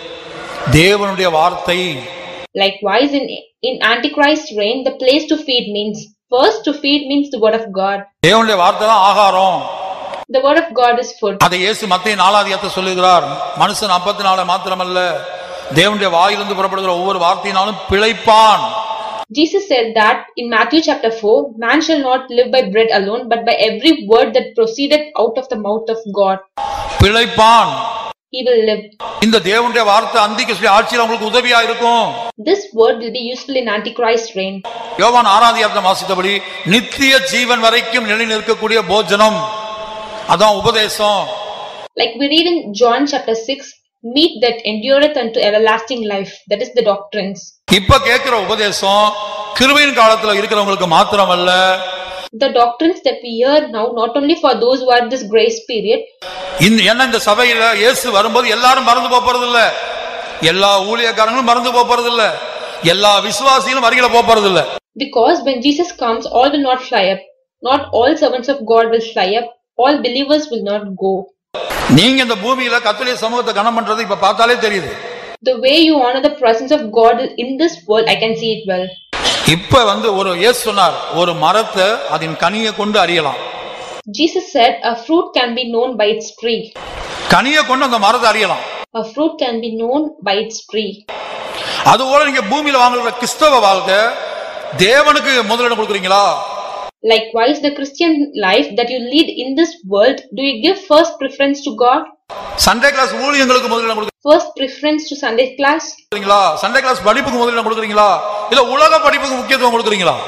தேவனுடைய வார்த்தை Likewise, in, in Antichrist reign, the place to feed means first to feed means the word of God. தேவனுடைய வார்த்தை தான் ஆகாரம் The word of God is food. அதை இயேசு மத்திய நாலாதியத்தை சொல்லுகிறார் மனுஷன் அப்பத்தி நாள மாத்திரமல்ல தேவனுடைய வாயிலிருந்து புறப்படுகிற ஒவ்வொரு வார்த்தையினாலும் பிழைப்பான் Jesus said that in Matthew chapter 4, man shall not live by bread alone, but by every word that proceeded out of the mouth of God. பிழைப்பான் He will live. இந்த தேவனுடைய வார்த்தை அந்திக்கு சொல்லி ஆட்சியில் உங்களுக்கு உதவியா இருக்கும் This word will be useful in Antichrist reign. யோவான் ஆராதியார்த்தம் வாசித்தபடி நித்திய ஜீவன் வரைக்கும் நிலை நிற்கக்கூடிய போஜனம் அதான் உபதேசம் Like we read in John chapter 6, meat that endureth unto everlasting life. That is the doctrines. இப்ப கேட்கிற உபதேசம் கிருபையின் காலத்துல இருக்கிறவங்களுக்கு மாத்திரமல்ல The doctrines that we hear now, not only for those who are this grace period, இந்த என்ன இந்த சபையில இயேசு வரும்போது எல்லாரும் மறந்து போப் போறது இல்ல எல்லா ஊழியக்காரங்களும் மறந்து போப் போறது இல்ல எல்லா விசுவாசிகளும் அருகில போப் போறது இல்ல because when Jesus comes, all will not fly up. Not all servants of God will fly up. All believers will not go. நீங்க இந்த பூமியில கத்தோலிய சமூகத்தை கனம் பண்றது இப்ப பார்த்தாலே தெரியுது The way you honor the presence of God in this world, I can see it well. இப்ப வந்து ஒரு இயேசு சொன்னார் ஒரு மரத்தை அதன் கனியை கொண்டு அறியலாம் Jesus said, A fruit can be known by its tree. கனியை கொண்டு அந்த மரத்தை அறியலாம் A fruit can be known by its tree. அதுபோல நீங்க பூமியில வாங்குற கிறிஸ்தவ வாழ்க்கை தேவனுக்கு முதலிடம் கொடுக்குறீங்களா Likewise, the Christian life that you lead in this world, do you give first preference to God? Sunday class ஊழியங்களுக்கு முதலிடம் First preference to Sunday class? கொடுக்குறீங்களா சண்டே கிளாஸ் படிப்புக்கு முதலிடம் கொடுக்குறீங்களா இல்ல உலக படிப்புக்கு முக்கியத்துவம் கொடுக்குறீங்களா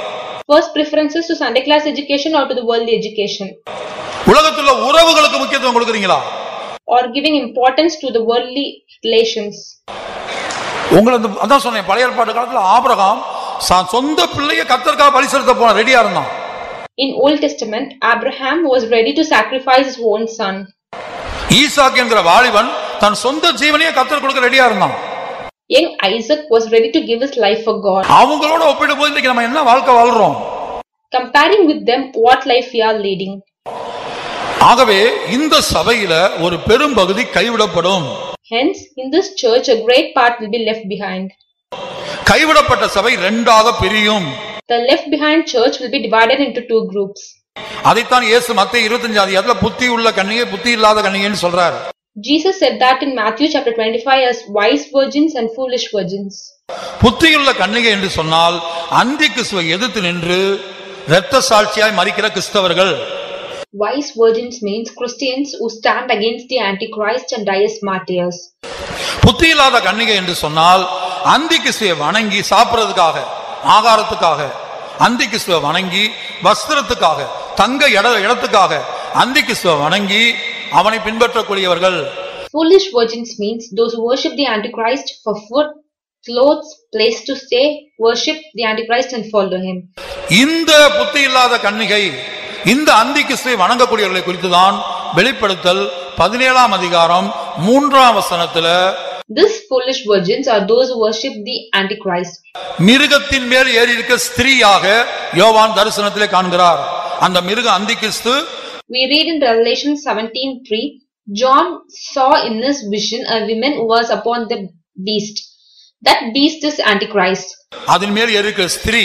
First preferences to Sunday class education or to the worldly education? உலகத்துல உறவுகளுக்கு முக்கியத்துவம் கொடுக்குறீங்களா Or giving importance to the worldly relations? உங்களை இந்த- அதான் சொன்னேன் பழைய ஏற்பாட்டு காலத்துல ஆபிரகாம் தான் சொந்த பிள்ளைய கத்தற்காக பலி செலுத்த போன ரெடியா இருந்தான் In Old Testament, Abraham was ready to sacrifice his own son. Isaac என்கிற வாலிபன் தன் சொந்த ஜீவனையே கத்தர் கொடுக்க ரெடியா இருந்தான் Young Isaac was ready to give his life for God. அவங்களோட ஒப்பிடும் போது இன்னைக்கு நம்ம என்ன வாழ்க்கை வாழ்றோம் Comparing with them, what life we are leading. ஆகவே இந்த சபையில ஒரு பெரும் பகுதி கைவிடப்படும் Hence, in this church, a great part will be left behind. கைவிடப்பட்ட சபை ரெண்டாக பிரியும் The left behind church will be divided into two groups. அதைத்தான் இயேசு மத்திய இருபத்தஞ்சு அதிகாரத்துல புத்தி உள்ள கண்ணிகை புத்தி இல்லாத கண்ணிகைன்னு சொல்றாரு Jesus said that in Matthew chapter 25 as wise virgins and foolish virgins. புத்தியுள்ள கன்னிகை என்று சொன்னால் அந்தி கிறிஸ்துவை எதிர்த்து நின்று இரத்த சாட்சியாய் மறிக்கிற கிறிஸ்தவர்கள் Wise virgins means Christians who stand against the Antichrist and die as martyrs. புத்தி இல்லாத கன்னிகை என்று சொன்னால் அந்தி கிறிஸ்துவை வணங்கி சாப்பிடுறதுக்காக ஆகாரத்துக்காக அந்தி கிறிஸ்துவை வணங்கி வஸ்திரத்துக்காக தங்க இட இடத்துக்காக அந்தி கிறிஸ்துவை வணங்கி அவனை பின்பற்றக்கூடியவர்கள் Foolish virgins means those who worship the Antichrist for food, clothes, place to stay, worship the Antichrist and follow him. இந்த புத்தி இல்லாத கன்னிகை இந்த அந்தி கிறிஸ்துவை வணங்கக்கூடியவர்களை குறித்துதான் வெளிப்படுத்தல் பதினேழாம் அதிகாரம் மூன்றாம் வசனத்துல These foolish virgins are those who worship the Antichrist. மிருகத்தின் மேல் ஏறி இருக்க ஸ்திரீயாக யோவான் தரிசனத்திலே காண்கிறார் அந்த மிருக அந்தி கிறிஸ்து We read in Revelation 17:3, John saw in this vision a woman who was upon the beast. That beast is Antichrist. அதன் மேல் ஏறி இருக்கிற ஸ்திரீ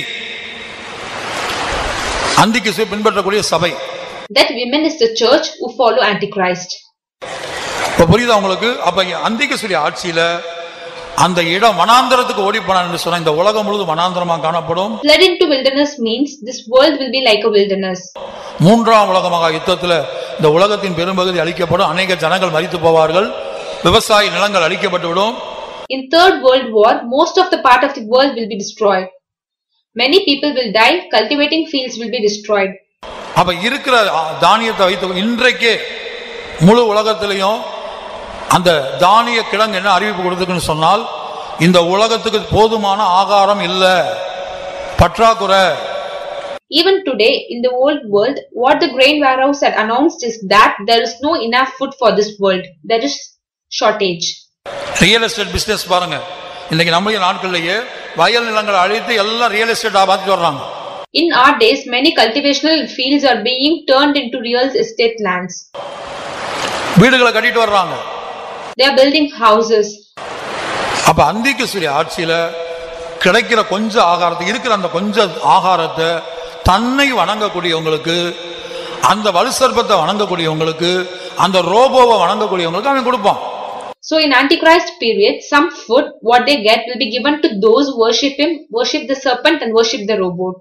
அந்தி கிறிஸ்துவை பின்பற்றக்கூடிய சபை That woman is the church who follow Antichrist. இப்ப புரியுதா உங்களுக்கு அப்ப அந்தி கிறிஸ்துடைய ஆட்சியில அந்த இடம் வனாந்தரத்துக்கு ஓடி போனான் என்று சொன்ன இந்த உலகம் முழுவதும் வனாந்தரமா காணப்படும் Fled into wilderness means this world will be like a wilderness. மூன்றாம் உலகமாக யுத்தத்துல இந்த உலகத்தின் பெரும்பகுதி அழிக்கப்படும் அநேக ஜனங்கள் மரித்து போவார்கள் விவசாய நிலங்கள் அழிக்கப்பட்டு விடும் In third world war, most of the part of the world will be destroyed. Many people will die, cultivating fields will be destroyed. அப்ப இருக்கிற ஆ, தானியத்தை வைத்து இன்றைக்கே முழு உலகத்திலையும் அந்த தானிய கிழங்கு என்ன அறிவிப்பு கொடுத்துருக்குன்னு சொன்னால் இந்த உலகத்துக்கு போதுமான ஆகாரம் இல்ல பற்றாக்குறை Even today, in the old world, what the grain warehouse had announced is that there is no enough food for this world. There is shortage. Real estate business பாருங்க இன்னைக்கு நம்முடைய நாட்கள்லயே வயல் நிலங்களை அழித்து எல்லாம் ரியல் எஸ்டேட்டா பார்த்துட்டு வர்றாங்க In our days, many cultivational fields are being turned into real estate lands. வீடுகளை கட்டிட்டு வர்றாங்க They are building houses. அப்ப அந்திகேஸ்வரி ஆட்சியில கிடைக்கிற கொஞ்ச ஆகாரத்தை இருக்கிற அந்த கொஞ்ச ஆகாரத்தை தன்னை வணங்கக்கூடியவங்களுக்கு அந்த வலுசர்ப்பத்தை வணங்கக்கூடியவங்களுக்கு அந்த ரோபோவை வணங்கக்கூடியவங்களுக்கு அவன் கொடுப்பான் So in Antichrist period, some food, what they get will be given to those who worship him, worship the serpent and worship the robot.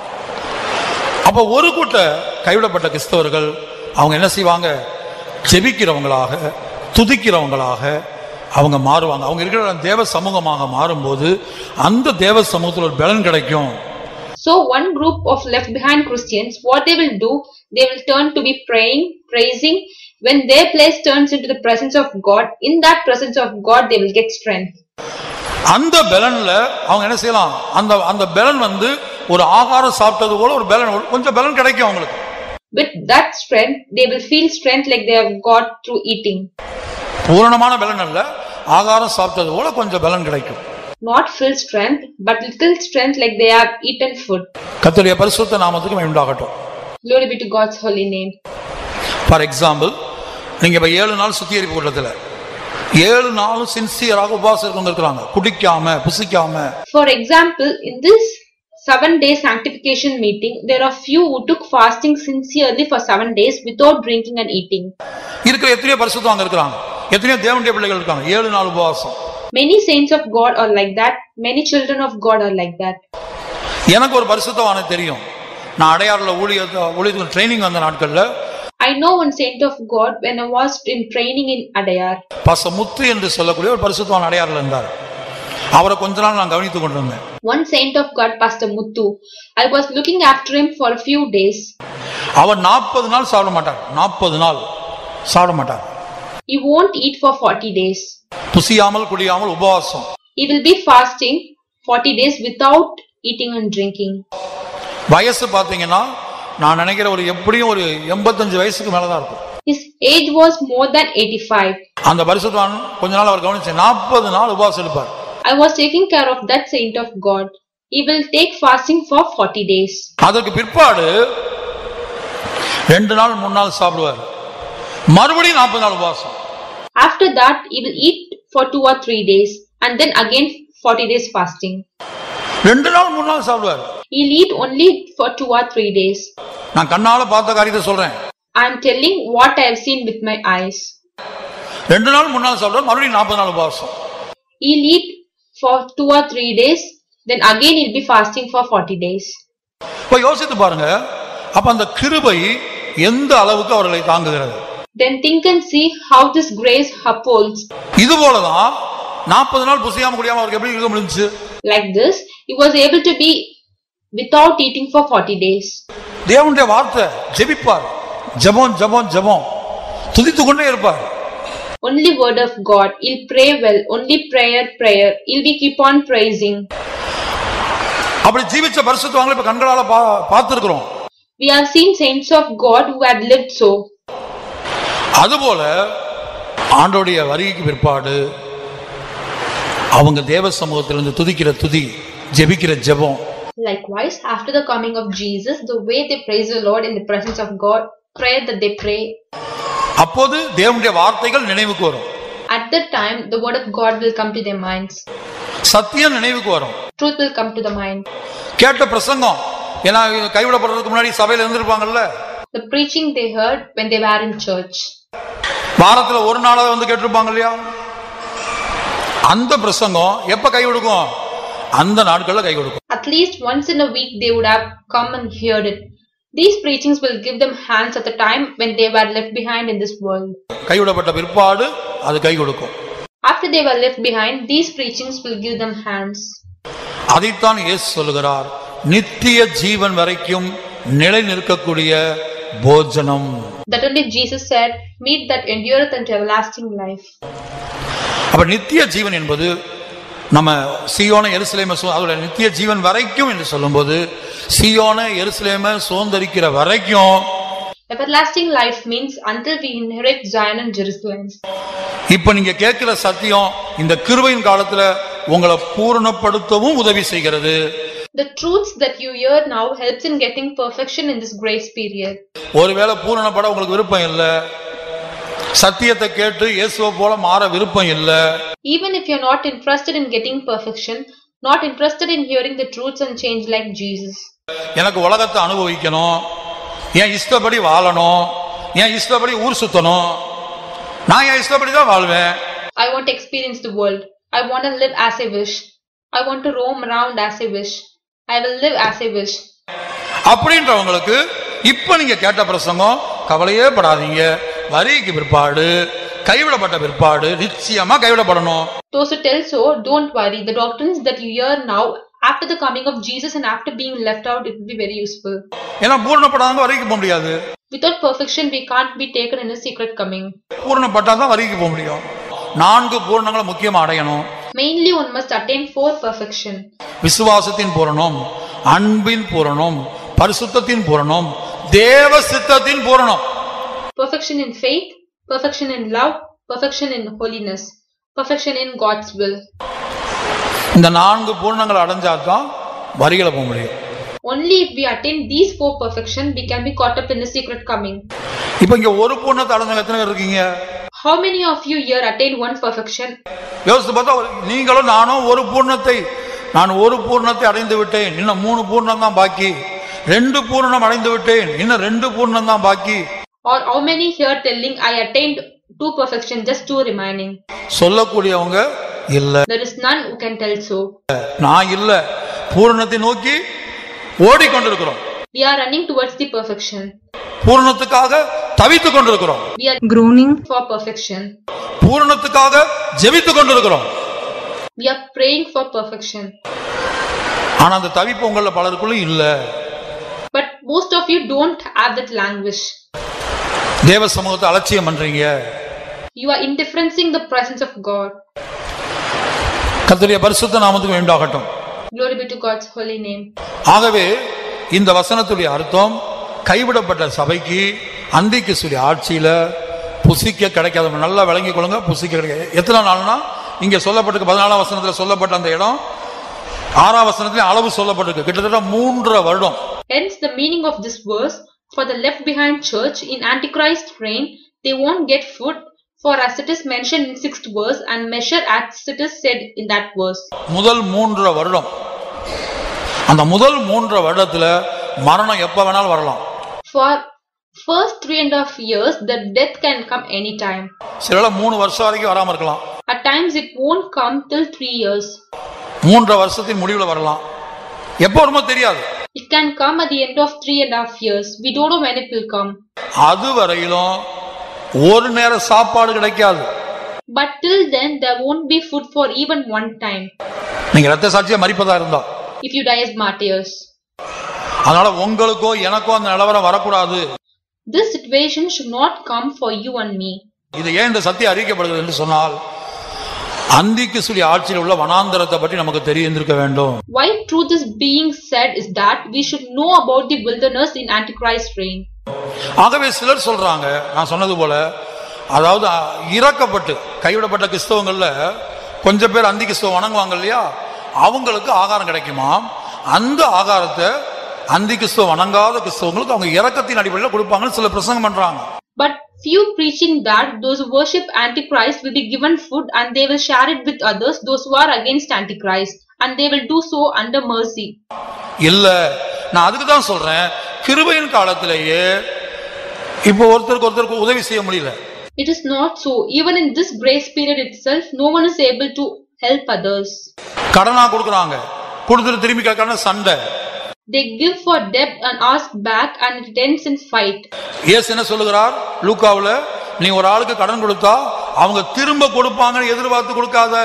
அப்ப ஒரு கூட்ட கைவிடப்பட்ட கிறிஸ்தவர்கள் அவங்க என்ன செய்வாங்க ஜெபிக்கிறவங்களாக துதிக்கிறவங்களாக அவங்க மாறுவாங்க அவங்க இருக்கிற தேவ சமூகமாக மாறும்போது அந்த தேவ சமூகத்தில் ஒரு பலன் கிடைக்கும் So one group of left behind Christians, what they will do, they will turn to be praying, praising. When their place turns into the presence of God, in that presence of God, they will get strength. அந்த பலன்ல அவங்க என்ன செய்யலாம் அந்த அந்த பலன் வந்து ஒரு ஆகாரம் சாப்பிட்டது போல ஒரு பலன் ஒரு- கொஞ்சம் பலன் கிடைக்கும் அவங்களுக்கு With that strength, they will feel strength like they have got through eating. பூரணமான பலன் அல்ல ஆகாரம் சாப்பிட்டது போல கொஞ்சம் பலன் கிடைக்கும் Not full strength, but little strength like they have eaten food. கர்த்தருடைய பரிசுத்த நாமத்துக்கு மகிமை உண்டாகட்டும் Glory be to God's holy name. For example நீங்க இப்ப ஏழு நாள் சுத்திகரிப்பு கூட்டத்துல ஏழு நாளும் சின்சியராக உபவாசம் இருக்கவங்க இருக்கிறாங்க குடிக்காம புசிக்காம For example, in this seven day sanctification meeting, there are few who took fasting sincerely for seven days without drinking and eating. இருக்கிற எத்தனையோ பரிசுத்தம் அங்க இருக்கிறாங்க எத்தனையோ தேவனுடைய பிள்ளைகள் இருக்காங்க ஏழு நாள் உபவாசம் Many saints of God are like that. Many children of God are like that. எனக்கு ஒரு பரிசுத்தவான தெரியும் நான் அடையாறுல ஊழியத்தை ஊழியத்துக்கு ட்ரைனிங் வந்த நாட்கள்ல I know one saint of God when I was in training in Adayar. பச முத்து என்று சொல்லக்கூடிய ஒரு பரிசுத்தவான் அடையாறுல இருந்தார் அவரை கொஞ்ச நாள் நான் கவனித்துக் கொண்டிருந்தேன் One saint of God, Pastor Muthu, I was looking after him for a few days. அவர் நாற்பது நாள் சாப்பிட மாட்டார் நாற்பது நாள் சாப்பிட மாட்டார் He won't eat for 40 days. புசியாமல் குடியாமல் உபவாசம் He will be fasting 40 days without eating and drinking. வயசு பாத்தீங்கன்னா நான் நினைக்கிற ஒரு எப்படியும் ஒரு எண்பத்தஞ்சு வயசுக்கு மேலதான் இருக்கும் His age was more than 85. அந்த பரிசுத்தவான் கொஞ்ச நாள் அவர் கவனிச்சு நாற்பது நாள் உபவாசம் இருப்பார் I was taking care of that saint of God. He will take fasting for 40 days. அதற்கு பிற்பாடு ரெண்டு நாள் மூணு நாள் சாப்பிடுவார் மறுபடியும் நாற்பது நாள் உபவாசம் After that, he will eat for 2 or 3 days and then again 40 days fasting. ரெண்டு நாள் மூணு நாள் சாப்பிடுவார் He'll eat only for 2 or 3 days. நான் கண்ணால பார்த்த காரியத்தை சொல்றேன் I am telling what I have seen with my eyes. ரெண்டு நாள் மூணு நாள் சாப்பிடுவார் மறுபடியும் நாற்பது நாள் உபவாசம் He'll eat for 2 or 3 days, then again he'll be fasting for 40 days. இப்ப யோசித்து பாருங்க அப்ப அந்த கிருபை எந்த அளவுக்கு அவர்களை தாங்குகிறது Then think and see how this grace upholds. இது போலதான் நாற்பது நாள் புசியாம குடியாம அவருக்கு எப்படி இருக்க முடிஞ்சுச்சு Like this, he was able to be without eating for 40 days. தேவனுடைய வார்த்தை ஜெபிப்பார் ஜெபம் ஜெபம் ஜெபம் துதித்து கொண்டே இருப்பார் Only word of God. He'll pray well. Only prayer, prayer. He'll be keep on praising. அப்படி ஜீவிச்ச பரிசுத்தவங்களை இப்ப கண்களால பா- பார்த்திருக்கிறோம் We have seen saints of God who had lived so. அதுபோல ஆண்டோடைய வருகைக்கு பிற்பாடு அவங்க தேவ சமூகத்திலிருந்து துதிக்கிற துதி ஜெபிக்கிற ஜெபம் Likewise, after the coming of Jesus, the way they praise the Lord in the presence of God, prayer that they pray, அப்போது தேவனுடைய வார்த்தைகள் நினைவுக்கு வரும் at that time the word of God will come to their minds. சத்தியம் நினைவுக்கு வரும் Truth will come to the mind. கேட்ட பிரசங்கம் ஏன்னா இவங்க கைவிடப்படுறதுக்கு முன்னாடி சபையில இருந்திருப்பாங்கல்ல The preaching they heard when they were in church. வாரத்துல ஒரு நாளாவது வந்து கேட்டிருப்பாங்க இல்லையா அந்த பிரசங்கம் எப்ப கை கொடுக்கும் அந்த நாட்கள்ல கை கொடுக்கும் At least once in a week they would have come and heard it. These preachings will give them hands at the time when they were left behind in this world. கைவிடப்பட்ட பிற்பாடு அது கை கொடுக்கும் After they were left behind, these preachings will give them hands. அதைத்தான் இயேசு சொல்லுகிறார் நித்திய ஜீவன் வரைக்கும் நிலை நிற்கக்கூடிய போஜனம் That only Jesus said, Meat that endureth unto everlasting life. அப்ப நித்திய ஜீவன் என்பது நம்ம சியோன எருசலேம சு- அதோட நித்திய ஜீவன் வரைக்கும் என்று சொல்லும்போது சியோன எருசலேம சுதந்திரிக்கிற வரைக்கும் Everlasting life means until we inherit Zion and Jerusalem. இப்ப நீங்க கேட்கிற சத்தியம் இந்த கிருபையின் காலத்துல உங்களை பூரணப்படுத்தவும் உதவி செய்கிறது The truths that you hear now helps in getting perfection in this grace period. ஒருவேளை பூரணப்பட உங்களுக்கு விருப்பம் இல்ல சத்தியத்தை கேட்டு இயேசுவை போல மாற விருப்பம் இல்ல Even if you're not interested in getting perfection, not interested in hearing the truths and change like Jesus. எனக்கு உலகத்தை அனுபவிக்கணும் என் இஷ்டப்படி வாழணும் என் இஷ்டப்படி ஊர் சுத்தணும் நான் என் இஷ்டப்படி தான் வாழ்வேன் I want to experience the world. I want to live as I wish. I want to roam around as I wish. I will live as I wish. அப்படின்றவங்களுக்கு இப்ப நீங்க கேட்ட பிரசங்கம் கவலையே படாதீங்க வரிக்கு பிற்பாடு கைவிடப்பட்ட பிற்பாடு நிச்சயமா கைவிடப்படணும் Those who tell so, don't worry. The doctrines that you hear now, after the coming of Jesus and after being left out, it will be very useful. ஏன்னா பூரணப்படாதவங்க வரிக்கு போக முடியாது Without perfection, we can't be taken in a secret coming. பூரணப்பட்டாதான் வரிக்கு போக முடியும் நான்கு பூரணங்களை முக்கியமா அடையணும் Mainly, one must attain for perfection. விசுவாசத்தின் பூரணம் அன்பின் பூரணம் பரிசுத்தத்தின் பூரணம் தேவ சித்தத்தின் பூரணம் Perfection in faith, perfection in love, perfection in holiness, perfection in God's will. இந்த நான்கு பூரணங்கள் அடைஞ்சாதான் வரிகளை போக முடியும் Only if we attain these four perfection, we can be caught up in the secret coming. இப்ப இங்க ஒரு பூர்ணத்தை அடைஞ்சவங்க எத்தனை பேர் இருக்கீங்க How many of you here attain one perfection? யோசித்து பார்த்தா ஒரு- நீங்களும் நானும் ஒரு பூர்ணத்தை நான் ஒரு பூர்ணத்தை அடைந்து விட்டேன் இன்னும் மூணு பூர்ணம் தான் பாக்கி ரெண்டு பூர்ணம் அடைந்து விட்டேன் இன்னும் ரெண்டு பூர்ணம் தான் பாக்கி Or how many here telling I attained two perfection, just two remaining? சொல்லக்கூடியவங்க இல்ல There is none who can tell so. நான் இல்ல பூரணத்தை நோக்கி ஓடிக்கொண்டிருக்கிறோம் We are running towards the perfection. பூரணத்துக்காக தவித்துக் கொண்டிருக்கிறோம் We are groaning for perfection. பூரணத்துக்காக ஜெபித்துக் கொண்டிருக்கிறோம் We are praying for perfection. ஆனா அந்த தவிப்பு உங்கள பலருக்குள்ள இல்ல But most of you don't have that language. தேவ சமூகத்தை அலட்சியம் பண்றீங்க You are indifferencing the presence of God. கர்த்தருடைய பரிசுத்த நாமத்துக்கு வேண்டாகட்டும் Glory be to God's holy name. ஆகவே இந்த வசனத்துடைய அர்த்தம் கைவிடப்பட்ட சபைக்கு அந்திக்கு சொல்லி ஆட்சியில புசிக்க கிடைக்காத நல்லா விளங்கிக் கொள்ளுங்க புசிக்க கிடைக்காது எத்தனை நாள்னா இங்க சொல்லப்பட்டிருக்கு பதினாலாம் வசனத்துல சொல்லப்பட்ட அந்த இடம் ஆறாம் வசனத்துல அளவு சொல்லப்பட்டிருக்கு கிட்டத்தட்ட மூன்றரை வருடம் Hence, the meaning of this verse for the left behind church in Antichrist reign, they won't get food, for as it is mentioned in sixth verse, and measure as it is said in that verse. முதல் மூன்றரை வருடம் அந்த முதல் மூன்றரை வருடத்துல மரணம் எப்ப வேணாலும் வரலாம் For first three and a half years, the death can come anytime. சில மூணு வருஷம் வரைக்கும் வராம இருக்கலாம் At times, it won't come till three years. மூன்றரை வருஷத்தின் முடிவுல வரலாம் எப்போ வருமோ தெரியாது It can come at the end of three and a half years. We don't know when it will come. அது வரையிலும் ஒரு நேர சாப்பாடு கிடைக்காது But till then, there won't be food for even one time நீங்க ரத்த சாட்சியா மறிப்பதா இருந்தா if you die as martyrs. அதனால உங்களுக்கோ எனக்கோ அந்த நிலவரம் வரக்கூடாது This situation should not come for you and me. இது ஏன் இந்த சத்தியம் அறிவிக்கப்படுகிறது என்று சொன்னால் அந்திக்கு சொல்லி ஆட்சியில் உள்ள வனாந்தரத்தை பற்றி நமக்கு தெரிந்திருக்க வேண்டும் Why truth is being said is that we should know about the wilderness in Antichrist reign. ஆகவே சிலர் சொல்றாங்க நான் சொன்னது போல அதாவது அ, இறக்கப்பட்டு கைவிடப்பட்ட கிறிஸ்தவங்கள்ல கொஞ்சம் பேர் அந்தி கிறிஸ்தவம் வணங்குவாங்க இல்லையா அவங்களுக்கு ஆகாரம் கிடைக்குமா அந்த ஆகாரத்தை அந்தி கிறிஸ்தவம் வணங்காத கிறிஸ்தவங்களுக்கு அவங்க இறக்கத்தின் அடிப்படையில் கொடுப்பாங்கன்னு சில பிரசங்கம் பண்றாங்க But few preaching that those who worship Antichrist will be given food and they will share it with others, those who are against Antichrist, and they will do so under mercy. இல்ல நான் அதுக்கு தான் சொல்றேன் கிருபையின் காலத்திலேயே இப்போ ஒருத்தருக்கு ஒருத்தருக்கு உதவி செய்ய முடியல It is not so. Even in this grace period itself, no one is able to help others. கடனா கொடுக்குறாங்க கொடுத்துட்டு திரும்பி கேட்கறாங்க சண்டை They give for debt and ask back, and it ends in fight. இயேசு என்ன சொல்லுகிறார் லூக்காவுல நீ ஒரு ஆளுக்கு கடன் கொடுத்தா அவங்க திரும்ப கொடுப்பாங்கன்னு எதிர்பார்த்து கொடுக்காத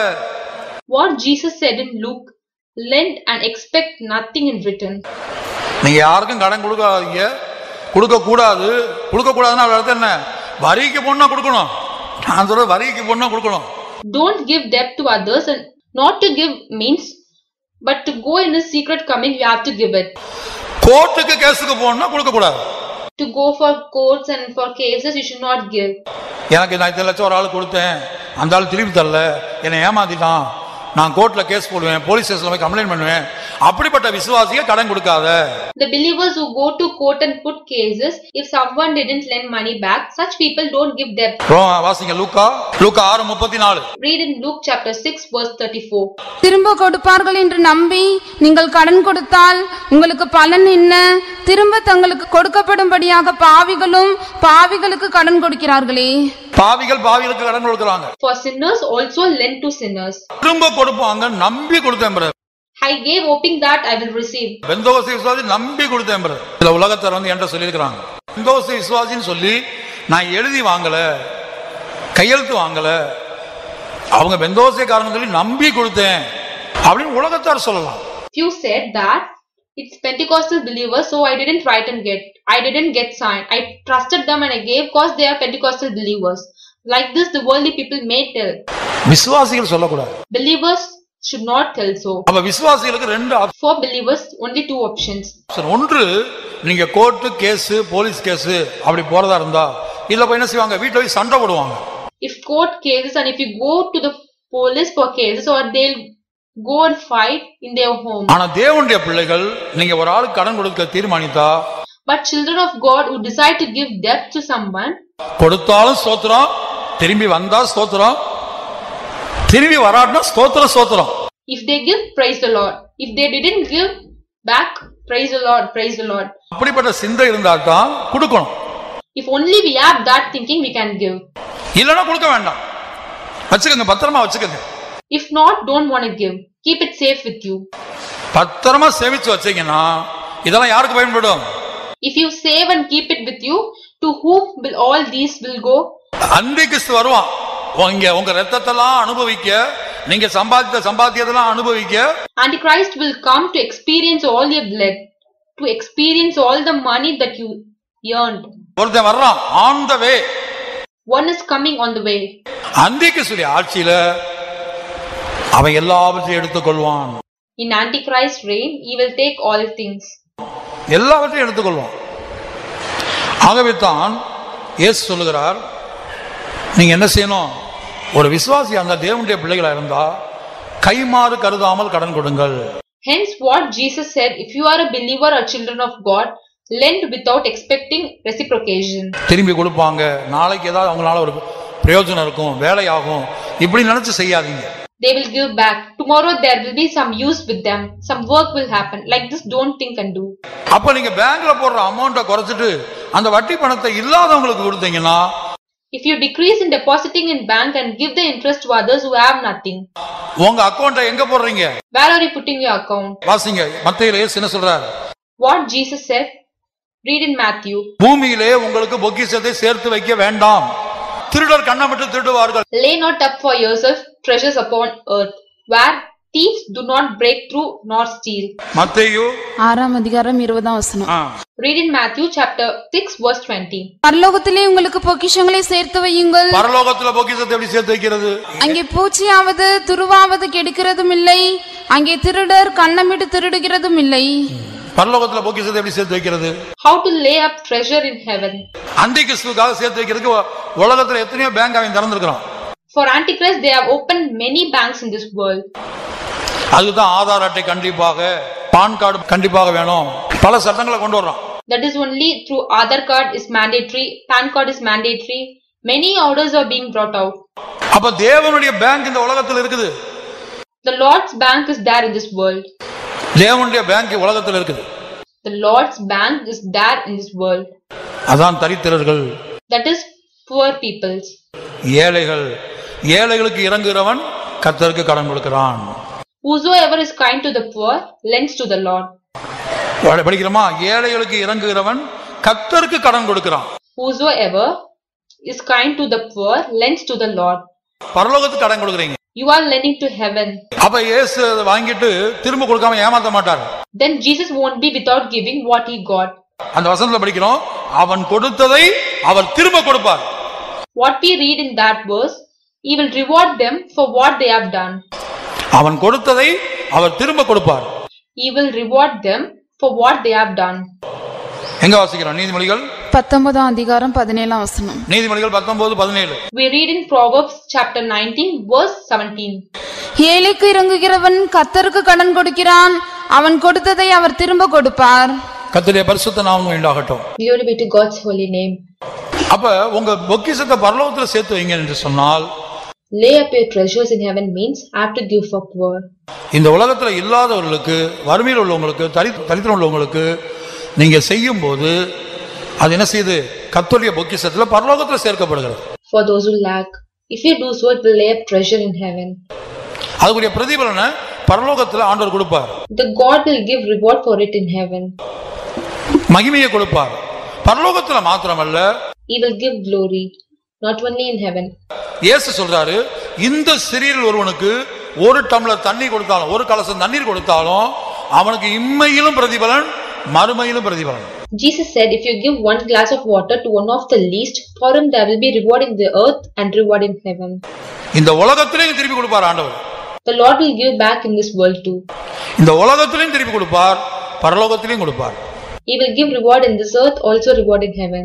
What Jesus said in Luke, lend and expect nothing in return. நீங்க யாருக்கும் கடன் கொடுக்காதீங்க கொடுக்க கூடாது கொடுக்க கூடாதுன்னா அவரோட அர்த்தம் என்ன வரிக்கு பொண்ணா கொடுக்கணும் நான் சொல்றது வரிக்கு பொண்ணா கொடுக்கணும் Don't give debt to others, and not to give means, but to go in a secret coming, you have to give it. கோர்ட்டுக்கு கேஸுக்கு போகணும்னா கொடுக்க கூடாது To go for courts and for cases, you should not give. எனக்கு நான் இத்தனை லட்சம் ஒரு ஆள் கொடுத்தேன் அந்த ஆள் திருப்பி தரல என்னை ஏமாத்திட்டான் நான் கோர்ட்ல கேஸ் போடுவேன் போலீஸ் ஸ்டேஷன்ல போய் கம்ப்ளைண்ட் பண்ணுவேன் அப்படிப்பட்ட விசுவாசியை கடன் கொடுக்காத The believers who go to court and put cases, if someone didn't lend money back, such people don't give debt. ரோ- வாசிங்க லூக்கா லூக்கா ஆறு முப்பத்தி நாலு Read in Luke chapter 6, verse 34. திரும்ப கொடுப்பார்கள் என்று நம்பி நீங்கள் கடன் கொடுத்தால் உங்களுக்கு பலன் என்ன திரும்ப தங்களுக்கு கொடுக்கப்படும்படியாக பாவிகளும் பாவிகளுக்கு கடன் கொடுக்கிறார்களே பாவிகள் பாவிகளுக்கு கடன் கொடுக்குறாங்க For sinners also lend to sinners. திரும்ப கொடுப்பாங்க நம்பி கொடுத்தேன் brother. I gave hoping that I will receive. பெந்தோசி விசுவாசி நம்பி கொடுத்தேன் brother. சில உலகத்தார் வந்து என்கிட்ட சொல்லியிருக்கிறாங்க பெந்தோசி விசுவாசின்னு சொல்லி நான் எழுதி வாங்கல கையெழுத்து வாங்கல அவங்க பெந்தோசியக்காரங்க சொல்லி நம்பி கொடுத்தேன் அப்படின்னு உலகத்தார் சொல்லலாம் Few said that it's Pentecostal believers, so I didn't write and get. I didn't get signed. I trusted them and I gave cause they are Pentecostal believers. Like this, the worldly people may tell. விசுவாசிகள் சொல்லக்கூடாது Believers should not tell so. அப்ப விசுவாசிகளுக்கு ரெண்டு For believers, only two options. Option ஒன்று நீங்க court case police case அப்படி போறதா இருந்தா இல்ல போய் என்ன செய்வாங்க வீட்டுல போய் சண்டை போடுவாங்க If court cases and if you go to the police for cases or they'll go and fight in their home. ஆனா தேவனுடைய பிள்ளைகள் நீங்க ஒரு ஆளுக்கு கடன் கொடுக்க தீர்மானித்தா But children of God who decide to give debt to someone, கொடுத்தாலும் ஸ்தோத்திரம் திரும்பி வந்தா ஸ்தோத்திரம் திரும்பி வராட்டினா ஸ்தோத்திரம் ஸ்தோத்திரம் if they give, praise the Lord. If they didn't give back, praise the Lord, praise the Lord. அப்படிப்பட்ட சிந்தை இருந்தா தான் கொடுக்கணும் If only we have that thinking, we can give. இல்லைன்னா கொடுக்க வேண்டாம் வச்சுக்கோங்க பத்திரமா வச்சுக்கோங்க If not, don't want to give. Keep it safe with you. பத்திரமா சேமிச்சு வச்சீங்கன்னா இதெல்லாம் யாருக்கு பயன்படும் If you save and keep it with you, to whom will all these will go? அந்தி கிறிஸ்து வருவான் இங்க உங்க ரத்தத்தெல்லாம் அனுபவிக்க நீங்க சம்பாதித்த சம்பாத்தியதெல்லாம் அனுபவிக்க Antichrist will come to experience all your blood, to experience all the money that you earned. ஒருத்தன் வர்றான் on the way One is coming on the way. அந்திக்கு சொல்லி ஆட்சியில அவன் எல்லாவற்றையும் எடுத்துக்கொள்வான் In Antichrist's reign, he will take all things. எல்லாவற்றையும் எடுத்துக்கொள்வான் ஆகவே தான் இயேசு சொல்லுகிறார் நீங்க என்ன செய்யணும் ஒரு விசுவாசி அந்த தேவனுடைய பிள்ளைகளா இருந்தா கைமாறு கருதாமல் கடன் கொடுங்கள் Hence, what Jesus said, if you are a believer or children of God, lend without expecting reciprocation. திரும்பி கொடுப்பாங்க நாளைக்கு ஏதாவது அவங்களால ஒரு பிரயோஜனம் இருக்கும் வேலையாகும் இப்படி நினைச்சு செய்யாதீங்க They will give back. Tomorrow there will be some use with them. Some work will happen. Like this, don't think and do. அப்ப நீங்க பேங்க்ல போடுற அமௌண்ட்டை குறைச்சிட்டு அந்த வட்டி பணத்தை இல்லாதவங்களுக்கு கொடுத்தீங்கன்னா If you decrease in depositing in bank and give the interest to others who have nothing, உங்க அக்கௌண்ட்டை எங்க போடுறீங்க where are you putting your account? வாசிங்க மத்தியில இயேசு என்ன சொல்றார் What Jesus said, read in Matthew. பூமியிலே உங்களுக்கு பொக்கிஷத்தை சேர்த்து வைக்க வேண்டாம் திருடர் கண்ணமிட்டு திருடுவார்கள் Lay not up for yourself treasures upon earth, where thieves do not break through nor steal. மத்தேயு ஆறாம் அதிகாரம் இருபதாம் வசனம் ஆ, Read in Matthew chapter 6 verse 20. பரலோகத்திலே உங்களுக்கு பொக்கிஷங்களை சேர்த்து வையுங்கள் பரலோகத்துல பொக்கிஷத்தை எப்படி சேர்த்து வைக்கிறது அங்கே பூச்சியாவது துருவாவது கெடுக்கிறதும் இல்லை அங்கே திருடர் கண்ணமிட்டு திருடுகிறதும் இல்லை பரலோகத்துல பொக்கிஷத்தை எப்படி சேர்த்து வைக்கிறது How to lay up treasure in heaven. அந்தி கிறிஸ்துக்காக சேர்த்து வைக்கிறதுக்கு உ- உலகத்துல எத்தனையோ பேங்க் அவன் திறந்திருக்கிறான் For Antichrist, they have opened many banks in this world. அதுதான் ஆதார் அட்டை கண்டிப்பாக பான் கார்டு கண்டிப்பாக வேணும் பல சட்டங்களை கொண்டு வர்றான் That is only through Aadhaar card is mandatory, PAN card is mandatory. Many orders are being brought out. அப்ப தேவனுடைய பேங்க் இந்த உலகத்துல இருக்குது The Lord's bank is there in this world. தேவனுடைய பேங்க் உலகத்துல இருக்குது The Lord's bank is there in this world. அதான் தரித்திரர்கள் That is poor people's. ஏழைகள் ஏழைகளுக்கு இறங்குகிறவன் கர்த்தருக்கு கடன் கொடுக்கிறான் Whosoever is kind to the poor lends to the Lord. படி- படிக்கிறோமா ஏழைகளுக்கு இறங்குகிறவன் கர்த்தருக்கு கடன் கொடுக்கிறான் Whosoever is kind to the poor lends to the Lord. பரலோகத்துக்கு கடன் கொடுக்குறீங்க You are lending to heaven. அப்ப இயேசு அதை வாங்கிட்டு திரும்ப கொடுக்காம ஏமாத்த மாட்டார் Then Jesus won't be without giving what he got. அந்த வசனத்துல படிக்கிறோம் அவன் கொடுத்ததை அவர் திரும்ப கொடுப்பார் What we read in that verse, he will reward them for what they have done. அவன் கொடுத்ததை அவர் திரும்ப கொடுப்பார் He will reward them for what they have done. எங்க வாசிக்கிறோம் நீதிமொழிகள் பத்தொன்பதாம் அதிகாரம் பதினேழாம் வசனம் நீதிமொழிகள் பத்தொன்பது பதினேழு We read in Proverbs chapter 19 verse 17. ஏழைக்கு இறங்குகிறவன் கத்தருக்கு கடன் கொடுக்கிறான் அவன் கொடுத்ததை அவர் திரும்ப கொடுப்பார் கர்த்தருடைய பரிசுத்த நாமம் உண்டாகட்டும் Glory be to God's holy name. அப்ப உங்க பொக்கிஷத்தை பரலோகத்துல சேர்த்து வைங்க என்று சொன்னால் Lay up your treasures in heaven means have to give for poor. இந்த உலகத்துல இல்லாதவர்களுக்கு வறுமையில் உள்ளவங்களுக்கு தரி தரித்திரம் உள்ளவங்களுக்கு நீங்க செய்யும் போது அது என்ன செய்யுது கர்த்தருடைய பொக்கிஷத்துல பரலோகத்துல சேர்க்கப்படுகிறது For those who lack, if you do so, it will lay up treasure in heaven. அதுக்குரிய பிரதிபலனை பரலோகத்துல ஆண்டவர் கொடுப்பார் The God will give reward for it in heaven. மகிமையை கொடுப்பார் பரலோகத்துல மாத்திரமல்ல He will give glory, not only in heaven. இயேசு சொல்றாரு இந்த சிறியில் ஒருவனுக்கு ஒரு டம்ளர் தண்ணி கொடுத்தாலும் ஒரு கலசம் தண்ணீர் கொடுத்தாலும் அவனுக்கு இம்மையிலும் பிரதிபலன் மறுமையிலும் பிரதிபலன் Jesus said, If you give one glass of water to one of the least, for him there will be reward in the earth and reward in heaven. இந்த உலகத்திலையும் திருப்பி கொடுப்பார் ஆண்டவர் The Lord will give back in this world too. இந்த உலகத்திலையும் திருப்பி கொடுப்பார் பரலோகத்திலையும் கொடுப்பார் He will give reward in this earth, also reward in heaven.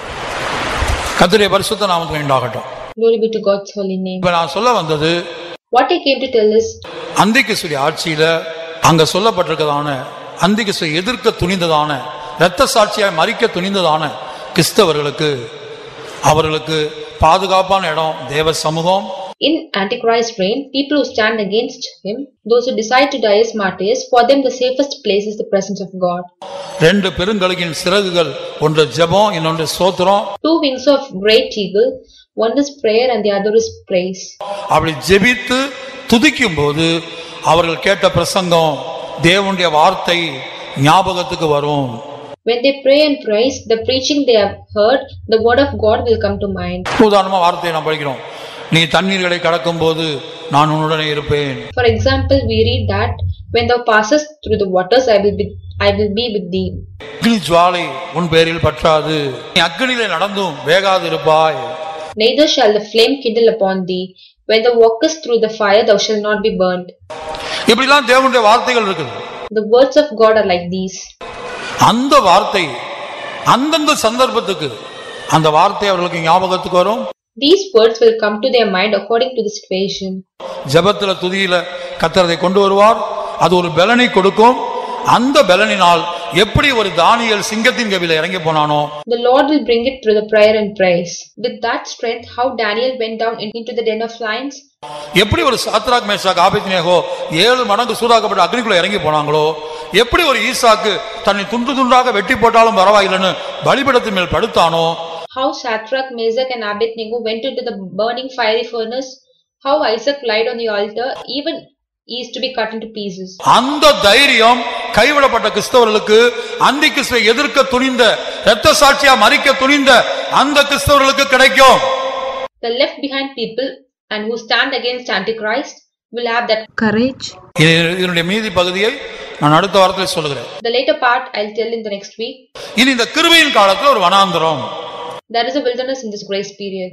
கர்த்தருடைய பரிசுத்த நாமத்துக்கு உண்டாகட்டும் Glory be to God's holy name. இப்ப நான் சொல்ல வந்தது What I came to tell is, அந்திகிசுடைய ஆட்சியில அங்க சொல்லப்பட்டிருக்கதான அந்திகிசு எதிர்க்க துணிந்ததான இரத்த சாட்சியாய் மறிக்க துணிந்ததான கிறிஸ்தவர்களுக்கு அவர்களுக்கு பாதுகாப்பான இடம் தேவ சமூகம் in Antichrist's reign, people who stand against him, those who decide to die as martyrs, for them the safest place is the presence of God. ரெண்டு பெருங்கழுகின் சிறகுகள் ஒன்று ஜெபம் இன்னொன்று சோத்திரம் Two wings of great eagle, one is prayer and the other is praise. அப்படி ஜெபித்து துதிக்கும் போது அவர்கள் கேட்ட பிரசங்கம் தேவனுடைய வார்த்தை ஞாபகத்துக்கு வரும் When they pray and praise, the preaching they have heard, the word of God will come to mind. உதாரணமா வார்த்தையை நாம் படிக்கிறோம் நீ தண்ணீர்களை கடக்கும் போது நான் உன்னுடனே இருப்பேன் For example, we read that when thou passest through the waters, I will be, I will be with thee. அக்னி ஜுவாலை உன் பேரில் பற்றாது நீ அக்னியிலே நடந்தும் வேகாது இருப்பாய் Neither shall the flame kindle upon thee. When thou walkest through the fire, thou shalt not be burnt. இப்படிலாம் தேவனுடைய வார்த்தைகள் இருக்குது The words of God are like these. அந்த வார்த்தை அந்தந்த சந்தர்ப்பத்துக்கு அந்த வார்த்தை அவர்களுக்கு ஞாபகத்துக்கு வரும் These words will come to their mind according to the situation. ஜெபத்துல துதியில கத்தரதை கொண்டு வருவார் அது ஒரு பலனை கொடுக்கும் அந்த பலனினால் எப்படி ஒரு தானியல் சிங்கத்தின் கவில இறங்கி போனானோ The Lord will bring it through the prayer and praise. With that strength, how Daniel went down in- into the den of lions, எப்படி ஒரு சாத்ராக் மேஷாக் ஆபத்நேகோ ஏழு மடங்கு சூடாக்கப்பட்ட அக்னிக்குள்ள இறங்கி போனாங்களோ எப்படி ஒரு ஈசாக்கு தன்னை துண்டு துண்டாக வெட்டி போட்டாலும் பரவாயில்லைன்னு பலிபடத்தின் மேல் படுத்தானோ how Shadrach, Meshach, and Abednego went into the burning fiery furnace, how Isaac lied on the altar, even he is to be cut into pieces. அந்த தைரியம் கைவிடப்பட்ட கிறிஸ்தவர்களுக்கு அந்தி கிறிஸ்துவை எதிர்க்க துணிந்த இரத்த சாட்சியா மறிக்க துணிந்த அந்த கிறிஸ்தவர்களுக்கு கிடைக்கும் The left behind people and who stand against Antichrist will have that courage, இது- இதனுடைய மீதி பகுதியை நான் அடுத்த வாரத்தில் சொல்லுகிறேன் The later part I'll tell in the next week. இனி இந்த கிருபையின் காலத்துல ஒரு வனாந்தரம் There is a wilderness in this grace period.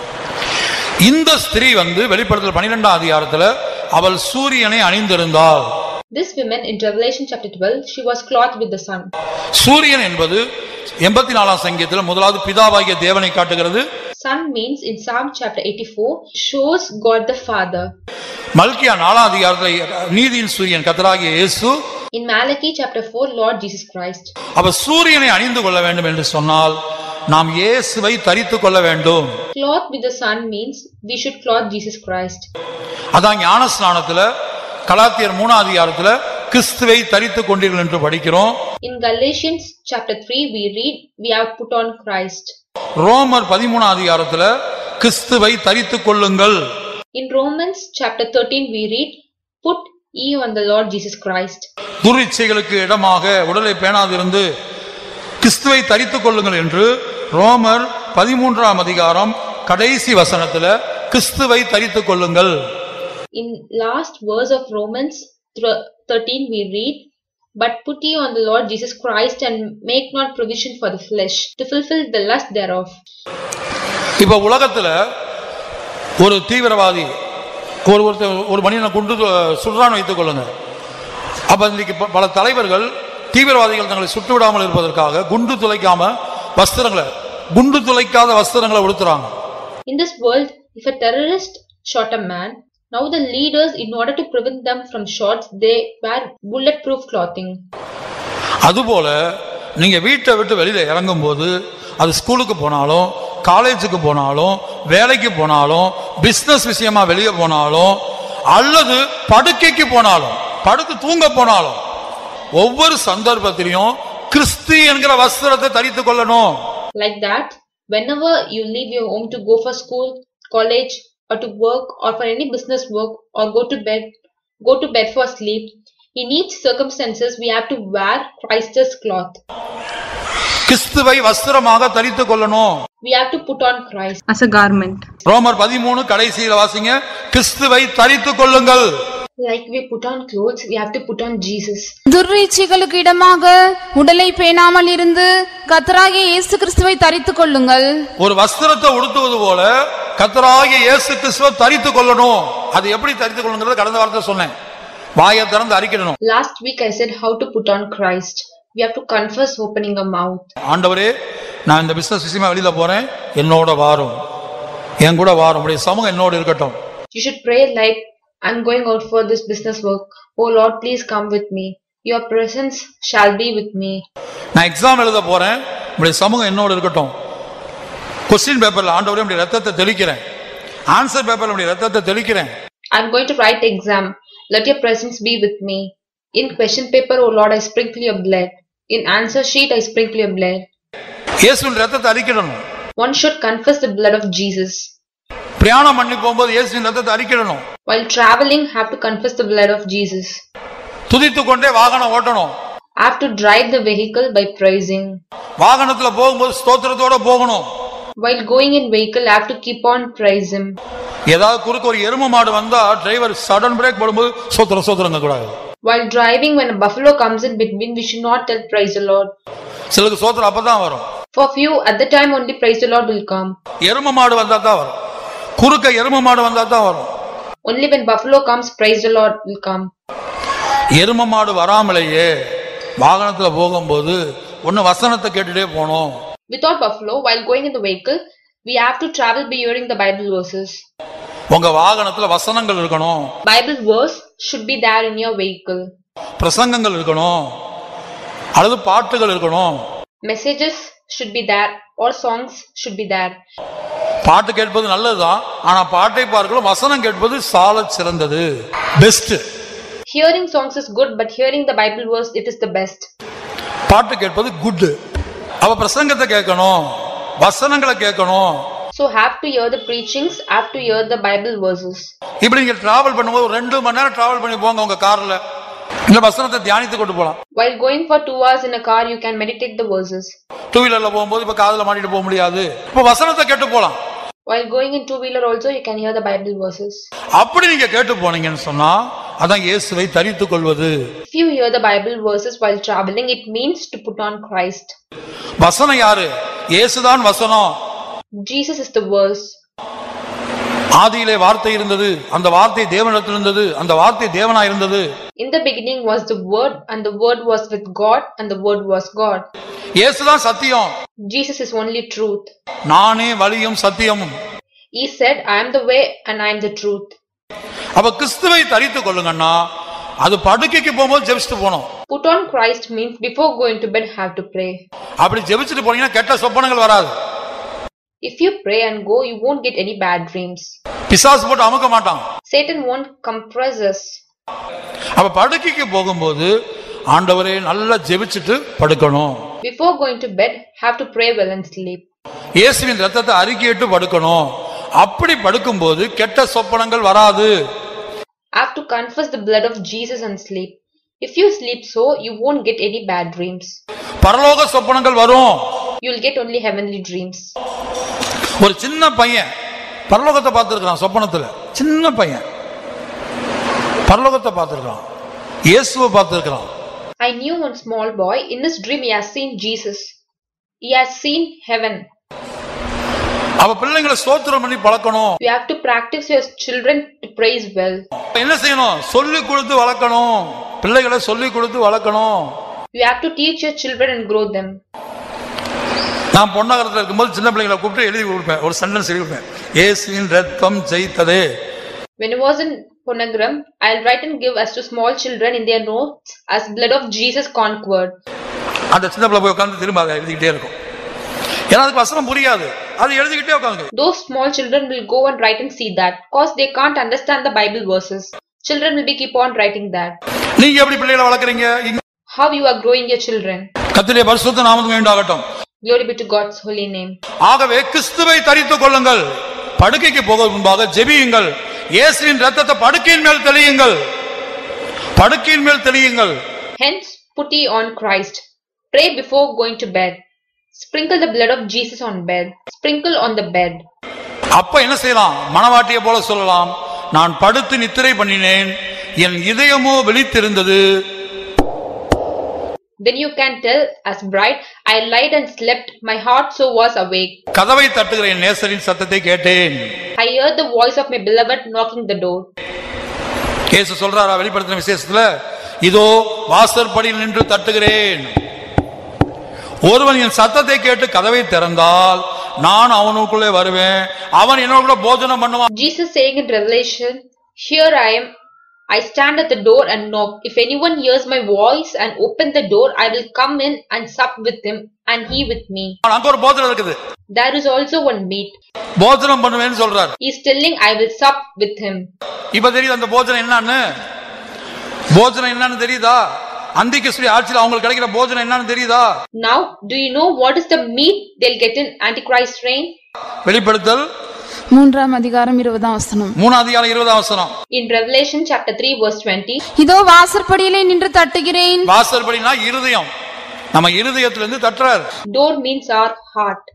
இந்த ஸ்திரீ வந்து வெளிப்படுத்தல் பனிரெண்டாம் அதிகாரத்துல அவள் சூரியனை அணிந்திருந்தாள் This woman in Revelation chapter 12, she was clothed with the sun. சூரியன் என்பது எண்பத்தி நாலாம் சங்கீதத்தில் முதலாவது பிதாவாகிய தேவனை காட்டுகிறது Sun means in Psalm chapter 84 shows God the Father. மல்கியா நாலாம் அதிகாரத்தில் நீதியின் சூரியன் கத்தராகிய இயேசு In Malachi chapter 4, Lord Jesus Christ. அவ சூரியனை அணிந்து கொள்ள வேண்டும் என்று சொன்னால் நாம் இயேசுவை தரித்துக் கொள்ள வேண்டும் Cloth with the sun means we should clothe Jesus Christ. அதான் ஞான ஸ்நானத்துல கலாத்தியர் மூணாம் அதிகாரத்துல கிறிஸ்துவை தரித்துக் கொண்டீர்கள் என்று படிக்கிறோம் In Galatians chapter 3, we read, we have put on Christ. ரோமர் பதிமூணாம் அதிகாரத்துல கிறிஸ்துவை தரித்துக் கொள்ளுங்கள் In Romans chapter 13, we read, put ye on the Lord Jesus Christ. துரிச்சைகளுக்கு இடமாக உடலை பேணாதிருந்து கிறிஸ்துவை தரித்துக் கொள்ளுங்கள் என்று ரோமர் பதிமூன்றாம் அதிகாரம் கடைசி வசனத்துல கிறிஸ்துவை தரித்துக் கொள்ளுங்கள் In last verse of Romans thir- 13, we read, But put ye on the Lord Jesus Christ and make not provision for the flesh to fulfill the lust thereof. இப்ப உலகத்துல ஒரு தீவிரவாதி ஒரு ஒருத்தர் ஒரு மனிதனை கொண்டு சுடுறான்னு வைத்துக் கொள்ளுங்க அப்ப இன்னைக்கு ப- பல தலைவர்கள் தீவிரவாதிகள் தங்களை சுட்டு விடாமல் இருப்பதற்காக குண்டு துளைக்காம வஸ்திரங்களை குண்டு துளைக்காத வஸ்திரங்களை உடுத்துறாங்க In this world, if a terrorist shot a man, now the leaders, in order to prevent them from shots, they wear bulletproof clothing. அதுபோல நீங்க வீட்டை விட்டு வெளியில இறங்கும் போது அது ஸ்கூலுக்கு போனாலும் காலேஜுக்கு போனாலும் வேலைக்கு போனாலும் பிசினஸ் விஷயமா வெளியே போனாலும் அல்லது படுக்கைக்கு போனாலும் படுத்து தூங்க போனாலும் ஒவ்வொரு சந்தர்ப்பத்திலையும் கிறிஸ்து என்கிற வஸ்திரத்தை தரித்துக் கொள்ளணும் Like that, whenever you leave your home to go for school, college, or to work, or for any business work, or go to bed, go to bed for sleep, in each circumstances we have to wear Christ's cloth. கிறிஸ்துவை வஸ்திரமாக தரித்துக் கொள்ளணும் We have to put on Christ. as a garment. ரோமர் பதிமூணு கடைசியில வாசிங்க கிறிஸ்துவை தரித்துக் கொள்ளுங்கள் Like we put on clothes, we have to put on Jesus. துர்ரீட்சிகளுக்கு இடமாக உடலை பேணாமல் இருந்து கத்தராகிய இயேசு கிறிஸ்துவை தரித்துக் கொள்ளுங்கள் ஒரு வஸ்திரத்தை உடுத்துவது போல கத்தராகிய இயேசு கிறிஸ்துவை தரித்துக் கொள்ளணும் அது எப்படி தரித்துக் கொள்ளுங்கிறத கடந்த வாரத்தை சொன்னேன் வாயை திறந்து அறிக்கிடணும் Last week I said how to put on Christ. We have to confess opening our mouth. ஆண்டவரே நான் இந்த பிசினஸ் விஷயமா வெளியில போறேன் என்னோட வாரும் என் கூட வாரும் உடைய சமூகம் என்னோட இருக்கட்டும் You should pray like, I'm going out for this business work. Oh Lord, please come with me. Your presence shall be with me. நான் எக்ஸாம் எழுத போறேன் உடைய சமூகம் என்னோட இருக்கட்டும் கொஸ்டின் பேப்பர்ல ஆண்டவரே உடைய ரத்தத்தை தெளிக்கிறேன் ஆன்சர் பேப்பர்ல உடைய ரத்தத்தை தெளிக்கிறேன் I'm going to write exam. Let your presence be with me. In question paper, oh Lord, I sprinkle your blood. In answer sheet, I sprinkle your blood. இயேசுவின் ரத்தத்தை அறிக்கிடணும் One should confess the blood of Jesus. பிரயாணம் பண்ணி போகும்போது இயேசுவின் ரத்தத்தை அறிக்கிடணும் While traveling, have to confess the blood of Jesus. துதித்து கொண்டே வாகனம் ஓட்டணும் Have to drive the vehicle by praising. வாகனத்துல போகும்போது ஸ்தோத்திரத்தோட போகணும் While going in vehicle, I have to keep on praise Him. ஏதாவது குறுக்க ஒரு எரும மாடு வந்தா டிரைவர் சடன் பிரேக் போடும்போது சோத்திரம் சோத்திரங்க கூடாது While driving, when a buffalo comes in between, we should not tell praise the Lord. சிலருக்கு சோத்திரம் அப்பதான் வரும் For few, at the time only praise the Lord will come. எரும மாடு வந்தா தான் வரும் குறுக்க எரும மாடு வந்தா தான் வரும் Only when buffalo comes, praise the Lord will come. எரும மாடு வராமலேயே வாகனத்துல போகும்போது ஒண்ணு வசனத்தை கேட்டுட்டே போகணும் Without buffalo, while going in the vehicle, we have to travel by hearing the Bible verses. உங்க வாகனத்துல வசனங்கள் இருக்கணும் Bible verse should be there in your vehicle. பிரசங்கங்கள் இருக்கணும் அல்லது பாட்டுகள் இருக்கணும் Messages should be there or songs should be there. பாட்டு கேட்பது நல்லதுதான் ஆனா பாட்டை பார்க்கலாம் வசனம் கேட்பது சால சிறந்தது best Hearing songs is good, but hearing the Bible verse, it is the best. பாட்டு கேட்பது குட் அவ பிரசங்கத்தை கேட்கணும் வசனங்களை கேட்கணும் So have to hear the preachings, have to hear the Bible verses. இப்படி நீங்க டிராவல் பண்ணும்போது ஒரு ரெண்டு மணி நேரம் டிராவல் பண்ணி போங்க உங்க கார்ல இந்த வசனத்தை தியானித்து கொண்டு போலாம் While going for two hours in a car, you can meditate the verses. Two வீலர்ல போகும்போது இப்ப காதுல மாட்டிட்டு போக முடியாது இப்ப வசனத்தை கேட்டு போலாம் While going in two wheeler also, you can hear the Bible verses. அப்படி நீங்க கேட்டு போனீங்கன்னு சொன்னா அதான் இயேசுவை தரித்துக் கொள்வது If you hear the Bible verses while traveling, it means to put on Christ. வசனம் யாரு இயேசுதான் வசனம் Jesus is the verse. ஆதியிலே வார்த்தை இருந்தது அந்த வார்த்தை தேவனிடத்தில் இருந்தது அந்த வார்த்தை தேவனா இருந்தது In the beginning was the Word, and the Word was with God, and the Word was God. இயேசுதான் சத்தியம் Jesus is only truth. நானே வழியும் சத்தியமும் He said, I am the way and I am the truth. அப்ப கிறிஸ்துவை தரித்துக் கொள்ளுங்கன்னா அது படுக்கைக்கு போகும்போது ஜெபிச்சுட்டு போனோம் Put on Christ means before going to bed, have to pray. அப்படி ஜெபிச்சுட்டு போனீங்கன்னா கெட்ட சொப்பனங்கள் வராது If you pray and go, you won't get any bad dreams. பிசாசு போட்டு அமுக்க மாட்டான் Satan won't compress us. அப்ப படுக்கைக்கு போகும்போது ஆண்டவரே நல்லா ஜெபிச்சுட்டு படுக்கணும் Before going to bed, have to pray well and sleep. இயேசுவின் ரத்தத்தை அறிக்கையிட்டு படுக்கணும் அப்படி படுக்கும்போது கெட்ட சொப்பனங்கள் வராது Have to confess the blood of Jesus and sleep. If you sleep so, you won't get any bad dreams. பரலோக சொப்பனங்கள் வரும் You'll get only heavenly dreams. ஒரு சின்ன பையன் பரலோகத்தை பார்த்திருக்கிறான் சொப்பனத்துல சின்ன பையன் பரலோகத்தை பார்த்திருக்கிறான் இயேசுவை பார்த்திருக்கிறான் I knew one small boy, in his dream he has seen Jesus. He has seen heaven. அவ பிள்ளைங்களை ஸ்தோத்திரம் பண்ணி பழக்கணும் You have to practice your children to praise well. என்ன செய்யணும் சொல்லி கொடுத்து வளர்க்கணும் பிள்ளைகளை சொல்லி கொடுத்து வளர்க்கணும் You have to teach your children and grow them. நான் பொன்னகரத்தில் இருக்கும்போது சின்ன பிள்ளைங்களை கூப்பிட்டு எழுதி கொடுப்பேன் ஒரு சென்டென்ஸ் எழுதி கொடுப்பேன் இயேசுவின் ரத்தம் ஜெயித்ததே When I was in Ponnagram, I'll write and give as to small children in their notes as blood of Jesus conquered. அந்த சின்ன பிள்ளை போய் உட்காந்து திரும்ப அதை எழுதிக்கிட்டே இருக்கும் ஏன்னா அதுக்கு வசனம் புரியாது அது எழுதிக்கிட்டே உட்காந்து Those small children will go and write and see that, cause they can't understand the Bible verses. Children will be keep on writing that. நீங்க எப்படி பிள்ளைகளை வளர்க்குறீங்க இங்க How you are growing your children. கத்திலே பரிசுத்த நாமத்துக்கு வேண்டாகட்டும் Glory be to God's holy name. ஆகவே கிறிஸ்துவை தரித்துக் கொள்ளுங்கள் படுக்கைக்கு போக முன்பாக ஜெபியுங்கள் இயேசுவின் ரத்தத்தை படுக்கையின் மேல் தெளியுங்கள் படுக்கையின் மேல் தெளியுங்கள் Hence, put ye on Christ. Pray before going to bed. Sprinkle the blood of Jesus on bed. Sprinkle on the bed. அப்ப என்ன செய்யலாம் மனவாட்டியை போல சொல்லலாம் நான் படுத்து நித்திரை பண்ணினேன் என் இதயமோ விழித்திருந்தது Then you can tell, as bride, I lied and slept, my heart so was awake. கதவை தட்டுகிற என் நேசரின் சத்தத்தை கேட்டேன் I heard the voice of my beloved knocking the door. இயேசு சொல்றாரா வெளிப்படுத்தின விசேஷத்துல இதோ வாசற்படியில் நின்று தட்டுகிறேன் ஒருவன் என் சத்தத்தை கேட்டு கதவை திறந்தால் நான் அவனுக்குள்ளே வருவேன் அவன் என்னோட கூட போஜனம் பண்ணுவான் Jesus saying in Revelation, Here I am, I stand at the door and knock. If anyone hears my voice and open the door, I will come in and sup with him, and he with me. அங்க ஒரு போஜனம் இருக்குது There is also one meat. போஜனம் பண்ணுவேன்னு சொல்றாரு He is telling, I will sup with him. இப்ப தெரியுது அந்த போஜனம் என்னன்னு போஜனம் என்னன்னு தெரியுதா அந்திகிறிஸ்துடைய ஆட்சியில் அவங்களுக்கு கிடைக்கிற போஜனம் என்னன்னு தெரியுதா Now, do you know what is the meat they'll get in Antichrist reign? வெளிப்படுத்தல் மூன்றாம் அதிகாரம் இருபதாம் வசனம் மூணாம் அதிகாரம் இருபதாம் வசனம் In Revelation chapter 3 verse 20, இதோ வாசற்படியிலே நின்று தட்டுகிறேன் வாசற்படினா இருதயம் நம்ம இருதயத்துல இருந்து தட்டுறாரு door means our heart.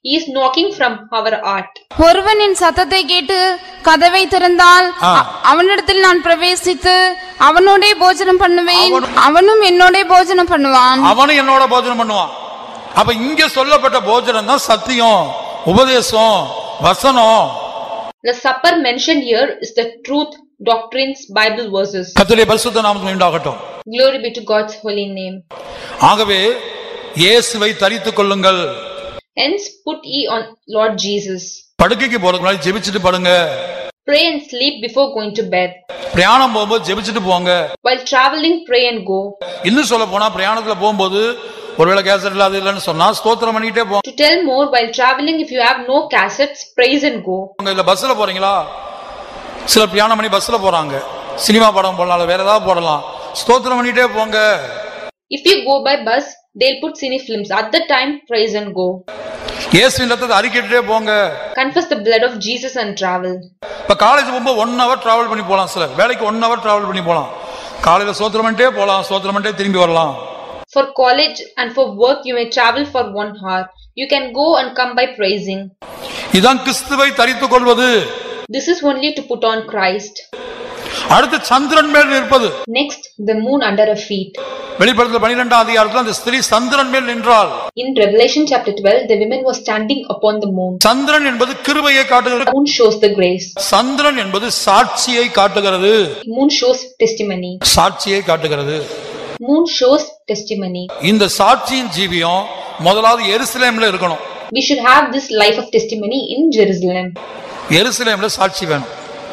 He is knocking from our heart. ஒருவன் என் சத்தத்தை கேட்டு கதவை திறந்தால் ஆ. அ- அவனிடத்தில் நான் பிரவேசித்து அவனோடே போஜனம் பண்ணுவேன் அவனும் அவனும் என்னோடே போஜனம் பண்ணுவான் அவனும் என்னோட போஜனம் பண்ணுவான் அப்ப இங்க சொல்லப்பட்ட போஜனம் தான் சத்தியம் உபதேசம் வசனம் The supper mentioned here is the truth, doctrines, Bible verses. கத்துடைய பரிசுத்த நாமத்துக்கு உண்டாகட்டும் Glory be to God's holy name. ஆகவே இயேசுவை தரித்துக் கொள்ளுங்கள் Hence put ye on Lord Jesus. படுக்கைக்கு போறதுக்கு முன்னாடி ஜெபிச்சுட்டு படுங்க Pray and sleep before going to bed. பிரயாணம் போகும்போது ஜெபிச்சுட்டு போங்க While traveling, pray and go. இன்னும் சொல்ல போனா பிரயாணத்துல போகும்போது ஒருவேளை கேசட் இல்லாத இல்லைன்னு சொன்னா ஸ்தோத்திரம் பண்ணிக்கிட்டே போங்க To tell more, while traveling, if you have no cassettes, praise and go. இல்ல பஸ்ல போறீங்களா சில பிரயாணம் பண்ணி பஸ்ல போறாங்க சினிமா படம் போடலாம் இல்ல வேற ஏதாவது போடலாம் ஸ்தோத்திரம் பண்ணிட்டே போங்க If you go by bus, they'll put cine films. At the time, praise and go. இயேசுவின் ரத்தத்தை அறிக்கிட்டே போங்க Confess the blood of Jesus and travel. இப்ப காலேஜ் போகும்போது ஒன் ஹவர் டிராவல் பண்ணி போலாம் சிலர் வேலைக்கு ஒன் ஹவர் டிராவல் பண்ணி போலாம் காலையில ஸ்தோத்திரம் பண்ணிட்டே போலாம் ஸ்தோத்திரம் பண்ணிட்டே திரும்பி வரலாம் For college and for work, you may travel for one hour. You can go and come by praising. இதான் கிறிஸ்துவை தரித்துக் கொள்வது This is only to put on Christ. அடுத்து சந்திரன் மேல் நிற்பது Next, the moon under her feet. வெளிப்படத்துல பனிரெண்டாம் அதிகாரத்துல அந்த ஸ்திரீ சந்திரன் மேல் நின்றாள் In Revelation chapter 12, the women were standing upon the moon. சந்திரன் என்பது கிருபையை காட்டுகிறது The moon shows the grace. சந்திரன் என்பது சாட்சியை காட்டுகிறது Moon shows testimony. சாட்சியை காட்டுகிறது Moon shows testimony. இந்த சாட்சியின் ஜீவியம் முதலாவது எருசலேம்ல இருக்கணும் We should have this life of testimony in Jerusalem. எருசலேம்ல சாட்சி வேணும்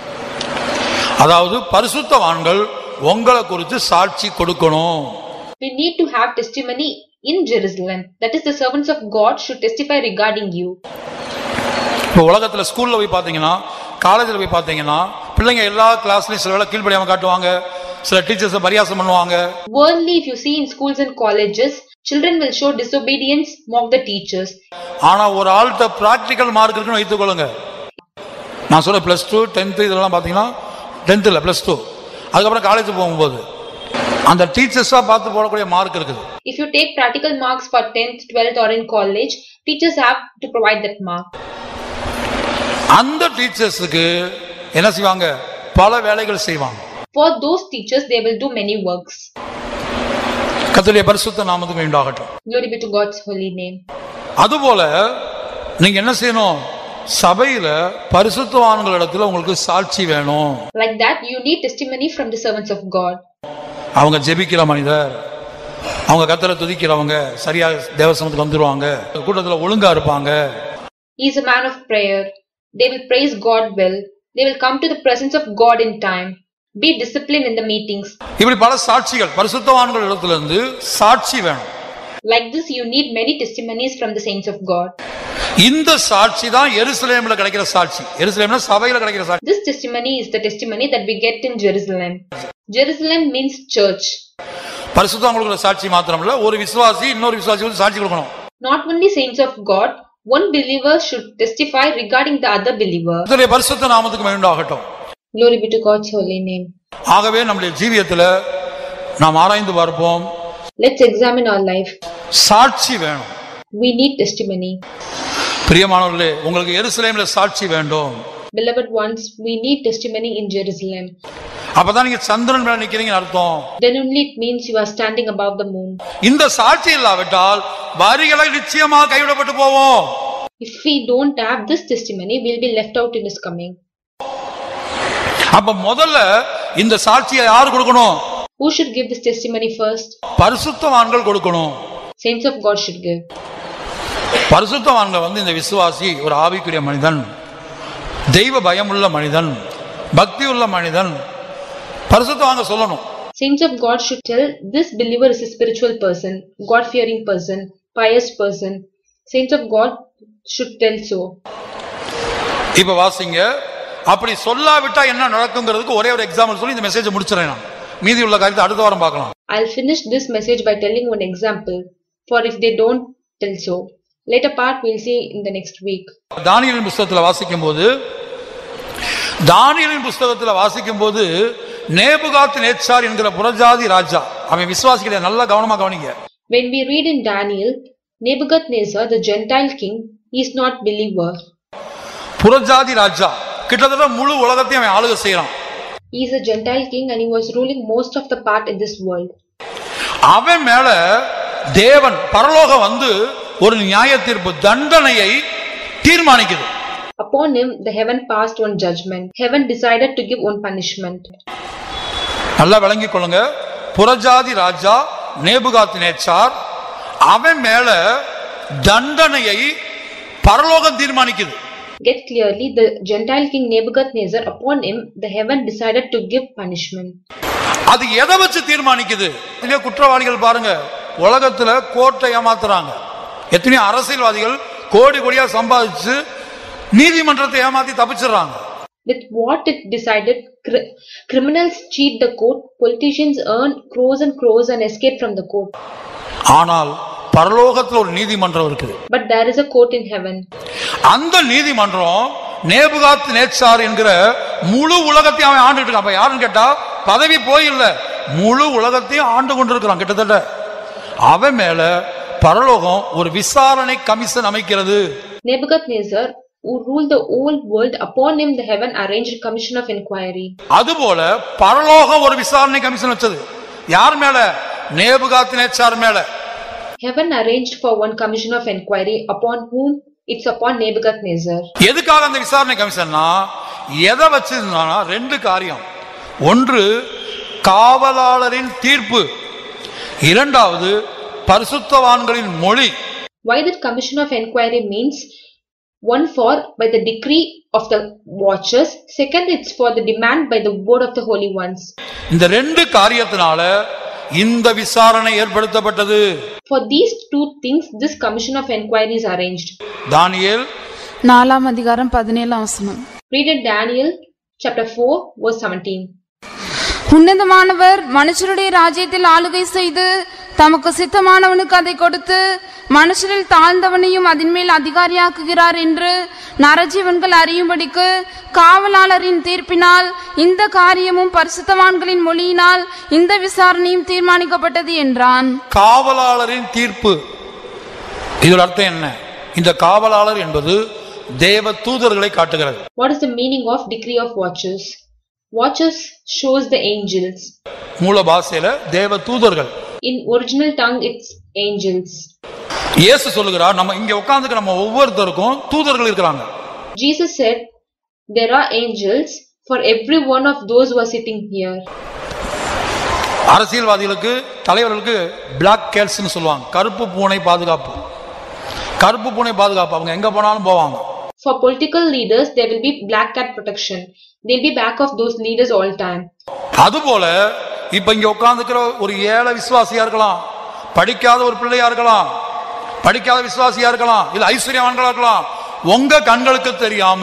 அதாவது பரிசுத்தவான்கள் உங்களை குறித்து சாட்சி கொடுக்கணும் We need to have testimony in Jerusalem. That is, the servants of God should testify regarding you. இப்போ உலகத்துல ஸ்கூல்ல போய் பாத்தீங்கன்னா காலேஜ்ல போய் பாத்தீங்கன்னா பிள்ளைங்க எல்லா கிளாஸ்லயும் சில வேளை கீழ்ப்படியாம காட்டுவாங்க சில டீச்சர்ஸ் பரியாசம் பண்ணுவாங்க Worldly, if you see in schools and colleges, children will show disobedience, mock the teachers. ஆனா ஒரு ஆள்கிட்ட பிராக்டிக்கல் மார்க் இருக்குன்னு வைத்துக் கொள்ளுங்க நான் சொல்ற பிளஸ் டூ டென்த்து இதெல்லாம் பாத்தீங்கன்னா டென்த் இல்ல பிளஸ் டூ அதுக்கப்புறம் காலேஜ் போகும்போது அந்த டீச்சர்ஸா பார்த்து போடக்கூடிய மார்க் இருக்குது If you take practical marks for 10th, 12th, or in college, teachers have to provide that mark. அந்த டீச்சர்ஸுக்கு என்ன செய்வாங்க பல வேலைகள் செய்வாங்க For those teachers, they will do many works. கத்துடைய பரிசுத்த நாமத்துக்கு உண்டாகட்டும் Glory be to God's holy name. அதுபோல நீங்க என்ன செய்யணும் சபையில பரிசுத்தவான்களிடத்துல உங்களுக்கு சாட்சி வேணும் Like that, you need testimony from the servants of God. அவங்க ஜெபிக்கிற மனிதர் அவங்க கத்தரை துதிக்கிறவங்க சரியா தேவசனத்துக்கு வந்துருவாங்க கூட்டத்துல ஒழுங்கா இருப்பாங்க He is a man of prayer. They will praise God well. They will come to the presence of God in time. Be disciplined in the meetings. இப்படி பல சாட்சிகள் பரிசுத்தவான்கள் இடத்துல இருந்து சாட்சி வேணும் Like this, you need many testimonies from the saints of God. இந்த சாட்சி தான் எருசலேம்ல கிடைக்கிற சாட்சி எருசலேம்ல சபையில கிடைக்கிற சாட்சி This testimony is the testimony that we get in Jerusalem. Jerusalem means church. பரிசுத்தவான்களுக்கு சாட்சி மாத்திரம் இல்ல ஒரு விசுவாசி இன்னொரு விசுவாசி வந்து சாட்சி கொடுக்கணும் Not only saints of God, one believer should testify regarding the other believer. கர்த்தருடைய பரிசுத்த நாமத்துக்கு மகிழ்ந்தாகட்டும் Glory be to God's holy name. ஆகவே நம்முடைய ஜீவியத்துல நாம் ஆராய்ந்து பார்ப்போம் Let's examine our life. சாட்சி வேணும் We need testimony. பிரியமானவர்களே உங்களுக்கு எருசலேம்ல சாட்சி வேண்டும் Beloved ones, we need testimony in Jerusalem. அப்பதான் நீங்க சந்திரன் மேல நிக்கிறீங்கன்னு அர்த்தம் Then only it means you are standing above the moon. இந்த சாட்சி இல்லாவிட்டால் வரிகளை நிச்சயமா கைவிடப்பட்டு போவோம் If we don't have this testimony, we'll be left out in His coming. அப்ப முதல்ல இந்த சாட்சியை யார் கொடுக்கணும் Who should give this testimony first? பரிசுத்தவான்கள் கொடுக்கணும் Saints of God should give. பரிசுத்தவான்கள் வந்து இந்த விசுவாசி ஒரு ஆவிக்குரிய மனிதன் தெய்வ பயமுள்ள மனிதன் பக்தி உள்ள மனிதன் பரிசுத்தவாங்க சொல்லணும் Saints of God should tell this believer is a spiritual person, God fearing person, pious person. Saints of God should tell so. இப்ப வாசிங்க அப்படி சொல்லாவிட்டா என்ன நடக்குங்கிறதுக்கு ஒரே ஒரு எக்ஸாம்பிள் சொல்லி இந்த மெசேஜ் முடிச்சிடறேன் நான் மீதி உள்ள காரியத்தை அடுத்த வாரம் பார்க்கலாம் I'll finish this message by telling one example. For if they don't tell so, later part we'll see in the next week. தானியலின் புஸ்தகத்துல வாசிக்கும் போது தானியலின் புஸ்தகத்துல வாசிக்கும் போது நேபுகாத் நேச்சார் என்கிற புறஜாதி ராஜா அவன் விசுவாசிகளை நல்லா கவனமா கவனிங்க When we read in Daniel, Nebuchadnezzar, the Gentile king, He is not believer. புறஜாதி ராஜா கிட்டத்தட்ட முழு உலகத்தையும் அவன் ஆளுகை செய்யறான் He is a Gentile king and he was ruling most of the part in this world. அவன் மேல தேவன் பரலோகம் வந்து ஒரு நியாய தீர்ப்பு தண்டனையை தீர்மானிக்குது Upon him, the heaven passed one judgment. Heaven decided to give one punishment. நல்லா விளங்கிக் கொள்ளுங்க புறஜாதி ராஜா நேபுகாத் நேச்சார் அவன் மேல தண்டனையை பரலோகம் தீர்மானிக்குது Get clearly, the Gentile king Nebuchadnezzar, upon him, the heaven decided to give punishment. அது எதை வச்சு தீர்மானிக்குது எத்தனையோ குற்றவாளிகள் பாருங்க உலகத்துல கோர்ட்டை ஏமாத்துறாங்க எத்தனையோ அரசியல்வாதிகள் கோடி கோடியா சம்பாதிச்சு நீதிமன்றத்தை ஏமாத்தி தப்பிச்சிடுறாங்க With what it decided, cri- criminals cheat the court, politicians earn crores and crores and escape from the court. ஆனால் பரலோகத்துல ஒரு நீதிமன்றம் இருக்குது But there is a court in heaven. அந்த நீதிமன்றம் நேபுகாத் நேச்சார் என்கிற முழு உலகத்தையும் அவன் ஆண்டுட்டு இருக்கான் அப்ப யாருன்னு கேட்டா பதவி போயில்ல முழு உலகத்தையும் ஆண்டு கொண்டிருக்கிறான் கிட்டத்தட்ட அவன் மேல பரலோகம் ஒரு விசாரணை கமிஷன் அமைக்கிறது Nebuchadnezzar, who ruled the whole world, upon him the heaven arranged a commission of inquiry. அதுபோல பரலோகம் ஒரு விசாரணை கமிஷன் வச்சது யார் மேல நேபுகாத் நேச்சார் மேல Heaven arranged for one commission of inquiry, upon whom it's upon Nebuchadnezzar. எதுக்காக அந்த விசாரணை கமிஷன்னா எதை வச்சிருந்தா ரெண்டு காரியம் ஒன்று காவலாளரின் தீர்ப்பு இரண்டாவது பரிசுத்தவான்களின் மொழி Why that commission of inquiry means one for by the decree of the watchers, second it's for the demand by the word of the holy ones. இந்த ரெண்டு காரியத்தினால இந்த விசாரணை ஏற்படுத்தப்பட்டது For these two things, this commission of inquiry is arranged. தானியேல் நாலாம் அதிகாரம் பதினேழாம் வசனம் Read in Daniel chapter 4, verse 17. உன்னதமானவர் மனுஷருடைய ராஜ்யத்தில் ஆளுகை செய்து தமக்கு சித்தமானவனுக்கு அதை கொடுத்து மனுஷரில் தாழ்ந்தவனையும் அதின்மேல் அதிகாரியாக்குகிறார் என்று நரஜீவன்கள் அறியும்படிக்கு காவலாளரின் தீர்ப்பினால் இந்த காரியமும் பரிசுத்தவான்களின் மொழியினால் இந்த விசாரணையும் தீர்மானிக்கப்பட்டது என்றான் காவலாளரின் தீர்ப்பு இதோட அர்த்தம் என்ன இந்த காவலாளர் என்பது தேவ தூதர்களை காட்டுகிறது What is the meaning of decree of watchers? Watchers shows the angels. மூல பாஷையில தேவ தூதர்கள் In original tongue, it's angels. இயேசு சொல்லுகிறார் நம்ம இங்க உட்கார்ந்துக்க நம்ம ஒவ்வொருத்தருக்கும் தூதர்கள் இருக்கிறாங்க Jesus said, There are angels for every one of those who are sitting here. அரசியல்வாதிகளுக்கு தலைவர்களுக்கு பிளாக் கேட்ஸ்னு சொல்லுவாங்க கருப்பு பூனை பாதுகாப்பு கருப்பு பூனை பாதுகாப்பு அவங்க எங்க போனாலும் போவாங்க For political leaders, there will be black cat protection. They'll be back of those leaders all time. அதுபோல இப்ப இங்க உட்கார்ந்துக்கிற ஒரு ஏழை விசுவாசியா இருக்கலாம் படிக்காத ஒரு பிள்ளையா இருக்கலாம் படிக்காத விசுவாசியா இருக்கலாம் இல்ல ஐஸ்வர்யவான்களா இருக்கலாம் உங்க கண்களுக்கு தெரியாம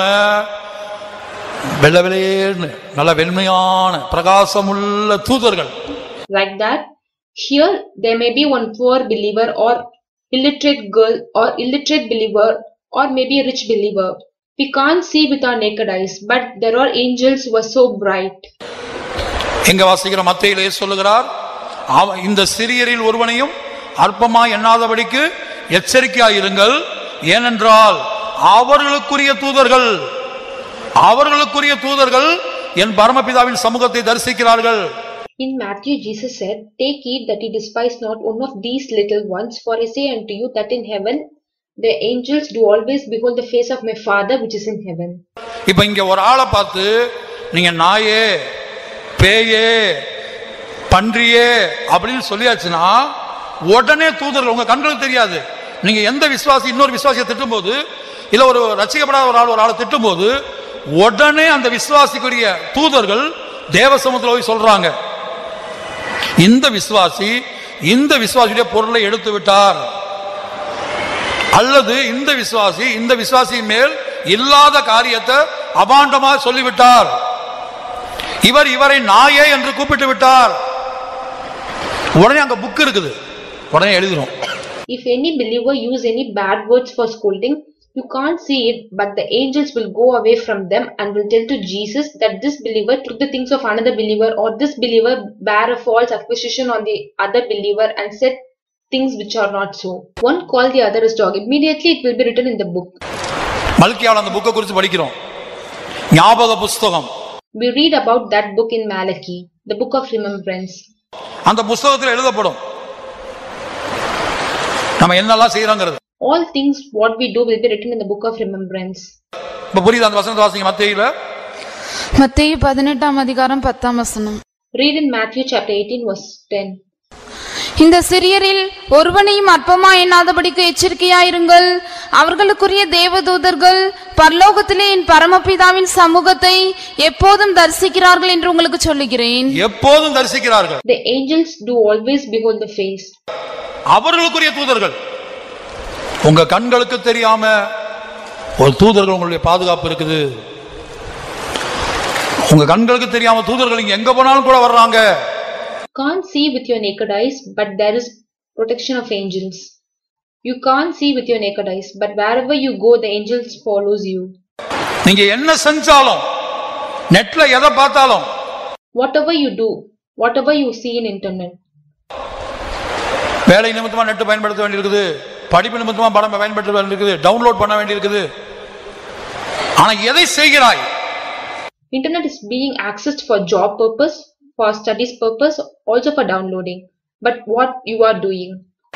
வெள்ளை வெளியேன்னு நல்ல வெண்மையான பிரகாசமுள்ள தூதர்கள் Like that, here there may be one poor believer or illiterate girl or illiterate believer or maybe a rich believer. We can't see with our naked eyes, but there are angels who are so bright. எங்க வாசிக்கிற மத்தையிலே சொல்லுகிறார் அவ- இந்த சிறியரில் ஒருவனையும் அற்பமா எண்ணாதபடிக்கு எச்சரிக்கையாயிருங்கள் ஏனென்றால் அவர்களுக்குரிய தூதர்கள் அவர்களுக்குரிய தூதர்கள் என் பரமபிதாவின் சமூகத்தை தரிசிக்கிறார்கள் In Matthew, Jesus said, Take heed that ye despise not one of these little ones, for I say unto you that in heaven the angels do always behold the face of my Father which is in heaven. இப்ப இங்க ஒரு ஆளை பார்த்து நீங்க நாயே பேயே பன்றியே அப்படின்னு சொல்லியாச்சுன்னா உடனே தூதர்கள் உங்க கண்களுக்கு தெரியாது நீங்க எந்த விசுவாசி இன்னொரு விசுவாசியை திட்டும்போது இல்ல ஒரு ரசிக்கப்படாத ஒரு ஆள் ஒரு ஆளை திட்டும்போது உடனே அந்த விசுவாசிக்குரிய தூதர்கள் தேவசமத்துல போய் சொல்றாங்க இந்த விசுவாசி இந்த விசுவாசியுடைய பொருளை எடுத்து விட்டார் அல்லது இந்த விசுவாசி இந்த விசுவாசியின் மேல் இல்லாத காரியத்தை அபாண்டமா சொல்லிவிட்டார் இவர் இவரை நாயே என்று கூப்பிட்டு விட்டார் உடனே அங்க புக் இருக்குது உடனே எழுதிரும் If any believer use any bad words for scolding, you can't see it, but the angels will go away from them and will tell to Jesus that this believer took the things of another believer or this believer bare a false accusation on the other believer and said things which are not so. One call the other as dog. Immediately it will be written in the book. மல்கியாவில் அந்த புக்கை குறித்து படிக்கிறோம் ஞாபக புஸ்தகம் We read about that book in Malachi, the book of remembrance. அந்த புஸ்தகத்தில் எழுதப்படும் நம்ம என்னெல்லாம் செய்யறோங்கிறது All things what we do will be written in the book of remembrance. இப்ப புரியுது அந்த வசனத்தை வாசிங்க மத்தியில மத்தேயு பதினெட்டாம் அதிகாரம் பத்தாம் வசனம் Read in Matthew chapter 18 verse 10. இந்த சிறியரில் ஒருவனையும் அற்பமா எண்ணாதபடிக்கு எச்சரிக்கையாயிருங்கள் அவர்களுக்குரிய தேவதூதர்கள் பரலோகத்திலே என் பரமபிதாவின் சமூகத்தை எப்போதும் தரிசிக்கிறார்கள் என்று உங்களுக்கு சொல்லுகிறேன் எப்போதும் தரிசிக்கிறார்கள் The angels do always behold the face. அவர்களுக்குரிய தூதர்கள் உங்க கண்களுக்கு தெரியாம ஒரு தூதர்கள் உங்களுடைய பாதுகாப்பு இருக்குது உங்க கண்களுக்கு தெரியாம தூதர்கள் இங்க எங்க போனாலும் கூட வர்றாங்க Can't see with your naked eyes, but there is protection of angels. You can't see with your naked eyes, but wherever you go, the angels follows you. நீங்க என்ன செஞ்சாலும் நெட்ல எதை பார்த்தாலும் Whatever you do, whatever you see in internet, வேலை நிமித்தமா net பயன்படுத்த வேண்டியிருக்குது படிப்பு நிமித்தமா படம் பயன்படுத்த வேண்டியிருக்குது டவுன்லோட் பண்ண வேண்டியிருக்குது ஆனா எதை செய்கிறாய் internet is being accessed for job purpose, for studies purpose, also for downloading. But what you are doing?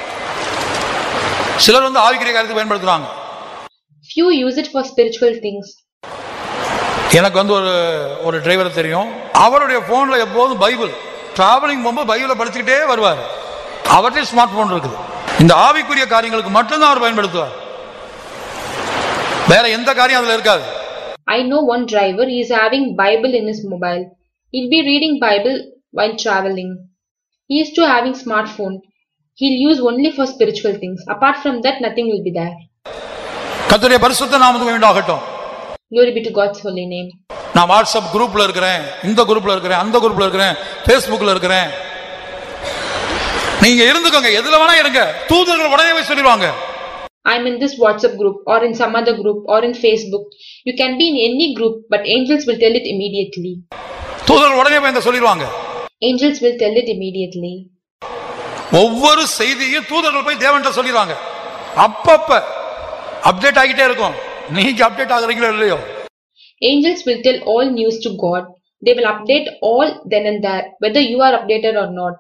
சிலர் வந்து ஆவிக்கிரிய காரியத்துக்கு பயன்படுத்துறாங்க Few use it for spiritual things. எனக்கு வந்து ஒரு ஒரு டிரைவர் தெரியும் அவருடைய போன்ல எப்போதும் பைபிள் டிராவலிங் போகும்போது பைபிளை படிச்சுக்கிட்டே வருவார் அவர்கிட்ட ஸ்மார்ட் போன் இருக்குது இந்த ஆவிக்குரிய காரியங்களுக்கு மட்டும்தான் அவர் பயன்படுத்துவார் வேற எந்த காரியம் அதுல இருக்காது I know one driver, he is having Bible in his mobile. He'll be reading Bible while traveling. He is to having smartphone. He'll use only for spiritual things. Apart from that, nothing will be there. கர்த்தருடைய பரிசுத்த நாமத்துக்கு வேண்டாகட்டும் Glory be to God's holy name. நான் WhatsApp குரூப்ல இருக்கிறேன் இந்த குரூப்ல இருக்கிறேன் அந்த குரூப்ல இருக்கிறேன் ஃபேஸ்புக்ல இருக்கிறேன் நீங்க இருந்துக்கோங்க எதுல வேணா இருங்க தூதர்கள் உடனே போய் சொல்லிடுவாங்க I'm in this WhatsApp group or in some other group or in Facebook. You can be in any group, but angels will tell it immediately. தூதர்கள் உடனே போய் அங்க சொல்லிடுவாங்க Angels will tell it immediately. ஒவ்வொரு செய்தியும் தூதர்கள் போய் தேவன்கிட்ட சொல்லிடுவாங்க அப்பப்ப அப்டேட் ஆகிட்டே இருக்கும் நீங்க அப்டேட் ஆகுறீங்களோ இல்லையோ Angels will tell all news to God. They will update all then and there, whether you are updated or not.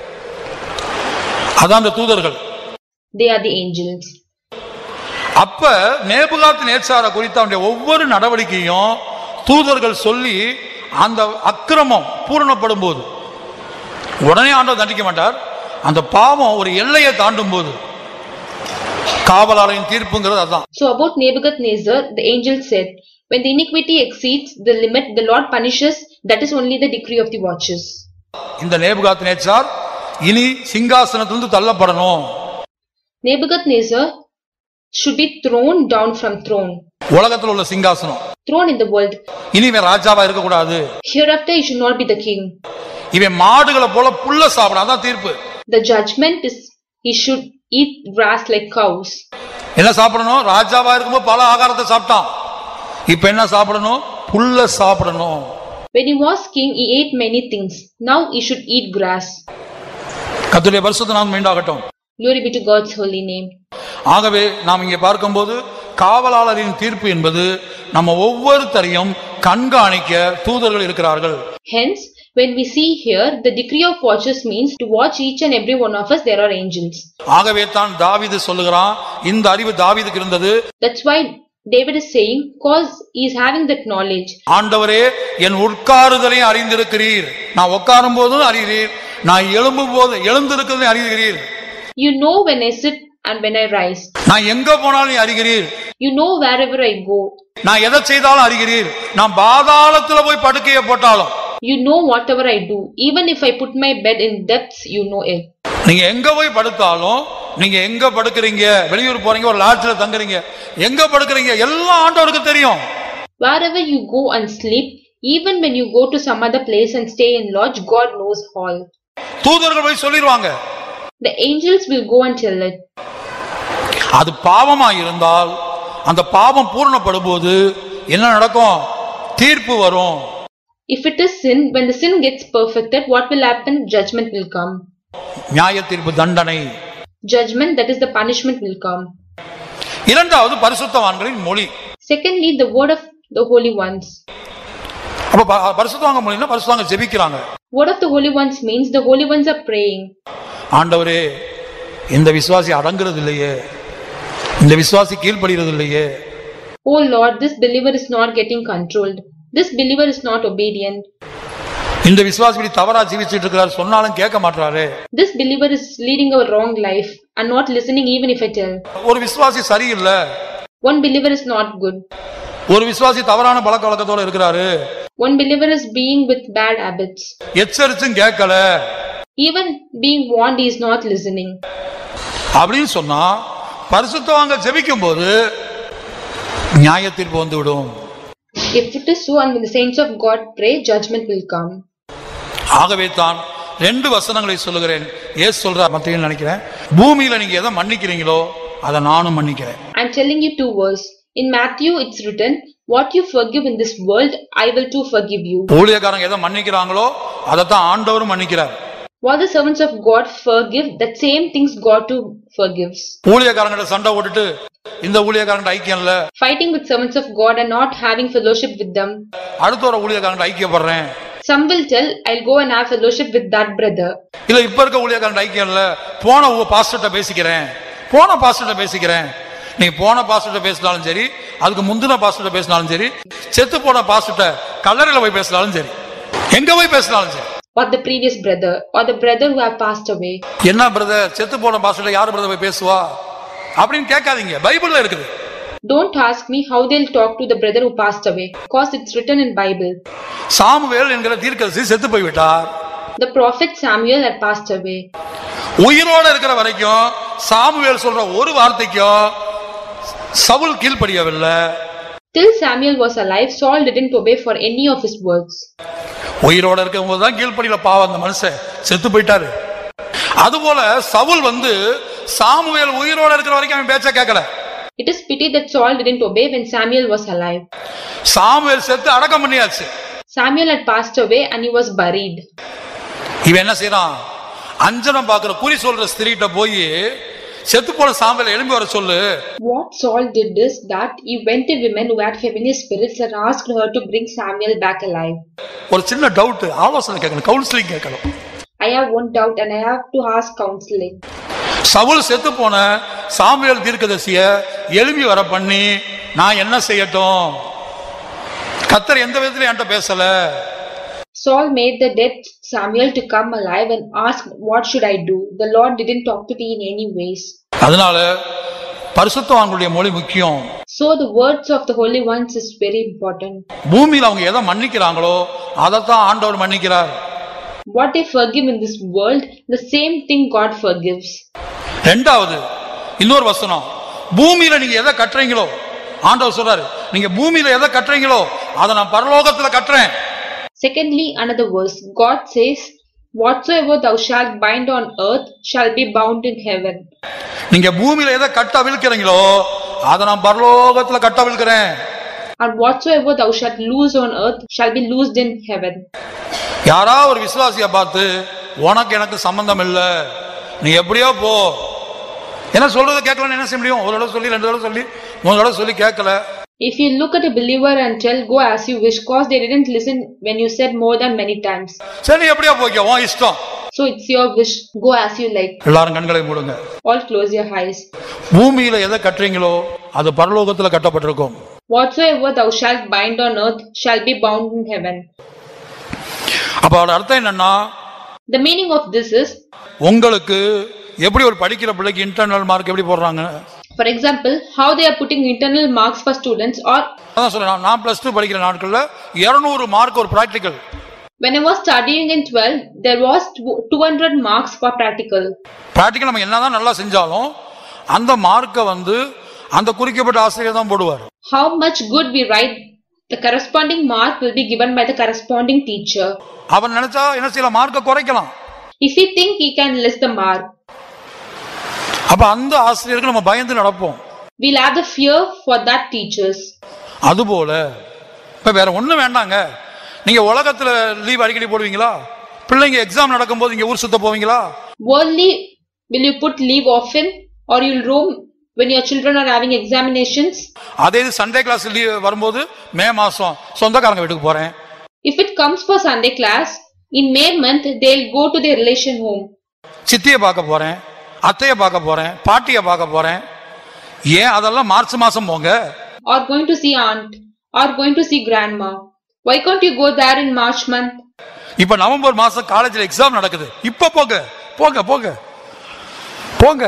அதான் அந்த தூதர்கள் They are the angels. அப்ப நேபுகாத் நேச்சார குறித்த அவனுடைய ஒவ்வொரு நடவடிக்கையும் தூதர்கள் சொல்லி அந்த அக்கிரமம் பூரணப்படும் போது உடனே ஆண்டவர் தண்டிக்க மாட்டார் அந்த பாவம் ஒரு எல்லையை தாண்டும் போது காவலாளரின் தீர்ப்புங்கிறது அதான் So about Nebuchadnezzar, the angel said, When the iniquity exceeds the limit, the Lord punishes, that is only the decree of the watchers. இந்த நேபுகாத் நேச்சார் இனி சிங்காசனத்திலிருந்து தள்ளப்படணும் Nebuchadnezzar should be thrown down from throne, உலகத்தில் உள்ள சிங்காசனம் thrown in the world. இனி இவன் ராஜாவா இருக்கக்கூடாது Hereafter he should not be the king. இவன் மாடுகளை போல புல்ல சாப்பிடும் அதான் தீர்ப்பு The judgment is he should eat grass like cows. என்ன சாப்பிடணும் ராஜாவா இருக்கும்போது பல ஆகாரத்தை சாப்பிட்டான் இப்ப என்ன சாப்பிடணும் புல்ல சாப்பிடணும் When he was king, he ate many things. Now he should eat grass. கத்துடைய பரிசுத்த நாம் மீண்டாகட்டும் Glory be to God's holy name. ஆகவே நாம் இங்கே பார்க்கும்போது காவலாளரின் தீர்ப்பு என்பது நம்ம ஒவ்வொருத்தரையும் கண்காணிக்க தூதர்கள் இருக்கிறார்கள் Hence, when we see here, the decree of watchers means to watch each and every one of us, there are angels. ஆகவே தான் தாவீது சொல்லுகிறான் இந்த அறிவு தாவீதுக்கு இருந்தது That's why David is saying, cause he is having that knowledge. ஆண்டவரே என் உட்காருதலையும் அறிந்திருக்கிறீர் நான் உட்காரும் போதும் அறிகிறீர் நான் எழும்பும் போது எழுந்திருக்கிறதையும் அறிகிறீர் You know when I sit and when I rise. நான் எங்க போனாலும் நீ அறிகிறீர் You know wherever I go. நான் எதை செய்தாலும் அறிகிறீர் நான் பாதாளத்துல போய் படுக்கையை போட்டாலும் You know whatever I do. Even if I put my bed in depths, you know it. நீங்க எங்க போய் படுத்தாலும் நீங்க எங்க படுக்கிறீங்க வெளியூர் போறீங்க ஒரு லாட்ஜ்ல தங்குறீங்க எங்க படுக்கிறீங்க எல்லாம் ஆண்டவருக்கு தெரியும் Wherever you go and sleep, even when you go to some other place and stay in lodge, God knows all. தூதர்கள் போய் சொல்லிடுவாங்க The angels will go and tell it. அது பாவமா இருந்தால் அந்த பாவம் பூரணப்படும் போது என்ன நடக்கும் தீர்ப்பு வரும் If it is sin, when the sin gets perfected, what will happen? Judgment will come. நியாய தீர்ப்பு தண்டனை judgment, that is the punishment will come. இரண்டாவது பரிசுத்தவான்களின் மொழி Secondly, the word of the holy ones. அப்ப ப- பரிசுத்தவாங்க மொழினா பரிசுத்தவாங்க ஜெபிக்கிறாங்க Word of the holy ones means the holy ones are praying. ஆண்டவரே இந்த விசுவாசி அடங்குறது இல்லையே இந்த விசுவாசி கீழ்ப்படுகிறது இல்லையே Oh Lord, this believer is not getting controlled. This believer is not obedient. இந்த விசுவாசி இப்படி தவறா ஜீவிச்சிட்டு இருக்கிறார் சொன்னாலும் கேட்க மாட்டாரு This believer is leading a wrong life and not listening even if I tell. ஒரு விசுவாசி சரியில்லை One believer is not good. ஒரு விசுவாசி தவறான பழக்க வழக்கத்தோட இருக்கிறாரு One believer is being with bad habits. எச்சரிச்சும் கேட்கல Even being warned, he is not listening. அப்படின்னு சொன்னா பரிசுத்தவாங்க ஜெபிக்கும் போது நியாயத்தீர்ப்பு வந்து விடும் If it is so, and when the saints of God pray, judgment will come. ஆகவே தான் ரெண்டு வசனங்களை சொல்லுகிறேன் ஏசு சொல்ற மத்தியில் நினைக்கிறேன் பூமியில நீங்க எதை மன்னிக்கிறீங்களோ அதை நானும் மன்னிக்கிறேன் I'm telling you two words. In Matthew, it's written, What you forgive in this world, I will too forgive you. ஊழியக்காரங்க எதை மன்னிக்கிறாங்களோ அதைத்தான் ஆண்டவரும் மன்னிக்கிறார் What the servants of God forgive, that same things God too forgives. ஊழியக்காரங்கிட்ட சண்டை போட்டுட்டு இந்த ஊழியக்காரங்கிட்ட ஐக்கியம் இல்ல Fighting with servants of God and not having fellowship with them. அடுத்த ஒரு ஊழியக்காரங்கிட்ட ஐக்கியப்படுறேன் Some will tell, I'll go and have fellowship with that brother. இல்ல இப்ப இருக்க ஊழியக்காரன் ஐக்கியம் இல்ல போன பாஸ்டர்ட்ட பேசிக்கிறேன் போன பாஸ்டர்ட்ட பேசிக்கிறேன் நீ போன பாஸ்டர்ட்ட பேசினாலும் சரி அதுக்கு முந்தின பாஸ்டர்ட்ட பேசினாலும் சரி செத்து போன பாஸ்டர்ட்ட கல்லறையில போய் பேசினாலும் சரி எங்க போய் பேசினாலும் சரி Or the previous brother, or the brother who have passed away. என்ன பிரதர் செத்து போன பாஸ்டர்ட்ட யாரு பிரதர் போய் பேசுவா அப்படின்னு கேட்காதீங்க பைபிள்ல இருக்குது Don't ask me how they'll talk to the brother who passed away, because it's written in Bible. Samuel என்கிற தீர்க்கதரிசி செத்து போய் விட்டார் The prophet Samuel had passed away. உயிரோட இருக்கிற வரைக்கும் சாமுவேல் சொல்ற ஒரு வார்த்தைக்கும் Saul கீழ்ப்படியவில்லை Till Samuel was alive, Saul didn't obey for any of his words. உயிரோட இருக்கும்போது தான் கீழ்ப்படியில பாவம் அந்த மனுஷன் செத்து போயிட்டாரு அதுபோல சவுல் வந்து சாமுவேல் உயிரோட இருக்கிற வரைக்கும் அவன் பேச்ச கேட்கல It is pity that Saul didn't obey when Samuel was alive. Samuel செத்து அடக்கம் பண்ணியாச்சு Samuel had passed away and he was buried. இவன் என்ன செய்யறான் அஞ்சனம் பாக்குற குறி சொல்ற ஸ்திரீட்ட போய் செத்து போன சாமுவேல் எழும்பி வர சொல்லு What Saul did is that he went to women who had feminine spirits and asked her to bring Samuel back alive. ஒரு சின்ன டவுட் ஆலோசனை கேட்கணும் கவுன்சிலிங் கேட்கணும் I have one doubt and I have to ask counseling. Saul செத்து போன Samuel தீர்க்கதரிசிய எழும்பி வர பண்ணி நான் என்ன செய்யட்டும் கத்தர் எந்த விதத்திலும் என்கிட்ட பேசல Saul made the dead Samuel to come alive and asked, What should I do? The Lord didn't talk to me in any ways. அதனால பரிசுத்தவான்களுடைய மொழி முக்கியம் So the words of the holy ones is very important. பூமியில அவங்க எதை மன்னிக்கிறாங்களோ அதைத்தான் ஆண்டவர் மன்னிக்கிறார் What they forgive in this world, the same thing God forgives. ரெண்டாவது இன்னொரு வசனம் பூமியில நீங்க எதை கட்டுறீங்களோ ஆண்டவர் சொல்றாரு நீங்க பூமியில எதை கட்டுறீங்களோ அதை நான் பரலோகத்துல கட்டுறேன் Secondly, another verse, God says, Whatsoever thou shalt bind on earth shall be bound in heaven. நீங்க பூமியில எதை கட்ட விழுக்கிறீங்களோ அதை நான் பரலோகத்துல கட்ட விழுக்கிறேன் And whatsoever thou shalt loose on earth shall be loosed in heaven. யாரா ஒரு விசுவாசிய பார்த்து உனக்கு எனக்கு சம்பந்தம் இல்ல நீ எப்படியோ போ என்ன சொல்றதை கேட்கலன்னு என்ன செய்ய முடியும் ஒரு தடவை சொல்லி ரெண்டு தடவை சொல்லி மூணு தடவை சொல்லி கேட்கல If you look at a believer and tell, Go as you wish, cause they didn't listen when you said more than many times. சரி நீ எப்படியோ போய்க்க உன் இஷ்டம் So it's your wish, go as you like. எல்லாரும் கண்களை மூடுங்க All close your eyes. பூமியில எதை கட்டுறீங்களோ அது பரலோகத்துல கட்டப்பட்டிருக்கும் Whatsoever thou shalt bind on earth shall be bound in heaven. அப்ப அதோட அர்த்தம் என்னன்னா The meaning of this is, உங்களுக்கு எப்படி ஒரு படிக்கிற பிள்ளைக்கு இன்டர்னல் மார்க் எப்படி போடுறாங்க for example, how they are putting internal marks for students, or அதான் சொல்றேன் நான் பிளஸ் டூ படிக்கிற நாட்கள்ல இருநூறு மார்க் ஒரு practical when I was studying in 12, there was tw- 200 marks for practical. Practical நம்ம என்னதான் நல்லா செஞ்சாலும் அந்த மார்க்கை வந்து அந்த குறிக்கப்பட்ட ஆசிரியர் தான் போடுவார் How much good we write, the corresponding mark will be given by the corresponding teacher. அவன் நினைச்சா என்ன செய்யலாம் மார்க்கை குறைக்கலாம் If he think he can less the mark, அப்ப அந்த ஆசிரியருக்கு நம்ம பயந்து நடப்போம் we'll have the fear for that teachers. அதுபோல இப்ப வேற ஒண்ணும் வேண்டாங்க நீங்க உலகத்துல லீவ் அடிக்கடி போடுவீங்களா பிள்ளைங்க எக்ஸாம் நடக்கும்போது இங்க ஊர் சுத்த போவீங்களா Worldly Will you put leave often or you'll roam when your children are having examinations? அதே இது சண்டே கிளாஸ் லீவ் வரும்போது மே மாசம் சொந்தக்காரங்க வீட்டுக்கு போறேன் If it comes for Sunday class, in May month they'll go to their relation home. சித்தியை பார்க்க போறேன் அத்தையை பார்க்க போறேன் பாட்டியை பார்க்க போறேன் ஏன் அதெல்லாம் மார்ச் மாசம் போங்க Or going to see aunt. Or going to see grandma. Why can't you go there in March month? இப்ப நவம்பர் மாசம் காலேஜ்ல எக்ஸாம் நடக்குது இப்ப போங்க போங்க போங்க போங்க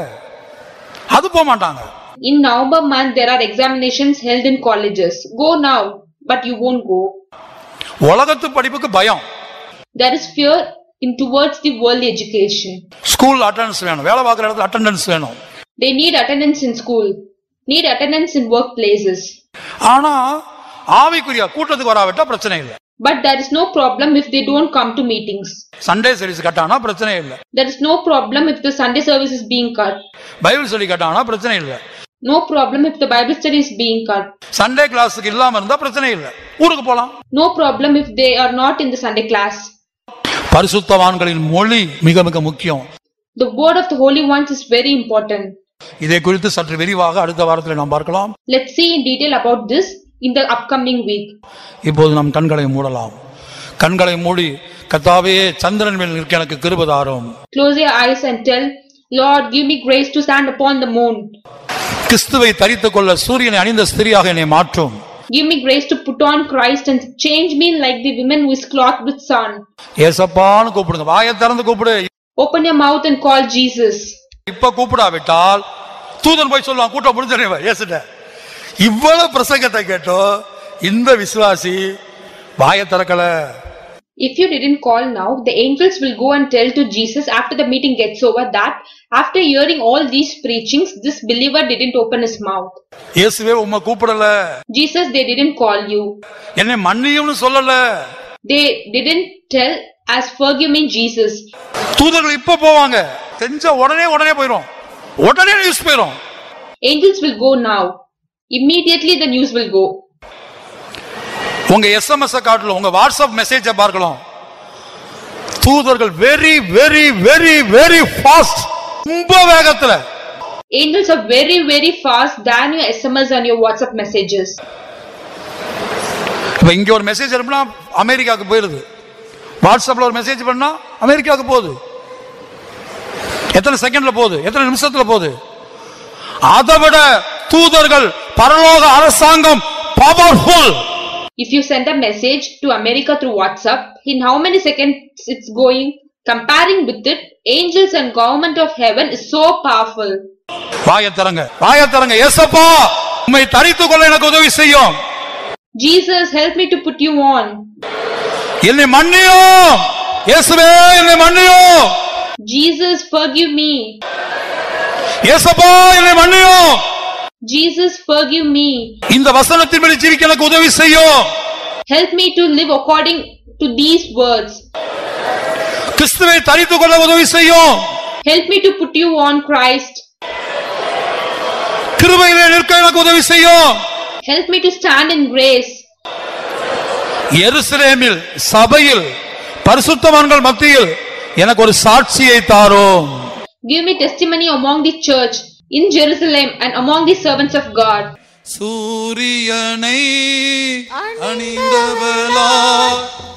அது போக மாட்டாங்க In November month there are examinations held in colleges. Go now, but you won't go. உலகத்து படிப்புக்கு பயம் There is fear in towards the worldly education. School attendance வேணும் வேலை பார்க்குற இடத்துல அட்டண்டன்ஸ் வேணும் They need attendance in school, need attendance in workplaces. ஆனா ஆவிக்குரிய கூட்டத்துக்கு வராவிட்டா பிரச்சனை இல்லை But there is no problem if they don't come to meetings. Sunday service கட்டானா பிரச்சனை இல்லை There is no problem if the Sunday service is being cut. Bible சொல்லி கட்டானா பிரச்சனை இல்லை No problem if the Bible study is being cut. Sunday கிளாஸுக்கு இல்லாம இருந்தா பிரச்சனை இல்லை ஊருக்கு போலாம் No problem if they are not in the Sunday class. பரிசுத்தவான்களின் மொழி மிக மிக முக்கியம் The word of the holy ones is very important. இதை குறித்து சற்று விரிவாக அடுத்த வாரத்தில் நாம் பார்க்கலாம் Let's see in detail about this in the upcoming week. இப்போது நம் கண்களை மூடலாம் கண்களை மூடி கத்தாவே சந்திரன் மேல் நிற்க எனக்கு கிருபதாரும் Close your eyes and tell, Lord, give me grace to stand upon the moon. கிறிஸ்துவை தரித்துக் கொள்ள சூரியனை அணிந்த ஸ்திரியாக என்னை மாற்றும் Give me grace to put on Christ and change me like the women who is clothed with sun. ஏசப்பான்னு கூப்பிடுங்க வாயை திறந்து கூப்பிடு Open your mouth and call Jesus. இப்ப கூப்பிடாவிட்டால் தூதன் போய் சொல்லுவான் கூட்டம் முடிஞ்சிருவ ஏசுட்ட இவ்வளவு பிரசங்கத்தை கேட்டோ இந்த விசுவாசி வாயை திறக்கல If you didn't call now, the angels will go and tell to Jesus after the meeting gets over that after hearing all these preachings, this believer didn't open his mouth. இயேசுவே உம்மை கூப்பிடல Jesus, they didn't call you. என்னை மன்னியும்னு சொல்லல They didn't tell as forgive me, Jesus. தூதர்கள் இப்ப போவாங்க செஞ்ச உடனே உடனே போயிரும் உடனே நியூஸ் போயிரும் Angels will go now. Immediately the news will go. உங்க எஸ்எம்எஸ் காட்டல உங்க வாட்ஸ்அப் மெசேஜ பார்க்கலாம் தூதர்கள் very very very very fast ரொம்ப வேகத்துல Angels are very, very fast than your SMS and your WhatsApp messages. இப்ப இங்க ஒரு மெசேஜ் அனுப்புனா அமெரிக்காவுக்கு போயிருது வாட்ஸ்அப்ல ஒரு மெசேஜ் பண்ணா அமெரிக்காவுக்கு போகுது எத்தனை செகண்ட்ல போகுது எத்தனை நிமிஷத்துல போகுது அதை விட தூதர்கள் பரலோக அரசாங்கம் powerful If you send a message to America through WhatsApp, in how many seconds it's going, comparing with it, angels and government of heaven is so powerful. வாயை திறங்க வாயை திறங்க ஏசப்பா உண்மை தரித்துக் கொள்ள எனக்கு உதவி செய்யும் Jesus, help me to put you on. என்னை மன்னியும் இயேசுவே என்னை மன்னியும் Jesus, forgive me. ஏசப்பா என்னை மன்னியும் Jesus, forgive me. இந்த வசனத்தின்படி ஜீவிக்க எனக்கு உதவி செய்யும் Help me to live according to these words. கிறிஸ்துவை தரித்துக் கொள்ள உதவி செய்யும் Help me to put you on Christ. கிருபையிலே நிற்க எனக்கு உதவி செய்யும் Help me to stand in grace. எருசலேமில் சபையில் பரிசுத்தவான்கள் மத்தியில் எனக்கு ஒரு சாட்சியை தாரும் Give me testimony among the church, in Jerusalem, and among the servants of God. சூரியனை அணிந்தவளா